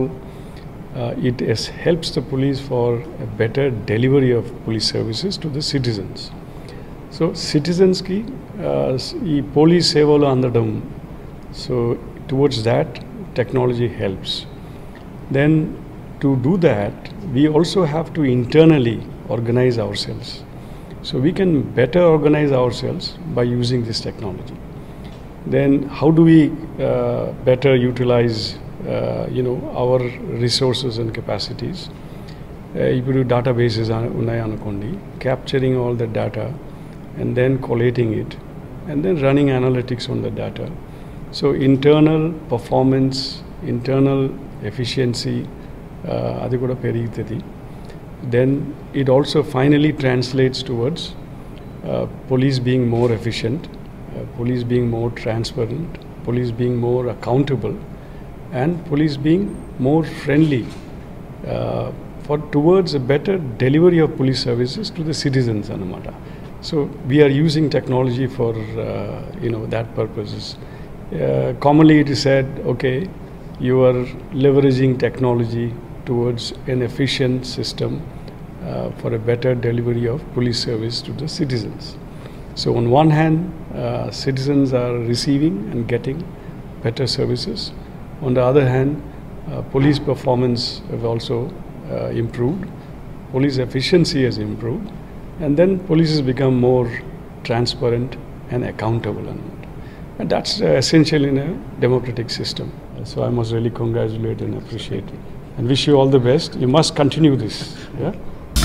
uh, it is, helps the police for a better delivery of police services to the citizens. So, citizens ki uh, s- ఈ police సేవలు అందడం so towards that technology helps then to do that we also have to internally organise our cells So we can better organize ourselves by using this technology. Then how do we uh, better utilize, uh, you know, our resources and capacities? Uh, ఇప్పుడు databases are- ఉన్నాయనుకోండి capturing all the data and then collating it and then running analytics on the data. So internal performance, internal efficiency, uh, అది కూడా పెరుగుతుంది then it also finally translates towards uh, police being more efficient, uh, police being more transparent, police being more accountable, and police being more friendly uh, for towards a better delivery of police services to the citizens. Anamata. So we are using technology for uh, you know that purposes. Uh, commonly, it is said, okay, you are leveraging technology towards an efficient system uh, for a better delivery of police service to the citizens. So, on one hand, uh, citizens are receiving and getting better services. On the other hand, uh, police performance have also uh, improved, police efficiency has improved, and then police has become more transparent and accountable. And that's uh, essential in a democratic system. So I must really congratulate and appreciate it. And wish you all the best. You must continue this. Yeah?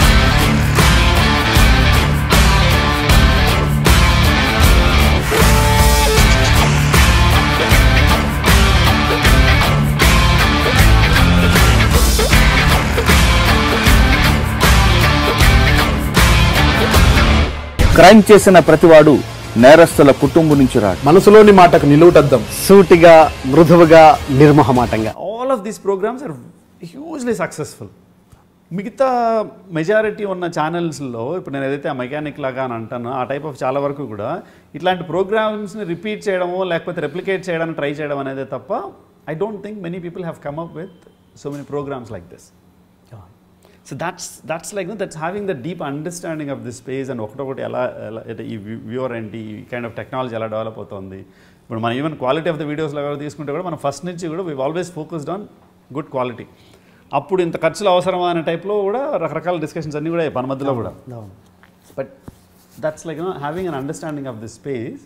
Crime చేసిన ప్రతివాడు నేరస్తుల కుటుంబం నుంచి రాడు మనసులోని మాటకు నిలువుటద్దాం సూటిగా మృదువుగా నిర్మోహమాటంగా all of these programmes are hugely successful మిగతా మెజారిటీ ఉన్న ఛానల్స్లో ఇప్పుడు నేను ఏదైతే ఆ మెకానిక్ లాగా అని అంటానో ఆ టైప్ ఆఫ్ చాలా వరకు కూడా ఇట్లాంటి ప్రోగ్రామ్స్ని రిపీట్ చేయడమో లేకపోతే రెప్లికేట్ చేయడానికి ట్రై చేయడం అనేది తప్ప I don't think many people have come up with so many programmes like this so that's that's like that's having the deep understanding of the space and ఒకటొకటి ఎలా ఎలా అంటే ఈ వ్యూవర్ ఏంటి ఈ కైండ్ ఆఫ్ టెక్నాలజీ ఎలా develop అవుతుంది ఇప్పుడు మనం ఈవెన్ క్వాలిటీ ఆఫ్ ద వీడియోస్లో ఎవరు తీసుకుంటే కూడా మనం ఫస్ట్ నుంచి కూడా we always focused on good quality అప్పుడు ఇంత ఖర్చులు అవసరమా అనే టైప్లో కూడా రకరకాల డిస్కషన్స్ అన్నీ కూడా మన మధ్యలో కూడా అవును but that's like you know having an understanding of the space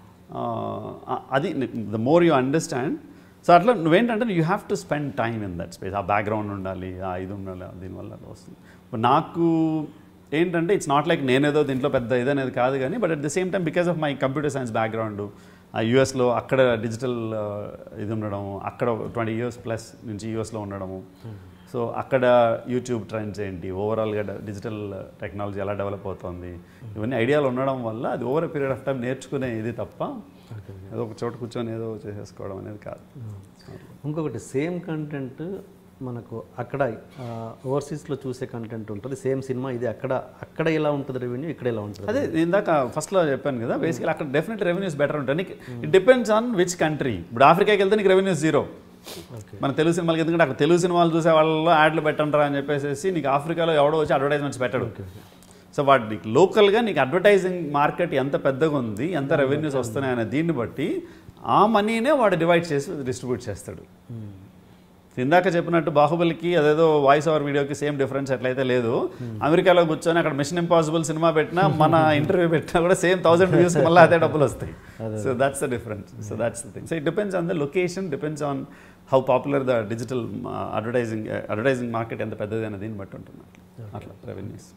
అది the more you understand so అట్లా నువ్వేంటంటే you have to spend time in that space ఆ బ్యాక్గ్రౌండ్ ఉండాలి ఆ ఇది ఉండాలి దీనివల్ల అది వస్తుంది ఇప్పుడు నాకు ఏంటంటే ఇట్స్ నాట్ లైక్ నేనేదో దీంట్లో పెద్ద ఇదనేది కాదు కానీ but at the same time because of my computer science background ఆ యూఎస్లో అక్కడ డిజిటల్ ఇది ఉండడం అక్కడ ట్వంటీ ఇయర్స్ ప్లస్ నుంచి యూఎస్లో ఉండడము సో అక్కడ యూట్యూబ్ ట్రెండ్స్ ఏంటి ఓవరాల్గా డిజిటల్ టెక్నాలజీ ఎలా డెవలప్ అవుతుంది ఇవన్నీ ఐడియాలు ఉండడం వల్ల అది ఓవర్ పీరియడ్ ఆఫ్ టైం నేర్చుకునే ఇది తప్ప ఏదో ఒక చోట కూర్చొని ఏదో చేసేసుకోవడం అనేది కాదు ఇంకొకటి సేమ్ కంటెంట్ మనకు అక్కడ ఓవర్సీస్లో చూసే కంటెంట్ ఉంటుంది సేమ్ సినిమా ఇది అక్కడ అక్కడ ఎలా ఉంటుంది రెవెన్యూ ఇక్కడ ఎలా ఉంటుంది అదే నేను ఇందాక ఫస్ట్లో చెప్పాను కదా బేసికల్ అక్కడ డెఫినెట్ రెవెన్యూస్ బెటర్ ఉంటాయి నీకు it depends on which country ఇప్పుడు ఆఫ్రికాకి వెళ్తే నీకు రెవెన్యూస్ జీరో మన తెలుగు సినిమాలకి ఎందుకంటే అక్కడ తెలుగు సినిమాలు చూసే వాళ్ళలో యాడ్లు పెట్టంటారా అని చెప్పేసి నీకు ఆఫ్రికాలో ఎవడో వచ్చి అడ్వర్టైజ్మెంట్స్ పెట్టడు సో వాటి నీకు లోకల్గా నీకు అడ్వర్టైజింగ్ మార్కెట్ ఎంత పెద్దగా ఉంది ఎంత రెవెన్యూస్ వస్తున్నాయి అనే దీన్ని బట్టి ఆ మనీనే వాడు డివైడ్ చేసి డిస్ట్రిబ్యూట్ చేస్తాడు ఇందాక చెప్పినట్టు బాహుబలికి అదేదో వాయిస్ ఓవర్ వీడియోకి సేమ్ డిఫరెన్స్ ఎట్లయితే లేదు అమెరికాలో కూర్చొని అక్కడ మిషన్ ఇంపాసిబుల్ సినిమా పెట్టినా మన ఇంటర్వ్యూ పెట్టినా కూడా సేమ్ థౌసండ్ వ్యూస్ మళ్ళీ అదే డబ్బులు వస్తాయి so that's the difference so that's the thing so it depends on the location depends on how popular the digital advertising advertising market ఎంత పెద్దది అనే దీన్ని బట్టి ఉంటుంది అట్లా రెవెన్యూస్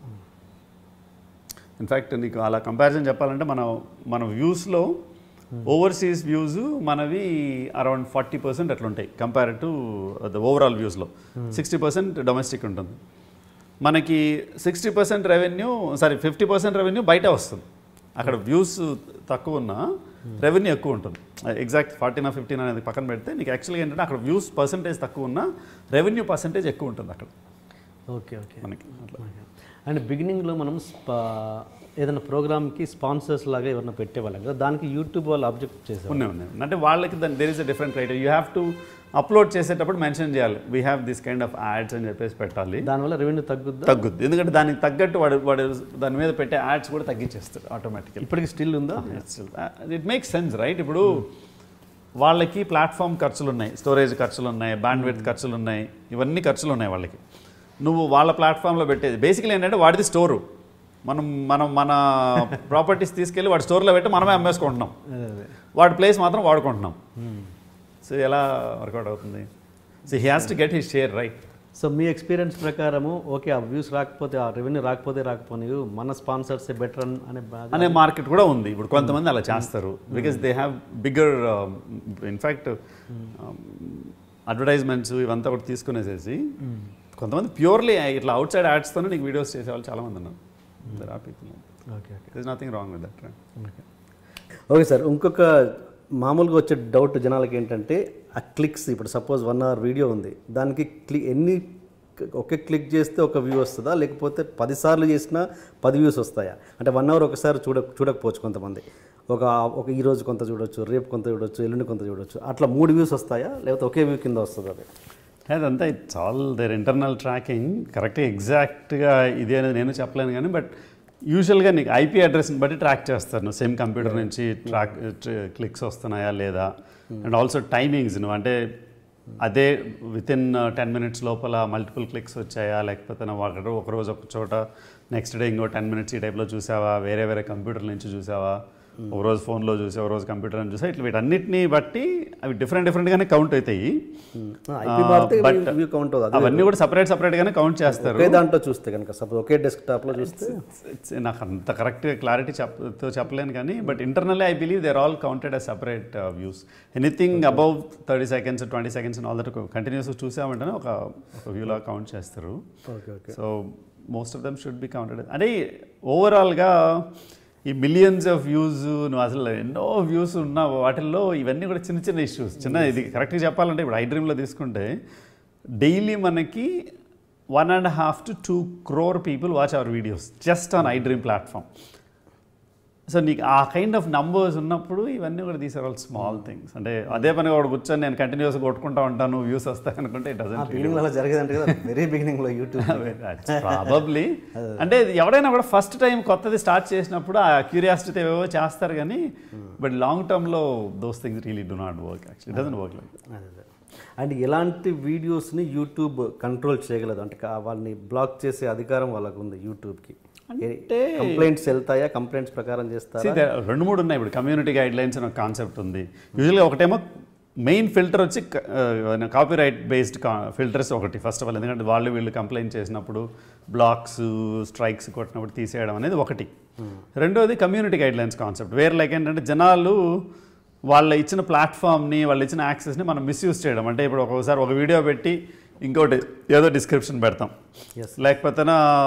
ఇన్ఫ్యాక్ట్ నీకు అలా కంపారిజన్ చెప్పాలంటే మన మన వ్యూస్లో ఓవర్సీస్ వ్యూస్ మనవి అరౌండ్ ఫార్టీ పర్సెంట్ అట్లా ఉంటాయి కంపేర్ టు ద ఓవరాల్ వ్యూస్లో సిక్స్టీ పర్సెంట్ డొమెస్టిక్ ఉంటుంది మనకి sixty percent revenue sorry fifty percent revenue బయట వస్తుంది అక్కడ వ్యూస్ తక్కువ ఉన్నా రెవెన్యూ ఎక్కువ ఉంటుంది ఎగ్జాక్ట్ ఫార్టీనా ఫిఫ్టీన్ అనేది పక్కన పెడితే నీకు యాక్చువల్గా ఏంటంటే అక్కడ వ్యూస్ పర్సంటేజ్ తక్కువ ఉన్నా రెవెన్యూ పర్సంటేజ్ ఎక్కువ ఉంటుంది అక్కడ ఓకే ఓకే మనకి అట్లా అండ్ బిగినింగ్లో మనం స్పా ఏదైనా ప్రోగ్రామ్కి స్పాన్సర్స్ లాగా ఎవరైనా పెట్టేవాళ్ళం కదా దానికి యూట్యూబ్ వాళ్ళు అబ్జెక్ట్ చేశారు ఉన్నాయి ఉన్నాయి అంటే వాళ్ళకి దాని there is a different criteria you have to upload చేసేటప్పుడు మెన్షన్ చేయాలి we have this kind of ads అని చెప్పేసి పెట్టాలి దానివల్ల రెవెన్యూ తగ్గుద్దా తగ్గుద్ది ఎందుకంటే దానికి తగ్గట్టు వాడు వాడు దాని మీద పెట్టే యాడ్స్ కూడా తగ్గించేస్తాడు ఆటోమేటిక్గా ఇప్పటికి స్టిల్ ఉందా ఇట్ మేక్స్ సెన్స్ రైట్ ఇప్పుడు వాళ్ళకి ప్లాట్ఫామ్ ఖర్చులు ఉన్నాయి స్టోరేజ్ ఖర్చులు ఉన్నాయి బ్యాండ్ విత్ ఖర్చులు ఉన్నాయి ఇవన్నీ ఖర్చులు ఉన్నాయి వాళ్ళకి నువ్వు వాళ్ళ ప్లాట్ఫామ్లో పెట్టేది బేసికలీ ఏంటంటే వాడిది స్టోరు మనం మనం మన ప్రాపర్టీస్ తీసుకెళ్ళి వాడి స్టోర్లో పెట్టి మనమే అమ్మేసుకుంటున్నాం వాడి ప్లేస్ మాత్రం వాడుకుంటున్నాం సో ఎలా వర్కౌట్ అవుతుంది so he has to get his share right so మీ ఎక్స్పీరియన్స్ ప్రకారము ఓకే ఆ వ్యూస్ రాకపోతే ఆ రెవెన్యూ రాకపోతే రాకపోని మన స్పాన్సర్స్ బెటర్ అనే బాగా అనే మార్కెట్ కూడా ఉంది ఇప్పుడు కొంతమంది అలా చేస్తారు because they have bigger in fact advertisements ఇవంతా కూడా తీసుకునేసేసి కొంతమంది ప్యూర్లీ ఇట్లా అవుట్ సైడ్ యాడ్స్తోనే నీకు వీడియోస్ చేసేవాళ్ళు చాలామంది ఉన్నారు there are people okay okay is nothing wrong with that okay okay sir ఇంకొక మామూలుగా వచ్చే డౌట్ జనాలకి ఏంటంటే ఆ క్లిక్స్ ఇప్పుడు సపోజ్ వన్ అవర్ వీడియో ఉంది దానికి క్లిక్ ఎన్ని ఒకే క్లిక్ చేస్తే ఒక వ్యూ వస్తుందా లేకపోతే పదిసార్లు చేసినా పది వ్యూస్ వస్తాయా అంటే వన్ అవర్ ఒకసారి చూడ చూడకపోవచ్చు కొంతమంది ఒక ఒక ఈ రోజు కొంత చూడొచ్చు రేపు కొంత చూడొచ్చు ఎల్లుండి కొంత చూడొచ్చు అట్లా మూడు వ్యూస్ వస్తాయా లేకపోతే ఒకే వ్యూ కింద వస్తుంది అది అదంతా it's all there internal tracking కరెక్ట్గా ఎగ్జాక్ట్గా ఇది అనేది నేను చెప్పలేను కానీ బట్ యూజువల్గా నీకు ఐపీ అడ్రస్ని బట్టి ట్రాక్ చేస్తారు నువ్వు సేమ్ కంప్యూటర్ నుంచి ట్రాక్ క్లిక్స్ వస్తున్నాయా లేదా అండ్ ఆల్సో టైమింగ్స్ నువ్వు అంటే అదే విత్ ఇన్ టెన్ మినిట్స్ లోపల మల్టిపుల్ క్లిక్స్ వచ్చాయా లేకపోతే నువ్వు అక్కడ ఒక రోజు ఒక చోట నెక్స్ట్ డే ఇంకో టెన్ మినిట్స్ ఈ టైప్లో చూసావా వేరే వేరే కంప్యూటర్ నుంచి చూసావా ఒక రోజు ఫోన్లో చూసి ఒక రోజు కంప్యూటర్ అని చూసా ఇట్లా వీటన్నిటిని బట్టి అవి డిఫరెంట్ డిఫరెంట్గానే కౌంట్ అవుతాయి IP మారితే బట్ view count అవుతుంది. అది అవన్నీ కూడా సపరేట్ సపరేట్గానే కౌంట్ చేస్తారు ఒకే దాంట్లో చూస్తే కనుక సపోజ్ ఒకే డెస్క్టాప్లో చూస్తే It's- నాకు అంత కరెక్ట్ క్లారిటీ చెప్తో చెప్పలేను కానీ but internally I believe they're all counted as separate views anything above thirty seconds twenty seconds all that continues చూసామంటేనే ఒక ఒక వ్యూలా కౌంట్ చేస్తారు okay okay so most of them should be counted అంటే ఓవరాల్గా ఈ మిలియన్స్ ఆఫ్ వ్యూస్ నువ్వు అసలు ఎన్నో వ్యూస్ ఉన్న వాటిల్లో ఇవన్నీ కూడా చిన్న చిన్న ఇష్యూస్ చిన్న ఇది కరెక్ట్గా చెప్పాలంటే ఇప్పుడు ఐ డ్రీమ్లో తీసుకుంటే డైలీ మనకి one and half to two crore people watch our videos just on I dream platform so నీకు ఆ కైండ్ ఆఫ్ నంబర్స్ ఉన్నప్పుడు ఇవన్నీ కూడా these are all small things అంటే అదే పని కూడా కూర్చొని నేను కంటిన్యూస్గా కొట్టుకుంటా ఉంటాను వ్యూస్ వస్తాయి అనుకుంటే ఇట్ ఆ బిగినింగ్ అలా జరిగేదంటే కదా వెరీ బిగినింగ్ లో యూట్యూబ్ ప్రాబబ్లీ అంటే ఇది ఎవడైనా కూడా ఫస్ట్ టైం కొత్తది స్టార్ట్ చేసినప్పుడు ఆ క్యూరియాసిటీ ఏవో చేస్తారు కానీ బట్ లాంగ్ టర్మ్లో those things really do not work actually doesn't work like and ఇలాంటి వీడియోస్ని యూట్యూబ్ కంట్రోల్ చేయగలదు అంటే కా- వాళ్ళని బ్లాక్ చేసే అధికారం వాళ్ళకు ఉంది యూట్యూబ్కి అంటే- కంప్లైంట్స్ వెళ్తాయా కంప్లైంట్స్ ప్రకారం See, చేస్తారా there are రెండు మూడు ఉన్నాయి ఇప్పుడు కమ్యూనిటీ గైడ్ లైన్స్ అనే కాన్సెప్ట్ ఉంది యూజువల్గా ఒకటేమో మెయిన్ ఫిల్టర్ వచ్చి కాపీ రైట్ బేస్డ్ ఫిల్టర్స్ ఒకటి ఫస్ట్ ఆఫ్ ఆల్ ఎందుకంటే వాళ్ళు వీళ్ళు కంప్లైంట్ చేసినప్పుడు బ్లాక్స్ స్ట్రైక్స్ కొట్టినప్పుడు తీసేయడం అనేది ఒకటి రెండోది కమ్యూనిటీ గైడ్ లైన్స్ కాన్సెప్ట్ వేరే లైక్ ఏంటంటే జనాలు వాళ్ళ ఇచ్చిన ప్లాట్ఫామ్ని వాళ్ళు ఇచ్చిన యాక్సెస్ని మనం మిస్యూజ్ చేయడం అంటే ఇప్పుడు ఒక్కొక్కసారి ఒక వీడియో పెట్టి ఇంకోటి ఏదో డిస్క్రిప్షన్ పెడతాం లేకపోతే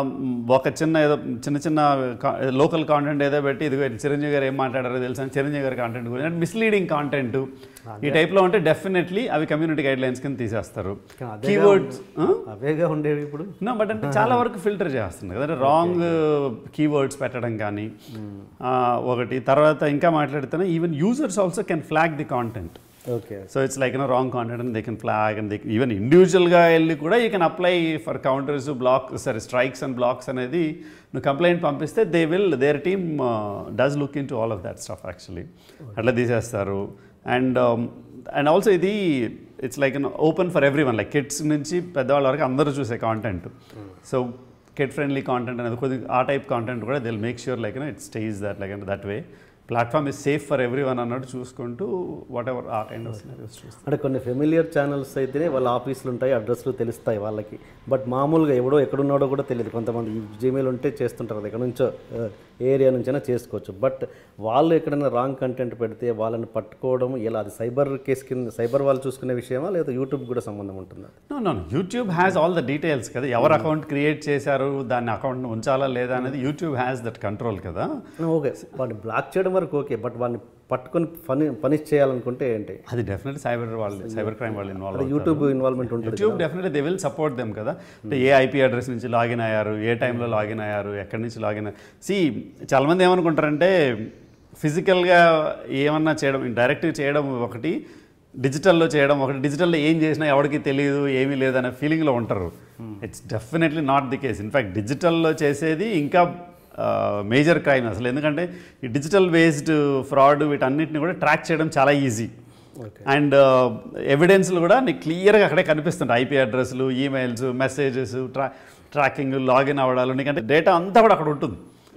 ఒక చిన్న ఏదో చిన్న చిన్న లోకల్ కాంటెంట్ ఏదో పెట్టి ఇది చిరంజీవి గారు ఏం మాట్లాడారో తెలుసా చిరంజీవి గారి కాంటెంట్ గురించి అంటే మిస్లీడింగ్ కాంటెంట్ ఈ టైప్లో ఉంటే డెఫినెట్లీ అవి కమ్యూనిటీ గైడ్ లైన్స్ కింద తీసేస్తారు అదేగా కీవర్డ్స్ ఉండే- అవేగా ఉండేవి ఇప్పుడు నో బట్ అంటే చాలా వరకు ఫిల్టర్ చేస్తుంది కదా రాంగ్ కీవర్డ్స్ పెట్టడం కానీ ఆ, ఒకటి తర్వాత ఇంకా మాట్లాడితేనే even users also can flag the content okay so it's like no wrong content and they can flag and they even ఇండివిజువల్గా వెళ్ళి కూడా you can apply for counters block సరే స్ట్రైక్స్ అండ్ బ్లాక్స్ అనేది నువ్వు కంప్లైంట్ పంపిస్తే they will their team does look in to all of that stuff actually అట్లా తీసేస్తారు and and also ఇది it's like open for everyone like kids నుంచి పెద్దవాళ్ళ వరకు అందరూ చూసే content so kid friendly content అనేది కొద్దిగా ఆ టైప్ కాంటెంట్ కూడా they'll make sure like it stage that like that way platform is safe for everyone అన్నట్టు చూసుకుంటూ వాట్ ఎవర్ ఆ కైండ్ ఆఫ్ సినారియోస్ చూస్తాం అంటే కొన్ని ఫెమిలియర్ ఛానల్స్ అయితేనే వాళ్ళ ఆఫీసులు ఉంటాయి అడ్రస్లు తెలుస్తాయి వాళ్ళకి బట్ మామూలుగా ఎవడో ఎక్కడున్నాడో కూడా తెలియదు కొంతమంది జీమెయిల్ ఉంటే చేస్తుంటారు అది ఎక్కడి నుంచో ఏరియా నుంచైనా చేసుకోవచ్చు బట్ వాళ్ళు ఎక్కడైనా రాంగ్ కంటెంట్ పెడితే వాళ్ళని పట్టుకోవడం ఇలా అది సైబర్ కేసు కింద సైబర్ వాళ్ళు చూసుకునే విషయమా లేదా యూట్యూబ్ కూడా సంబంధం ఉంటుందా no no YouTube has all the details కదా ఎవరు అకౌంట్ క్రియేట్ చేశారు దాన్ని అకౌంట్ ఉంచాలా లేదా అనేది యూట్యూబ్ హ్యాస్ దట్ కంట్రోల్ కదా ఓకే వాడిని బ్లాక్ చేయడం వరకు ఓకే బట్ వాడిని పట్టుకొని పని పనిష్ చేయాలనుకుంటే ఏంటి అది డెఫినెట్ సైబర్ వాళ్ళు సైబర్ క్రైమ్ వాళ్ళు ఇన్వాల్వ్ అది యూట్యూబ్ ఇన్వాల్వ్మెంట్ ఉంటుంది YouTube definitely they will support them కదా అంటే ఏ ఐపీ అడ్రస్ నుంచి లాగిన్ అయ్యారు ఏ టైంలో లాగిన్ అయ్యారు ఎక్కడి నుంచి లాగిన్ సి చాలామంది ఏమనుకుంటారంటే ఫిజికల్గా ఏమన్నా చేయడం డైరెక్ట్గా చేయడం ఒకటి డిజిటల్లో చేయడం ఒకటి డిజిటల్లో ఏం చేసినా ఎవరికి తెలియదు ఏమీ లేదనే ఫీలింగ్లో ఉంటారు it's definitely not the case in fact డిజిటల్లో చేసేది ఇంకా మేజర్ క్రైమ్ అసలు ఎందుకంటే ఈ డిజిటల్ బేస్డ్ ఫ్రాడ్ వీటన్నిటిని కూడా ట్రాక్ చేయడం చాలా ఈజీ అండ్ ఎవిడెన్స్లు కూడా నీకు క్లియర్గా అక్కడే కనిపిస్తుంటాయి ఐపీ అడ్రస్లు ఈమెయిల్స్ మెసేజెస్ ట్రా ట్రాకింగ్ లాగిన్ అవ్వడాలు నీకంటే డేటా అంతా కూడా అక్కడ ఉంటుంది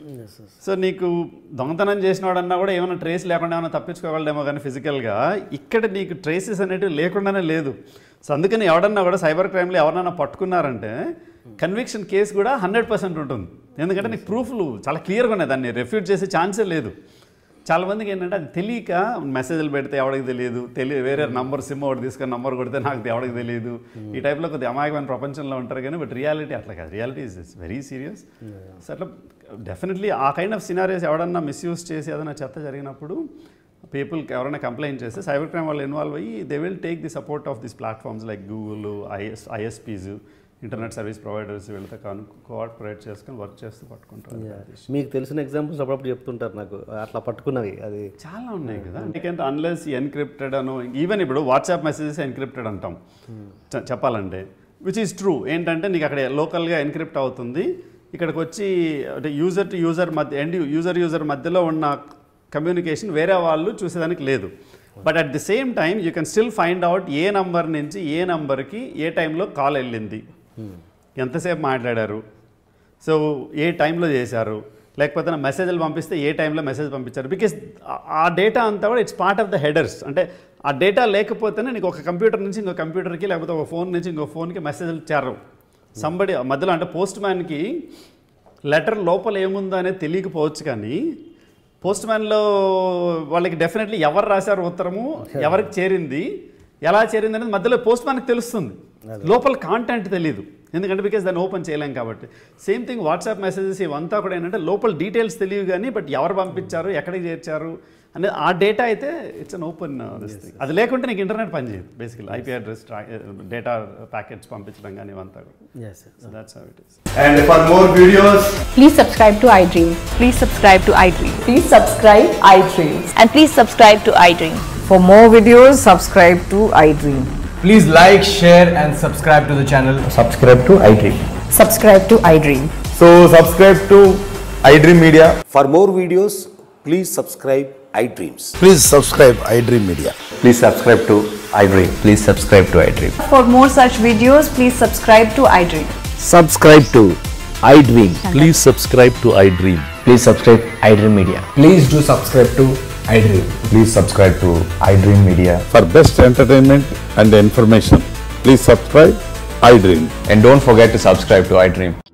సో నీకు దొంగతనం చేసిన వాడన్నా కూడా ఏమైనా ట్రేస్ లేకుండా ఏమైనా తప్పించుకోగలడేమో కానీ ఫిజికల్గా ఇక్కడ నీకు ట్రేసెస్ అనేటివి లేకుండానే లేదు సో అందుకని ఎవడన్నా కూడా సైబర్ క్రైమ్లో ఎవరన్నా పట్టుకున్నారంటే కన్విక్షన్ కేసు కూడా హండ్రెడ్ పర్సెంట్ ఉంటుంది ఎందుకంటే నీకు ప్రూఫ్లు చాలా క్లియర్గా ఉన్నాయి దాన్ని రెఫ్యూట్ చేసే ఛాన్సే లేదు చాలా మందికి ఏంటంటే అది తెలియక మెసేజ్లు పెడితే ఎవరికి తెలియదు తెలియ వేరే నంబర్ సిమ్ ఒకటి తీసుకొని నంబర్ కొడితే నాకు ఎవరికి తెలియదు ఈ టైప్లో కొద్దిగా అమాయకమైన ప్రపంచంలో ఉంటారు కానీ బట్ రియాలిటీ అట్లా కాదు reality is is very serious so అట్లా డెఫినెట్లీ ఆ కైండ్ ఆఫ్ సినారియోస్ ఎవడన్నా మిస్యూజ్ చేసి ఏదైనా చెత్త జరిగినప్పుడు పీపుల్కి ఎవరైనా కంప్లైంట్ చేస్తే సైబర్ క్రైమ్ వాళ్ళు ఇన్వాల్వ్ అయ్యి they will take the support of this platforms like Google IS ISPs internet service providers వీళ్ళతో కోఆపరేట్ చేసుకొని వర్క్ చేస్తూ పట్టుకుంటారు మీకు తెలిసిన ఎగ్జాంపుల్స్ అప్పుడప్పుడు చెప్తుంటారు నాకు అట్లా పట్టుకున్నవి అది చాలా ఉన్నాయి కదా ఎందుకంటే అన్లెస్ ఎన్క్రిప్టెడ్ అను ఈవెన్ ఇప్పుడు వాట్సాప్ మెసేజెస్ ఎన్క్రిప్టెడ్ అంటాం చె- చెప్పాలంటే విచ్ ఈస్ ట్రూ ఏంటంటే నీకు అక్కడ లోకల్గా ఎన్క్రిప్ట్ అవుతుంది ఇక్కడికి వచ్చి అంటే యూజర్ టు యూజర్ మధ్య ఎండ్ యూజర్ యూజర్ మధ్యలో ఉన్న కమ్యూనికేషన్ వేరే వాళ్ళు చూసేదానికి లేదు but at the same time you can still find out ఏ నంబర్ నుంచి ఏ నంబర్కి ఏ టైంలో కాల్ వెళ్ళింది ఎంతసేపు మాట్లాడారు సో ఏ టైంలో చేశారు లేకపోతే నా మెసేజ్లు పంపిస్తే ఏ టైంలో మెసేజ్ పంపించారు బికాస్ ఆ డేటా అంతా కూడా it's part of the headers అంటే ఆ డేటా లేకపోతేనే నీకు ఒక కంప్యూటర్ నుంచి ఇంకో కంప్యూటర్కి లేకపోతే ఒక ఫోన్ నుంచి ఇంకో ఫోన్కి మెసేజ్లు చేరవు సంబడి మధ్యలో అంటే పోస్ట్ మ్యాన్కి లెటర్ లోపల ఏముందో అనేది తెలియకపోవచ్చు కానీ పోస్ట్ మ్యాన్లో వాళ్ళకి డెఫినెట్లీ ఎవరు రాశారు ఉత్తరము ఎవరికి చేరింది ఎలా చేరింది అనేది మధ్యలో పోస్ట్ మ్యాన్కి తెలుస్తుంది లోపల కాంటెంట్ తెలియదు ఎందుకంటే బికాస్ దాన్ని ఓపెన్ చేయలేం కాబట్టి సేమ్ థింగ్ వాట్సాప్ మెసేజెస్ ఇవంతా కూడా ఏంటంటే లోపల డీటెయిల్స్ తెలియదు కానీ బట్ ఎవరు పంపించారు ఎక్కడికి చేర్చారు అంటే ఆ డేటా అయితే ఇట్స్ అన్ ఓపెన్ అది లేకుంటే నీకు ఇంటర్నెట్ పనిచేయదు బేసికల్ ఐపీ అడ్రస్ డేటా ప్యాకెట్స్ పంపించడం కానీ ఇవంతా Yes, that's how it is And for more videos, Please subscribe to iDream. Please subscribe to iDream. Please subscribe iDream. And please subscribe to iDream. For more videos, subscribe to iDream. Please like, share, and subscribe to the channel. Subscribe to iDream. Subscribe to iDream. So, subscribe to iDream Media. For more videos, please subscribe iDreams. Please subscribe iDream Media. Please subscribe to iDream. Please subscribe to iDream. For more such videos, please subscribe to iDream. Subscribe to iDream. Please subscribe to iDream. Please subscribe iDream Media. Please do subscribe to iDream. Please subscribe to iDream Media. For best entertainment and information, please subscribe iDream. And don't forget to subscribe to iDream.